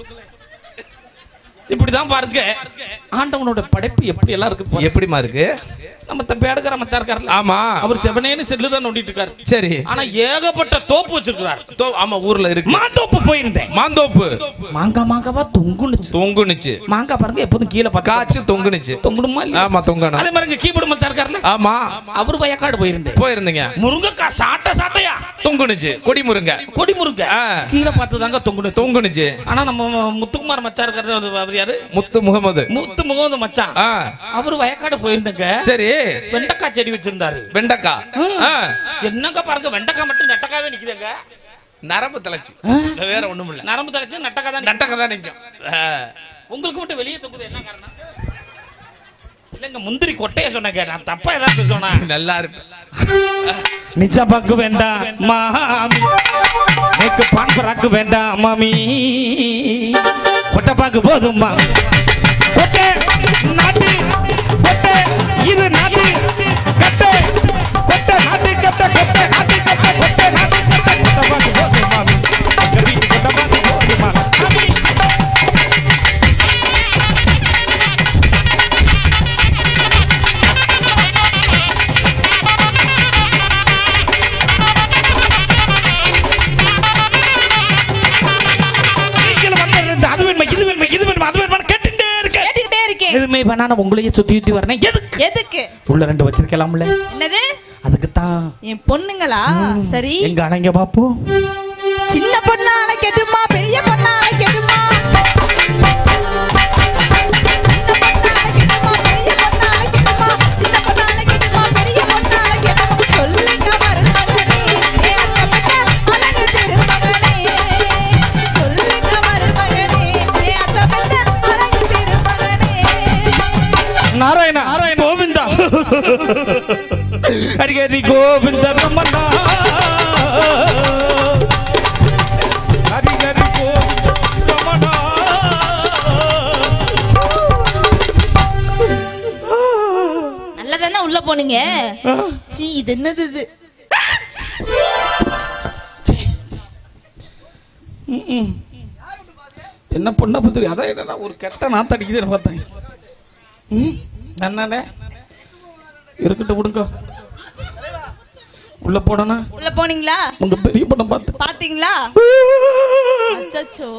[SPEAKER 7] இப்படிதான் பாருங்க ஆண்டவனோட படைப்பு எப்படி எல்லாம் இருக்குது பாருங்க.
[SPEAKER 2] எப்படிமா இருக்கு
[SPEAKER 7] நம்ம பேடுகிற மச்சா இருக்காருல்ல
[SPEAKER 2] ஆமா
[SPEAKER 7] அவர் செவனேன்னு செல்லு தான் நோண்டிட்டு இருக்காரு
[SPEAKER 2] சரி
[SPEAKER 7] ஆனா ஏகப்பட்ட தோப்பு வச்சிருக்கிறார்
[SPEAKER 2] தோ- ஆமா ஊர்ல இருக்கு
[SPEAKER 7] மாந்தோப்பு போயிருந்தேன்
[SPEAKER 2] மாந்தோப்பு
[SPEAKER 7] மாங்கா மாங்காவா தொங்குனுச்சு
[SPEAKER 2] தொங்குனுச்சு
[SPEAKER 7] மாங்காய் பாருங்க எப்போதும் கீழே பார்த்து
[SPEAKER 2] காய்ச்சி தொங்குனுச்சு
[SPEAKER 7] தொங்குணுமா இல்லையா?
[SPEAKER 2] ஆமா தொங்கணும்
[SPEAKER 7] அதே மாதிரி இங்க கீபோர்டு மச்சா இருக்காருல்ல
[SPEAKER 2] ஆமா
[SPEAKER 7] அவர் வயக்காடு போயிருந்தேன்
[SPEAKER 2] போயிருந்தீங்க
[SPEAKER 7] முருங்கக்காய் சாட்ட சாட்டையா
[SPEAKER 2] தொங்குனுச்சு கொடி முருங்க
[SPEAKER 7] கொடி முருங்க
[SPEAKER 2] ஆ.
[SPEAKER 7] கீழே பார்த்து தாங்க தொங்குனு
[SPEAKER 2] தொங்குனுச்சு
[SPEAKER 7] ஆனா நம்ம முத்துக்குமார் மச்சா இருக்கிறது வந்து அவர் யாரு
[SPEAKER 2] முத்து முகமது
[SPEAKER 7] முத்து முகமது மச்சான்
[SPEAKER 2] ஆ
[SPEAKER 7] அவரு வயக்காடு போயிருந்தங்க
[SPEAKER 2] சரி
[SPEAKER 7] வெண்டைக்காய் செடி வச்சிருந்தாரு
[SPEAKER 2] வெண்டைக்கா ஆ.
[SPEAKER 7] என்னங்க பாருங்க வெண்டைக்காய் மட்டும் நெட்டக்காவே நிக்குதுங்க
[SPEAKER 2] நரம்பு தலைச்சு வேற ஒண்ணும் இல்ல
[SPEAKER 7] நரம்பு தலைச்சு நெட்டக்காய் தான்
[SPEAKER 2] நட்டக்கா தான் நிக்கும் ஆ.
[SPEAKER 7] உங்களுக்கு மட்டும் வெளியே தொங்குது என்ன காரணம் இல்லங்க முந்திரி கொட்டைய சொன்னங்க நான் தப்பா ஏதாவது சொன்னா
[SPEAKER 2] நல்லா இருக்கு
[SPEAKER 7] நிச்சா பாக்கு வேண்டாம் மாமி எனக்கு பான் பராக்கு வேண்டாம் மாமி கொட்டை பாக்கு போதும் மாமி கொட்டை நாட்டு கொட்டை இது நாட்டு கட்டை கொட்டை நாட்டு கட்டை கொட்டை நாட்டு கட்டை கொட்டை நாட்டு கட்டை கொட்டை பாக்கு போதும் மாமி எங்க வீட்டு கொட்டை பாக்கு போதும் மாமி மாமி நீங்களும் வந்திருந்து அது வேணுமா இது வேணுமா இது வேணுமா அது வேணுமா கேட்டுட்டே இருக்க
[SPEAKER 4] கேட்டுக்கிட்டே இருக்கேன்
[SPEAKER 7] எதுவுமே பண்ணா நான் உங்களையே சுத்தி சுத்தி வரேன் எதுக்கு
[SPEAKER 4] எதுக்கு
[SPEAKER 7] உள்ள ரெண்டு வச்சிருக்கலாம்ல
[SPEAKER 4] என்னது
[SPEAKER 7] அதுக்கு தான்
[SPEAKER 4] என் பொண்ணுங்களா சரி
[SPEAKER 7] எங்க அணைங்க பாப்போம்
[SPEAKER 4] சின்ன பொண்ணா அழைக்கட்டுமா பெரிய பொண்ணா அழைக்கட்டுமா சின்ன பொண்ணா அழைக்கட்டுமா, பெரிய பொண்ணா அழைக்கட்டுமா? சொல்லுங்க மருமகனே, என் அத்தப்பட்ட அழகு திருமகனே. சொல்லுங்க மருமகனே, என் அத்தப்பட்ட அழகு திருமகனே.
[SPEAKER 7] நாராயண நாராயண கோவிந்தா ஹரிஹரி கோவிந்த ரமணா ஹரிஹரி கோவிந்த ரமணா
[SPEAKER 4] நல்லதானே உள்ள போனீங்க சீ இது என்னது இது
[SPEAKER 7] ம்ம். என்ன பொண்ணை பத்தி அதான் என்னன்னா ஒரு கெட்ட நாத்த அடிக்குதுன்னு பார்த்தேன் ம் என்னண்ணே இருக்கட்டும் விடுங்க உள்ள போனா
[SPEAKER 4] உள்ள போனீங்களா
[SPEAKER 7] உங்க பெரிய பொண்ணை பார்த்து
[SPEAKER 4] பாத்தீங்களா அச்சச்சோ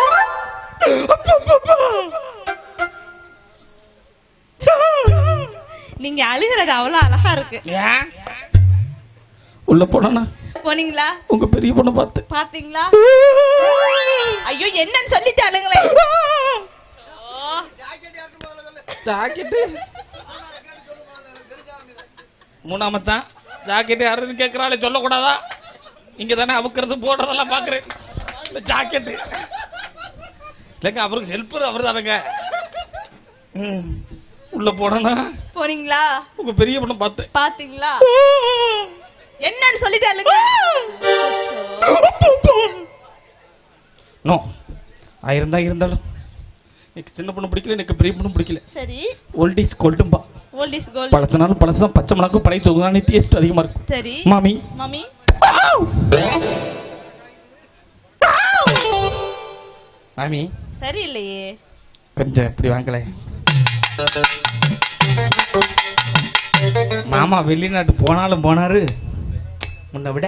[SPEAKER 4] நீங்க அழுகிறது அவ்வளவு அழகா இருக்கு
[SPEAKER 7] ஏன் உள்ள போனா
[SPEAKER 4] போனீங்களா
[SPEAKER 7] உங்க பெரிய பொண்ணை பார்த்து
[SPEAKER 4] பாத்தீங்களா ஐயோ என்னன்னு சொல்லிட்டு அழுங்களே
[SPEAKER 7] ஜாக்கெட்டு மூணாம் மச்சான் ஜாக்கெட்டு யாருன்னு கேட்குறாளே சொல்லக்கூடாதா இங்க தானே அவுக்கிறது போடுறதெல்லாம் பார்க்குறேன் இந்த ஜாக்கெட்டு இல்லைங்க அவருக்கு ஹெல்ப்பர் அவர் தானுங்க ம் உள்ள போனா
[SPEAKER 4] போனீங்களா
[SPEAKER 7] உங்க பெரிய பொண்ணை பார்த்து
[SPEAKER 4] பாத்தீங்களா என்னன்னு சொல்லிட்டு அழுங்க
[SPEAKER 7] நோ ஆயிருந்தா இருந்தாலும் எனக்கு சின்ன பொண்ணு பிடிக்கல எனக்கு பெரிய பொண்ணு பிடிக்கல
[SPEAKER 4] சரி
[SPEAKER 7] ஓல்ட் இஸ் கோல்டும்பா
[SPEAKER 4] ஓல்ட் இஸ் கோல்ட்
[SPEAKER 7] பழசனாலும் பழசம் பச்சை மிளகும் பழைய தொகுதானே டேஸ்ட் அதிகமா இருக்கும்
[SPEAKER 4] சரி
[SPEAKER 7] மாமி
[SPEAKER 4] மாமி
[SPEAKER 7] மாமி
[SPEAKER 4] சரியில்லையே
[SPEAKER 7] கொஞ்சம் இப்படி வாங்கல மாமா வெளிநாட்டு போனாலும் போனாரு முன்ன விட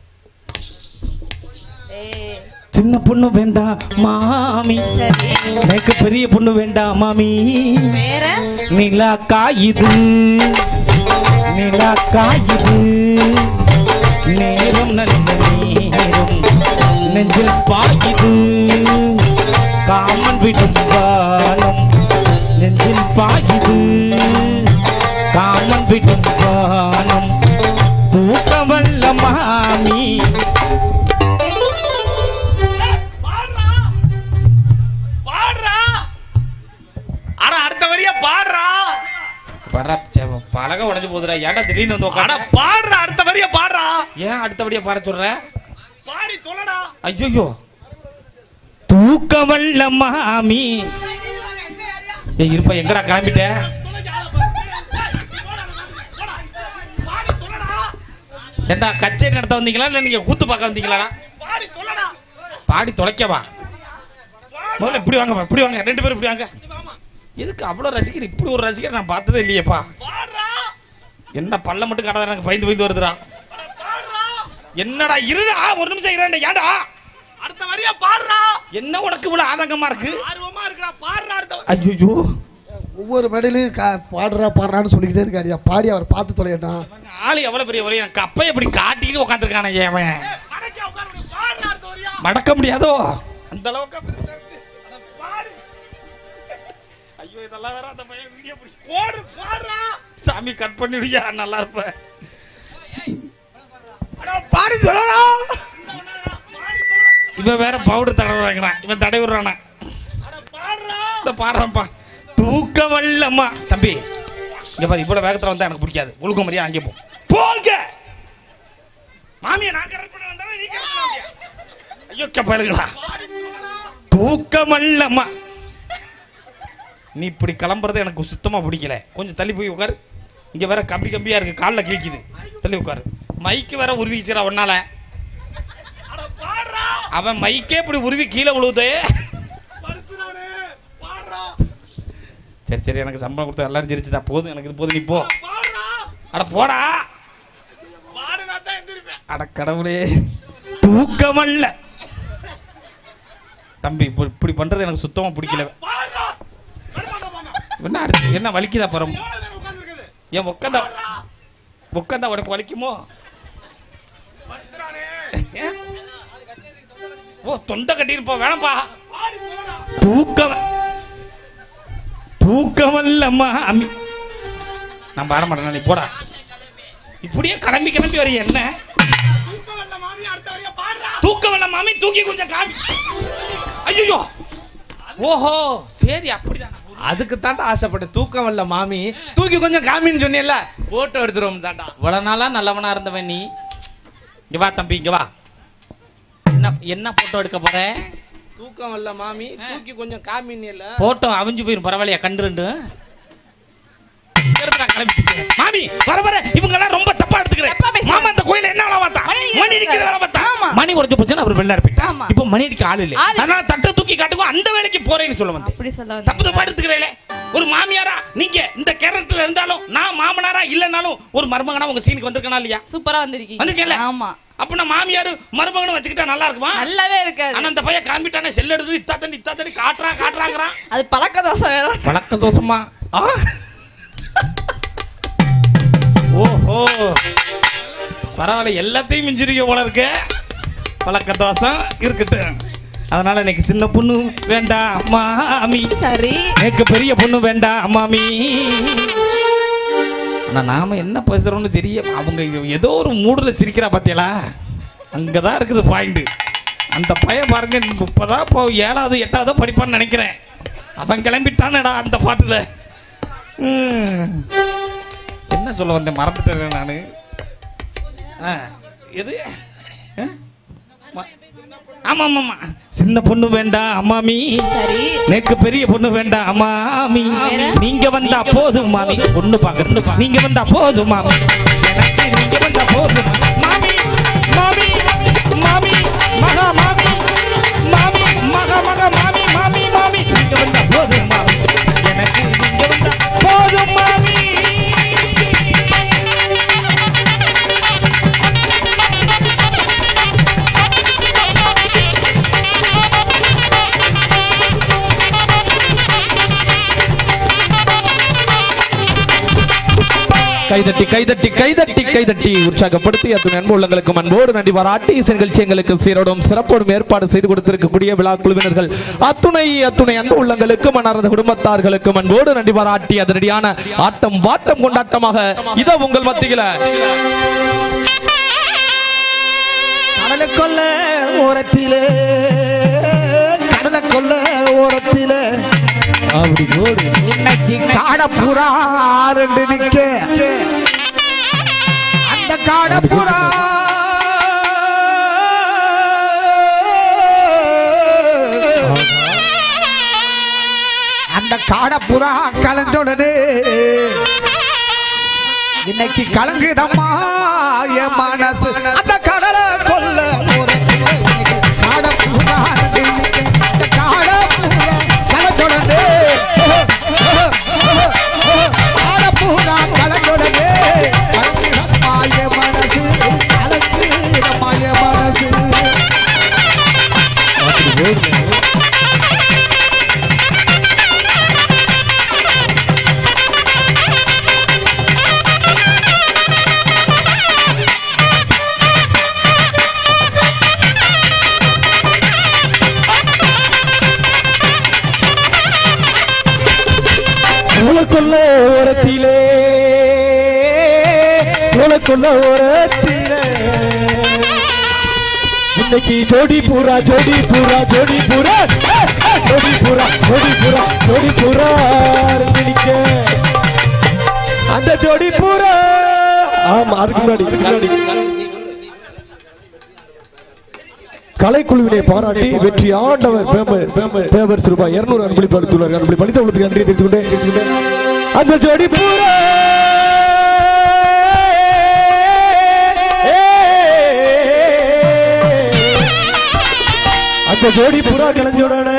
[SPEAKER 4] ஏய்
[SPEAKER 7] சின்ன பொண்ணு வேண்டாம் மாமி
[SPEAKER 4] சரி
[SPEAKER 7] எனக்கு பெரிய பொண்ணு வேண்டாம் மாமி
[SPEAKER 4] வேற
[SPEAKER 7] நிலா காயுது நிலா காயுது நேரம் நல்ல நேரம் நெஞ்சில் பாயுது காமன் விடும் வானம் நெஞ்சில் பாயுது காமன் விடும் வானம் தூக்க வல்ல மாமி
[SPEAKER 6] பாடுறா அட அடுத்த வரியா பாடுறா
[SPEAKER 7] பழக உடஞ்சு போதுடா ஏன்டா திடீர்னு வந்து
[SPEAKER 6] அட
[SPEAKER 7] உட்கார
[SPEAKER 6] பாடுறா அடுத்த வரியா பாடுறா
[SPEAKER 7] ஏன் அடுத்தபடியா பாட சொல்ற
[SPEAKER 6] பாடி தொலைடா
[SPEAKER 7] ஐயோ தூக்க வல்ல மாமி ஏய் இருப்பா எங்கடா கிளம்பிட்ட ஏண்டா கச்சேரி நடத்த வந்தீங்களா இல்ல நீங்க கூத்து பார்க்க வந்தீங்களா
[SPEAKER 6] பாடி தொலைடா
[SPEAKER 7] பாடி தொலைக்கவா முதல்ல இப்படி வாங்க இப்படி வாங்க ரெண்டு பேரும் இப்படி வாங்க எதுக்கு அவ்வளவு ரசிகர் இப்படி ஒரு ரசிகர் நான் பார்த்ததே இல்லையேப்பா என்ன பல்ல மட்டும் காட்டாத எனக்கு பயந்து பயந்து வருதுடா என்னடா இருடா ஒரு நிமிஷம் இருடா ஏன்டா
[SPEAKER 6] அடுத்த வரியா பாடுறா
[SPEAKER 7] என்ன உனக்கு இவ்வளவு ஆதங்கமா இருக்கு
[SPEAKER 6] ஆர்வமா இருக்குடா பாடுறா அடுத்த
[SPEAKER 7] ஐயோ
[SPEAKER 5] ஒவ்வொரு மேடையிலையும் கா- பாடுறா பாடுறான்னு சொல்லிக்கிட்டே இருக்காருயா பாடி அவர் பார்த்து தொலையட்டான்
[SPEAKER 7] ஆளு எவ்வளவு பெரிய வரையும் எனக்கு அப்பைய இப்படி காட்டிக்கிட்டு உட்காந்துருக்கானே அவன் மடக்க முடியாதோ அந்த அளவுக்கு பெருசா இருக்கு. அட பாடு. ஐயோ இதெல்லாம் வேற அந்த பையன் வீடியோ பிடிச்சி போடு பாடுறா சாமி கட் பண்ணிடுயா நல்லா இருப்ப அட பாடி சொல்லலாம் இவன் வேற பவுடர் தடவை வாங்குறான் இவன் தடவை விடுறானா இந்த பாடுறான்ப்பா தூக்க வல்லம்மா தம்பி இங்க பாரு இவ்வளவு வேகத்துல வந்தா எனக்கு பிடிக்காது ஒழுக்க மாதிரியா அங்கே போ போங்க மாமியா நான் கரெக்ட் பண்ண வந்தா நீ கரெக்ட் பண்ண வந்தியா ஐயோ கப்பலுங்களா தூக்கமல்லம்மா நீ இப்படி கிளம்புறது எனக்கு சுத்தமா பிடிக்கல கொஞ்சம் தள்ளி போய் உட்காரு இங்க வேற கம்பி கம்பியா இருக்கு கால்ல கிழிக்குது தள்ளி உட்காரு மைக்கு வேற உருவிச்சுரா உன்னால அவன் மைக்கே இப்படி உருவி கீழே விழுவுதே சரி சரி எனக்கு சம்பளம் கொடுத்தா எல்லாரும் சிரிச்சுட்டா போதும் எனக்கு இது போதும் நீ போ அட போடா அட கடவுளே தூக்கமல்ல தம்பி இப்ப இப்படி பண்றது எனக்கு சுத்தமா பிடிக்கல என்ன அடுத்து என்ன வலிக்குதா பரம் ஏன் உட்காந்தா உட்காந்தா உனக்கு வலிக்குமோ ஏன்? ஓ தொண்டை கட்டியிருப்போம் வேணாம்ப்பா தூக்கம் தூக்கமல்லம்மா அம்மி நான் பாட மாட்டேன் நீ போடா இப்படியே கிளம்பி கிளம்பி வரைய என்ன தூக்க வேண்டாம் மாமி தூக்கி கொஞ்சம் காமி ஐயோ ஓஹோ சரி அப்படிதான்
[SPEAKER 2] அதுக்கு தாண்டா ஆசைப்பட்டேன் தூக்கம் வரல மாமி தூக்கி கொஞ்சம் காமின்னு சொன்னியல்ல போட்டோ எடுத்துருவோம் தாண்டா
[SPEAKER 7] இவ்வளவு நாளா நல்லவனா இருந்தவன் நீ இங்க வா தம்பி இங்க வா என்ன என்ன போட்டோ எடுக்க போற
[SPEAKER 2] தூக்கம் வரல மாமி தூக்கி கொஞ்சம் காமின்னு இல்ல
[SPEAKER 7] போட்டோ அவிஞ்சு போயிரும் பரவாயில்லையா கண்டு ரெண்டு இங்க இருந்து நான் கிளம்பிட்டேன். மாமி வர வர இவங்க எல்லாம் ரொம்ப தப்பா எடுத்துக்கிறேன் மாமா அந்த கோயில என்ன வேலை பார்த்தா மணி அடிக்கிற வேலை பார்த்தா மணி உடைஞ்சு போச்சுன்னா அவர் வெளில இருப்பிட்டான் இப்போ மணி அடிக்க ஆள் இல்லை அதனால தட்டை தூக்கி காட்டுங்க அந்த வேலைக்கு போறேன்னு சொல்ல வந்தேன்
[SPEAKER 4] அப்படி சொல்ல
[SPEAKER 7] தப்பு தப்பா எடுத்துக்கிறேன் ஒரு மாமியாரா நீங்க இந்த கேரக்டர்ல இருந்தாலும் நான் மாமனாரா இல்லனாலும் ஒரு மருமகனா உங்க சீனுக்கு வந்திருக்கனா இல்லையா
[SPEAKER 4] சூப்பரா வந்திருக்கீங்க
[SPEAKER 7] வந்திருக்கேன்ல
[SPEAKER 4] ஆமா
[SPEAKER 7] அப்ப நான் மாமியாரு மருமகனும் வச்சுக்கிட்டா நல்லா இருக்குமா
[SPEAKER 4] நல்லாவே இருக்காது
[SPEAKER 7] ஆனா அந்த பையன் கிளம்பிட்டானே செல் எடுத்து இத்தா தண்ணி இத்தா தண்ணி காட்டுறா காட்டுறாங்கிறான்
[SPEAKER 4] அது பழக்க தோசை வேற
[SPEAKER 7] வழக்க தோசமா ஆ ஓஹோ பரவாயில்ல எல்லாத்தையும் மிஞ்சிருக்க போல இருக்கு பழக்க தோசம் இருக்கட்டும் அதனால இன்னைக்கு சின்ன பொண்ணு வேண்டாம் மாமி
[SPEAKER 4] சரி
[SPEAKER 7] எனக்கு பெரிய பொண்ணு வேண்டாம் மாமி ஆனா நாம என்ன பேசுறோம்னு தெரிய அவங்க ஏதோ ஒரு மூடுல சிரிக்கிறா பாத்தியலா அங்கதான் இருக்குது பாயிண்ட் அந்த பையன் பாருங்க இப்பதான் இப்போ ஏழாவது எட்டாவது படிப்பான்னு நினைக்கிறேன் அவன் கிளம்பிட்டானடா அந்த பாட்டுல ம். என்ன சொல்ல வந்தேன் மறந்துட்டேன் நானு ஆ, எது ஆ? ம- ஆமா ஆமா ஆமா சின்ன பொண்ணு வேண்டாம் அம்மாமி நேக்கு பெரிய பொண்ணு வேண்டாம் அம்மாமி நீங்க வந்தா போதும் மாமி பொண்ணு பாக்குறது நீங்க வந்தா போதும் மாமி எனக்கு நீங்க வந்தா போதும் மாமி மாமி மாமி மகா மாமி மாமி மகா மகா மாமி
[SPEAKER 2] கைதட்டி கைதட்டி கைதட்டி கைதட்டி உற்சாகப்படுத்தி அத்துணை அன்பு உள்ளங்களுக்கு அன்போடு நன்றி பாராட்டி இசை நிகழ்ச்சி எங்களுக்கு சீரோடும் சிறப்போடும் ஏற்பாடு செய்து கொடுத்திருக்கக்கூடிய விழா குழுவினர்கள் அத்துணை அத்துணை அன்பு உள்ளங்களுக்கு மணர்ந்த குடும்பத்தார்களுக்கும் அன்போடு நன்றி பாராட்டி அதனடியான ஆட்டம் பாட்டம் கொண்டாட்டமாக இதோ உங்கள் மத்தியில
[SPEAKER 5] கடலை கொல்ல ஓரத்திலே கடலை கொல்ல ஓரத்திலே
[SPEAKER 1] அப்படி போடு
[SPEAKER 5] இன்னைக்கு காடப்புறா ரெண்டு நிக்க அந்த காடப்புறா அந்த காடப்புறா கலந்துடனே இன்னைக்கு கலங்குதம்மா என் மனசு அந்த கடலை கொல்ல ஓரத்திலே இன்னைக்கு காடப்புறா ரெண்டு நிக்க. அந்த காடப்புறா கலந்துடனே காடப்புறா கலந்துடனே கலங்குதம்மா என் மனசு கலங்குதம்மா என் மனசு
[SPEAKER 1] அப்படி போடு சோழக்கொல்ல ஓரத்திலே சோழக்கொல்ல ஓரத்திலே இன்னைக்கு ஜோடி பூரா ஜோடி பூரா ஜோடி பூரா ஏய், ஏய், ஜோடி பூரா ஜோடி பூரா ஜோடி பூரா நினைக்க அந்த ஜோடி பூரா ஆமா அதுக்கு முன்னாடி இதுக்கு முன்னாடி கலைக்குழுவினை பாராட்டி வெற்றி ஆண்டவர் பேமர் பேமர் பேமர்ஸ் ரூபாய் இருநூறு அன்பளிப்பு அளித்துள்ளார் அன்பளி பளித்த உள்ளத்துக்கு நன்றியை தெரிவித்துக் கொண்டே தெரிவித்துக் கொண்டே அந்த ஜோடி பூரா அந்த ஜோடி புறா கலைஞ்சோடனே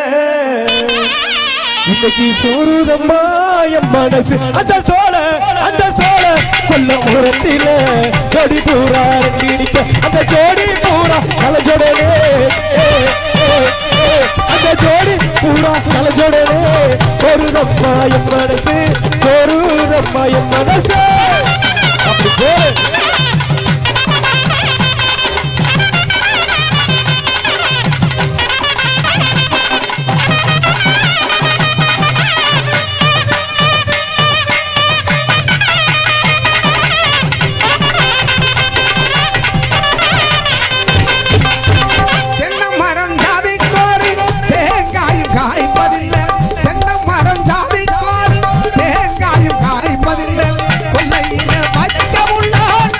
[SPEAKER 1] இன்னைக்கு சோறுதம்மா என் மனசு அந்த சோழ அந்த சோழ கொல்ல உரத்தில ஜோடி பூரா நீடிக்க அந்த ஜோடி பூரா கலைஞ்சோடனே அந்த ஜோடி பூரா கலைஞ்சோடனே சோறுதம்மா என் மனசு சோறுதம்மா என் மனசு அப்படி போடு
[SPEAKER 5] தென்னை மரம் ஜாதி கோரி தேங்காயும் காய்ப்பதில்லை தென்னை மரம் ஜாதி கோரி தேங்காயும் காய்ப்பதில்லை கொல்லையில பச்சை முள்ளான்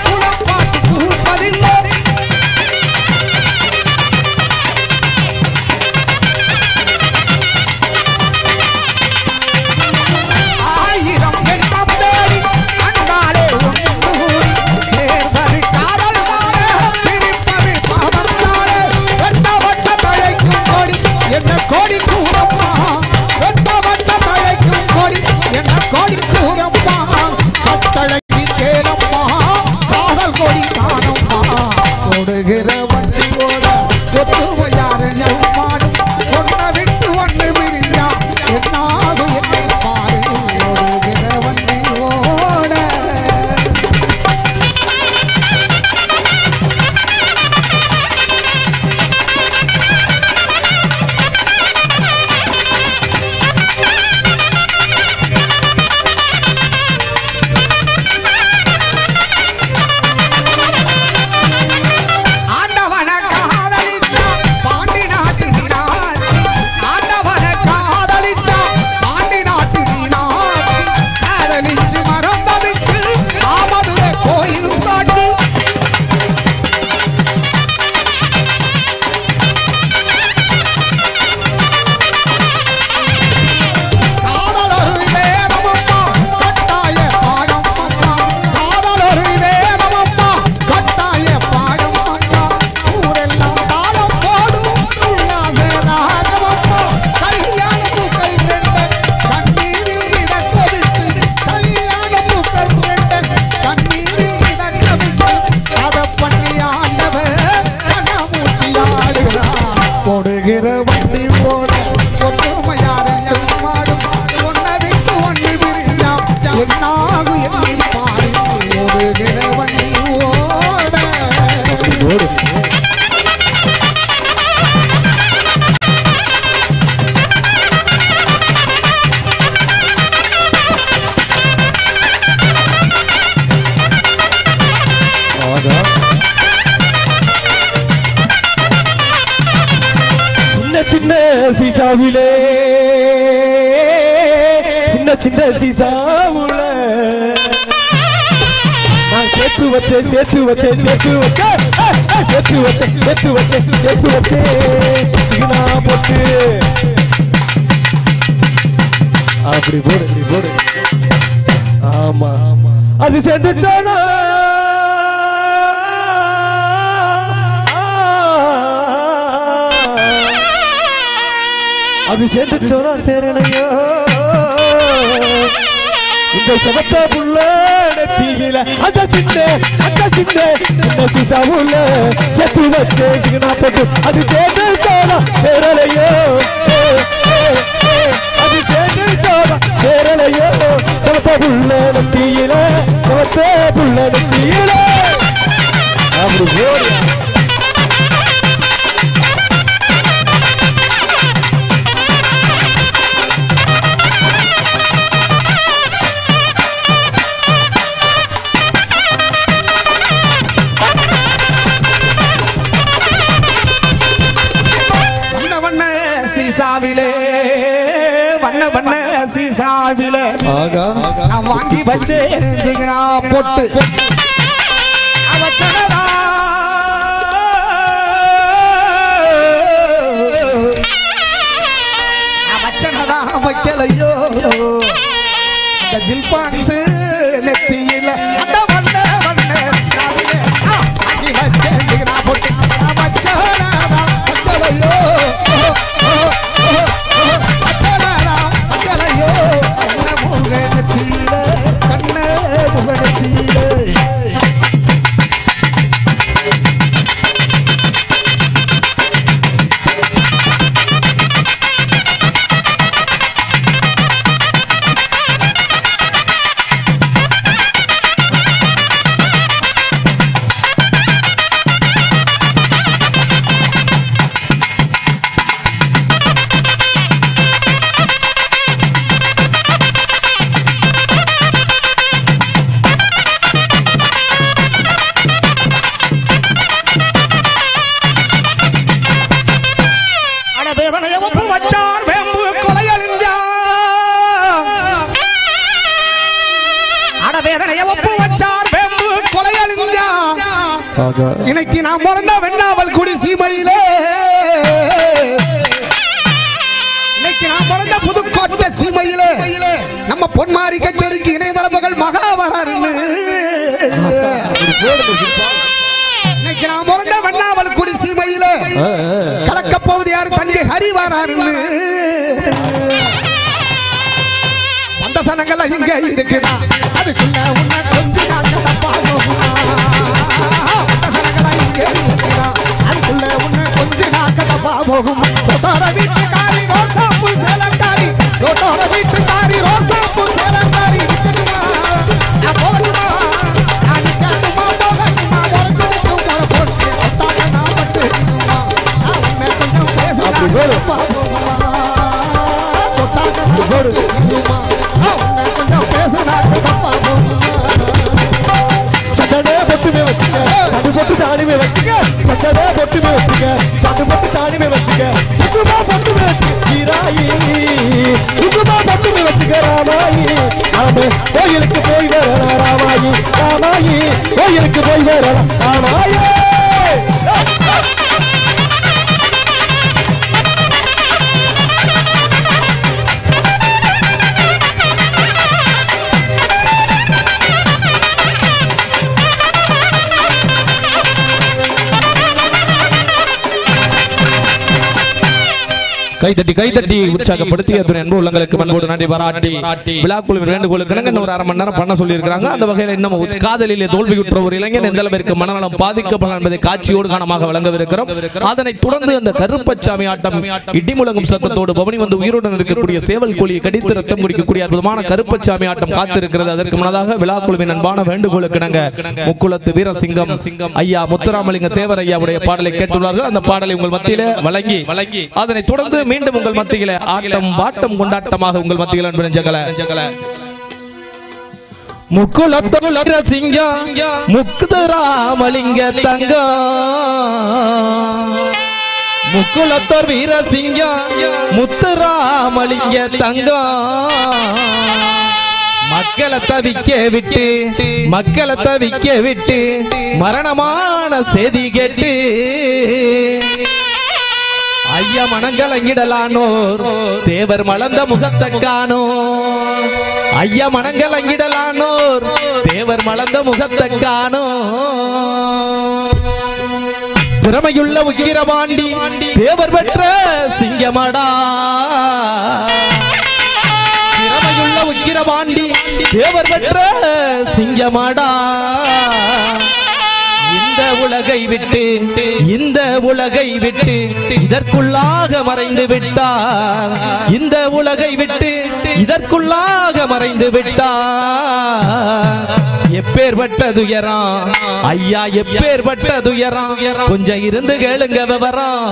[SPEAKER 1] போடு ஆகா சின்ன சின்ன சீசாவிலே சின்ன சின்ன சீசாவுல நான் சேர்த்து வச்சேன் சேர்த்து வச்சேன் சேர்த்து வச்சேன் ஏய், ஏய், சேர்த்து வச்சேன் சேர்த்து வச்சேன் சேர்த்து வச்சேன் சிகனா போட்டு அப்படி போடு அப்படி போடு ஆமா அது சேர்ந்துச்சானா அது சேர்ந்துச்சோனா சேரலையோ இந்த செவத்த புள்ள நெத்தியில அந்த சின்ன அந்த சின்ன சின்ன சிசா உள்ள சேர்த்து வச்சே சிகனா போட்டு அது சேர்ந்துச்சோனா சேரலையோ ஏ, ஏ, ஏ, அது சேர்ந்துச்சோனா சேரலையோ செவத்த புள்ள நெத்தியில செவத்த புள்ள நெத்தியில அப்படி போடு
[SPEAKER 6] வண்ண வண்ண சீசாவிலே வண்ண வண்ண சீசாவிலே
[SPEAKER 1] ஆகா
[SPEAKER 6] நான் வாங்கி வச்சேன் திகனா பொட்டு அவச்சனதா அவச்சனதா வைக்கலையோ அந்த ஜில்பான்ஸ் நெத்தியில அந்த வண்ண வண்ண சீசாவிலே ஆ, வாங்கி வச்சேன் திகனா பொட்டு அவச்சனதா வைக்கலையோ அக்கலையோ கண்ண முகனத்தீர கண்ண முகனத்தீர அட வேதனைய ஒப்பு வச்சார் வேம்பு கொலையழிஞ்சா அட வேதனைய ஒப்பு வச்சார் வேம்பு கொலையழிஞ்சா
[SPEAKER 1] ஆகா
[SPEAKER 6] இன்னைக்கு நான் பிறந்த வெண்ணாவல் குடி சீமையிலே இன்னைக்கு நான் பிறந்த புதுக்கோட்டை சீமையிலே நம்ம பொன்மாரி கச்சேரிக்கு இணையதள மகள் மகாவரன்னு இன்னைக்கு நான் பிறந்த வெண்ணாவல் குடி சீமையிலே கலக்க போவது யாரு தஞ்சை ஹரிவாராருன்னு அந்த சனங்கள் இங்க இருக்குதா அதுக்குள்ள உன்னை கொஞ்ச நாள் தப்பாகும் அந்த சனங்கள் இங்க இருக்குதா அதுக்குள்ள உன்னை கொஞ்ச நாள் தப்பா போகும் தோட்டோர வீட்டுக்காரி ரோசா பூ சேலக்காரி தோட்டோர வீட்டுக்காரி ரோசா பூ சேலக்காரி இருக்குதுமா நான் போகட்டுமா நான் நிக்கட்டுமா போகட்டுமா உழைச்சதுக்கும் முறை போட்டு ஒத்தாக்க நான் பட்டு நான் உன்னை கொஞ்சம்
[SPEAKER 1] அப்படி
[SPEAKER 6] பேசுறேன்
[SPEAKER 1] போடு.
[SPEAKER 6] தப்பா போகுமா தொட்டாக்க நான் பட்டு உன்னை கொஞ்சம் பேசுனாக்க தப்பா போகுமா
[SPEAKER 1] சட்டனே பொட்டுமே வச்சுக்க சட்டு பொட்டு தானிமே வச்சுக்க சட்டனே பொட்டுமே வச்சுக்க சட்டு பொட்டு தானிமே வச்சுக்க உக்குமா பொட்டுமே வச்சுக்க ஈராயி உக்குமா பொட்டுமே வச்சுக்க ராமாயி ஆமே கோயிலுக்கு போய் வரலாம் ராமாயி ராமாயி கோயிலுக்கு போய் வரலாம் ராமாயி
[SPEAKER 2] கைதட்டி கைதட்டி உற்சாகப்படுத்தி அத்துணை அன்பு உள்ளங்களுக்கு மன்போடு நன்றி பாராட்டி விழாக்குழுவின் வேண்டுகோளுக்கு இணங்க இன்னும் ஒரு அரை மணி நேரம் பண்ண சொல்லியிருக்காங்க அந்த வகையில் இன்னும் காதலிலே தோல்வியுற்ற ஒரு இளைஞன் எந்த அளவிற்கு மனநலம் பாதிக்கப்படலாம் என்பதை காட்சியோடு காணமாக வழங்கவிருக்கிறோம் அதனைத் தொடர்ந்து அந்த கருப்பச்சாமி ஆட்டம் இடி முழங்கும் சத்தத்தோடு பவனி வந்து உயிருடன் இருக்கக்கூடிய சேவல் கோழியை கடித்து ரத்தம் குடிக்கக்கூடிய அற்புதமான கருப்பச்சாமி ஆட்டம் காத்திருக்கிறது அதற்கு முன்னதாக விழாக்குழுவின் அன்பான வேண்டுகோளுக்கு இணங்க முக்குளத்து வீரசிங்கம் ஐயா முத்துராமலிங்க தேவர் ஐயாவுடைய பாடலை கேட்டுள்ளார்கள் அந்த பாடலை உங்கள் மத்தியில வழங்கி வழங்கி அதனைத் தொடர்ந்து மீண்டும் உங்கள் மத்தியில ஆட்டம் பாட்டம் கொண்டாட்டமாக உங்கள் மத்தியில் அன்பு நெஞ்சங்கள முக்குளத்தோட சிங்கம் முக்குதராமலிங்க தங்கம் முக்குளத்தோர் வீரசிங்கம் முத்துராமலிங்க தங்கம் மக்களை தவிக்க விட்டு மக்களை தவிக்க விட்டு மரணமான செய்தி கேட்டு ஐயா மனங்கலங்கிடலானோர் தேவர் மலர்ந்த முகத்தை காணோ ஐயா மனங்கலங்கிடலானோர் தேவர் மலர்ந்த முகத்தை காணோ திறமையுள்ள உக்கிரவாண்டி தேவர் பெற்ற சிங்கமடா திறமையுள்ள உக்கிரவாண்டி தேவர் பெற்ற சிங்கமடா இந்த உலகை விட்டு இந்த உலகை விட்டு இதற்குள்ளாக மறைந்து விட்டார் இந்த உலகை விட்டு இதற்குள்ளாக மறைந்து விட்டார் எப்பேற்பட்ட துயரம் ஐயா எப்பேற்பட்ட துயரம் கொஞ்சம் இருந்து கேளுங்க விவரம்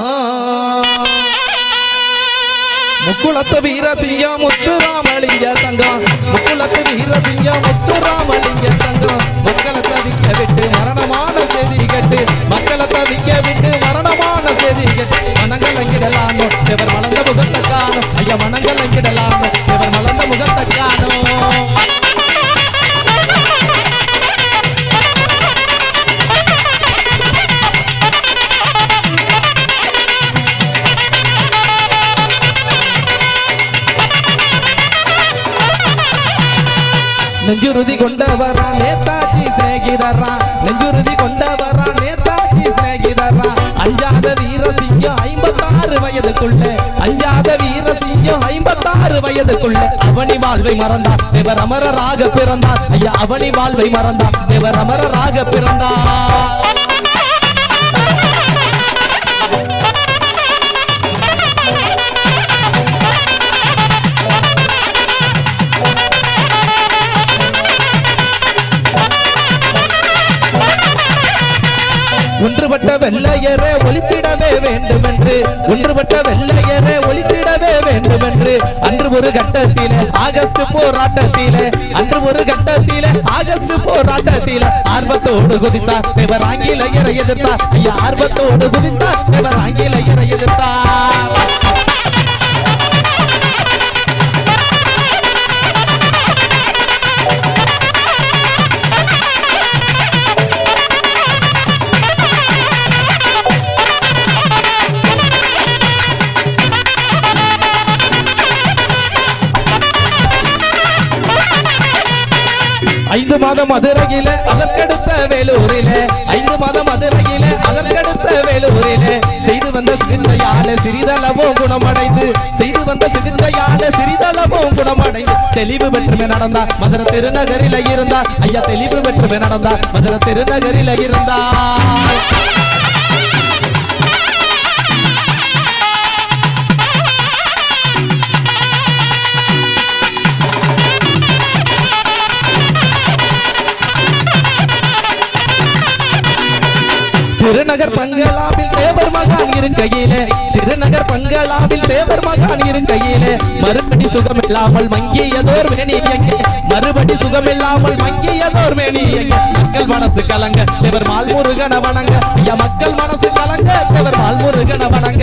[SPEAKER 2] முக்குளத்து வீரசிங்கம் முத்துராமலிங்க தங்கம் முக்குளத்து வீரசிங்கம் முத்துராமலிங்க தங்கம் மக்களை தவிக்க விட்டு மரணமான செய்தி கேட்டு மக்களை தவிக்க விட்டு மரணமான செய்தி கேட்டு மனங்கள் அங்கிடலாமோ இவர் மலர்ந்த முகத்தை காணும் ஐயா மனங்கள் அங்கிடலாமோ இவர் மலர்ந்த முகத்தை காணும் நெஞ்சுறுதி கொண்டவரா நேதாஜி சிநேகிதரா நெஞ்சுறுதி கொண்டவரா நேதாஜி சிநேகிதரா அஞ்சாத வீரசிங்கம் ஐம்பத்தாறு வயதுக்குள்ள அஞ்சாத வீரசிங்கம் ஐம்பத்தாறு வயதுக்குள்ள அவனி வாழ்வை மறந்தார் இவர் அமரராக பிறந்தார் ஐயா அவனி வாழ்வை மறந்தார் இவர் அமரராக பிறந்தார் ஒன்றுபட்ட வெள்ளையரே ஒளித்திடவே வேண்டும் என்று ஒன்றுபட்ட வெள்ளையரே ஒளித்திடவே வேண்டும் என்று அன்று ஒரு கட்டத்திலே ஆகஸ்ட் போராட்டத்திலே அன்று ஒரு கட்டத்திலே ஆகஸ்ட் போராட்டத்திலே ஆர்வத்தோடு குதித்தார் இவர் ஆங்கிலேயரை எதிர்த்தார் ஐயா ஆர்வத்தோடு குதித்தார் இவர் ஆங்கிலேயரை எதிர்த்தார் ஐந்து மாதம் மதுரையில அதற்கடுத்த வேலூரிலே ஐந்து மாதம் மதுரையிலே அதற்கடுத்த வேலூரிலே செய்து வந்த சிகிச்சையால சிறிதளவோ குணமடைந்து செய்து வந்த சிகிச்சையால சிறிதளவோ குணமடைந்து தெளிவு பெற்றுமே நடந்தார் மதுரை திருநகரில இருந்தார் ஐயா தெளிவு பெற்றுமே நடந்தார் மதுரை திருநகரில இருந்தார் திருநகர் பங்களாவில் தேவர் மகான் இருக்கையிலே திருநகர் பங்களாவில் தேவர் மகான் இருக்கையிலே மறுபடி சுகமில்லாமல் மங்கியதோர் மேனி எங்கே மறுபடி சுகமில்லாமல் மங்கியதோர் மேனி எங்கே மக்கள் மனசு கலங்க தேவர் மால்முருகன வணங்க ஐயா மக்கள் மனசு கலங்க தேவர் மால்முருகன வணங்க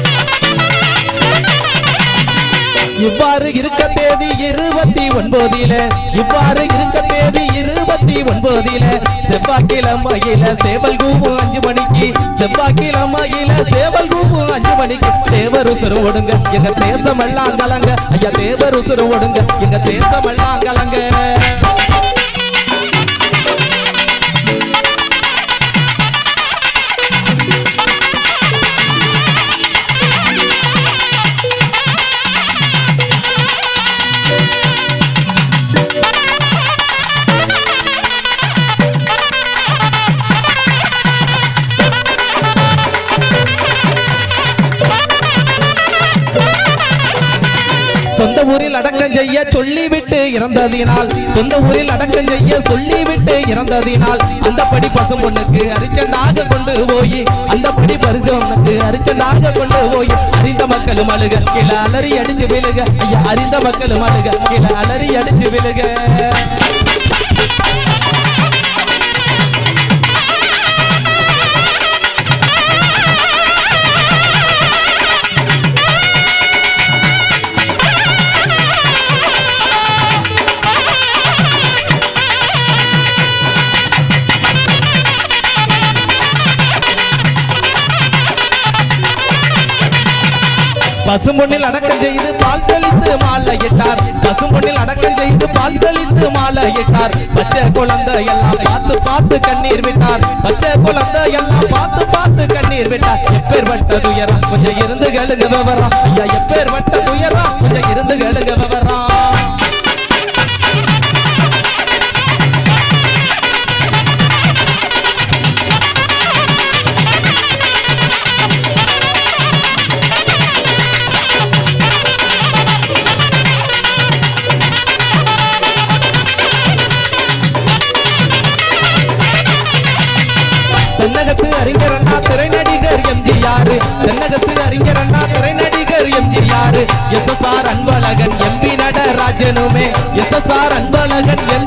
[SPEAKER 2] இவ்வாறு இருக்க தேதி இருபத்தி ஒன்பதிலே ஒன்பதில இவ்வாறு இருக்க தேதி இருபத்தி ஒன்பதில செவ்வாய்க்கிழமையில சேவல் கூவும் அஞ்சு மணிக்கு செவ்வாய்க்கிழமையில சேவல் கூவும் அஞ்சு மணிக்கு தேவர் உசுறு ஓடுங்க எங்க தேசமெல்லாம் கலங்க ஐயா தேவர் உசுறு ஓடுங்க எங்க தேசமெல்லாம் கலங்க சொந்த ஊரில் அடக்கம் செய்ய சொல்லிவிட்டு இறந்ததினால் சொந்த ஊரில் அடக்கம் செய்ய சொல்லிவிட்டு இறந்ததினால் அந்த படி பசும் பொண்ணுக்கு அரிச்சனாக கொண்டு போய் அந்த படி பரிசவனுக்கு அரிச்சனாக கொண்டு போய் அறிந்த மக்களும் அழுக கீழே அலறி அடிச்சு விழுக ஐயா அறிந்த மக்களும் அழுக கீழே அலறி அடிச்சு விழுக பசும்பொன்னில் அடக்கம் செய்து பால் தெளித்து மாலையிட்டார் பசும்பொன்னில் அடக்கம் செய்து பால் தெளித்து மாலையிட்டார் பச்சை குழந்தை எல்லாம் பார்த்து பார்த்து கண்ணீர் விட்டார் பச்சை குழந்தை எல்லாம் பார்த்து பார்த்து கண்ணீர் விட்டார் எப்பேற்பட்ட துயரம் கொஞ்சம் இருந்து கேளுங்க விவரம் ஐயா எப்பேற்பட்ட துயரம் கொஞ்சம் இருந்து கேளுங்க விவரம் தென்னகத்து அறிஞர் அண்ணா திரைநடிகர் எம்ஜிஆர் தென்னகத்து அறிஞர் அண்ணா திரைநடிகர் MGR S S R Anbazhagan MP நடராஜனுமே எஸ் எஸ் ஆர் அன்பழகன்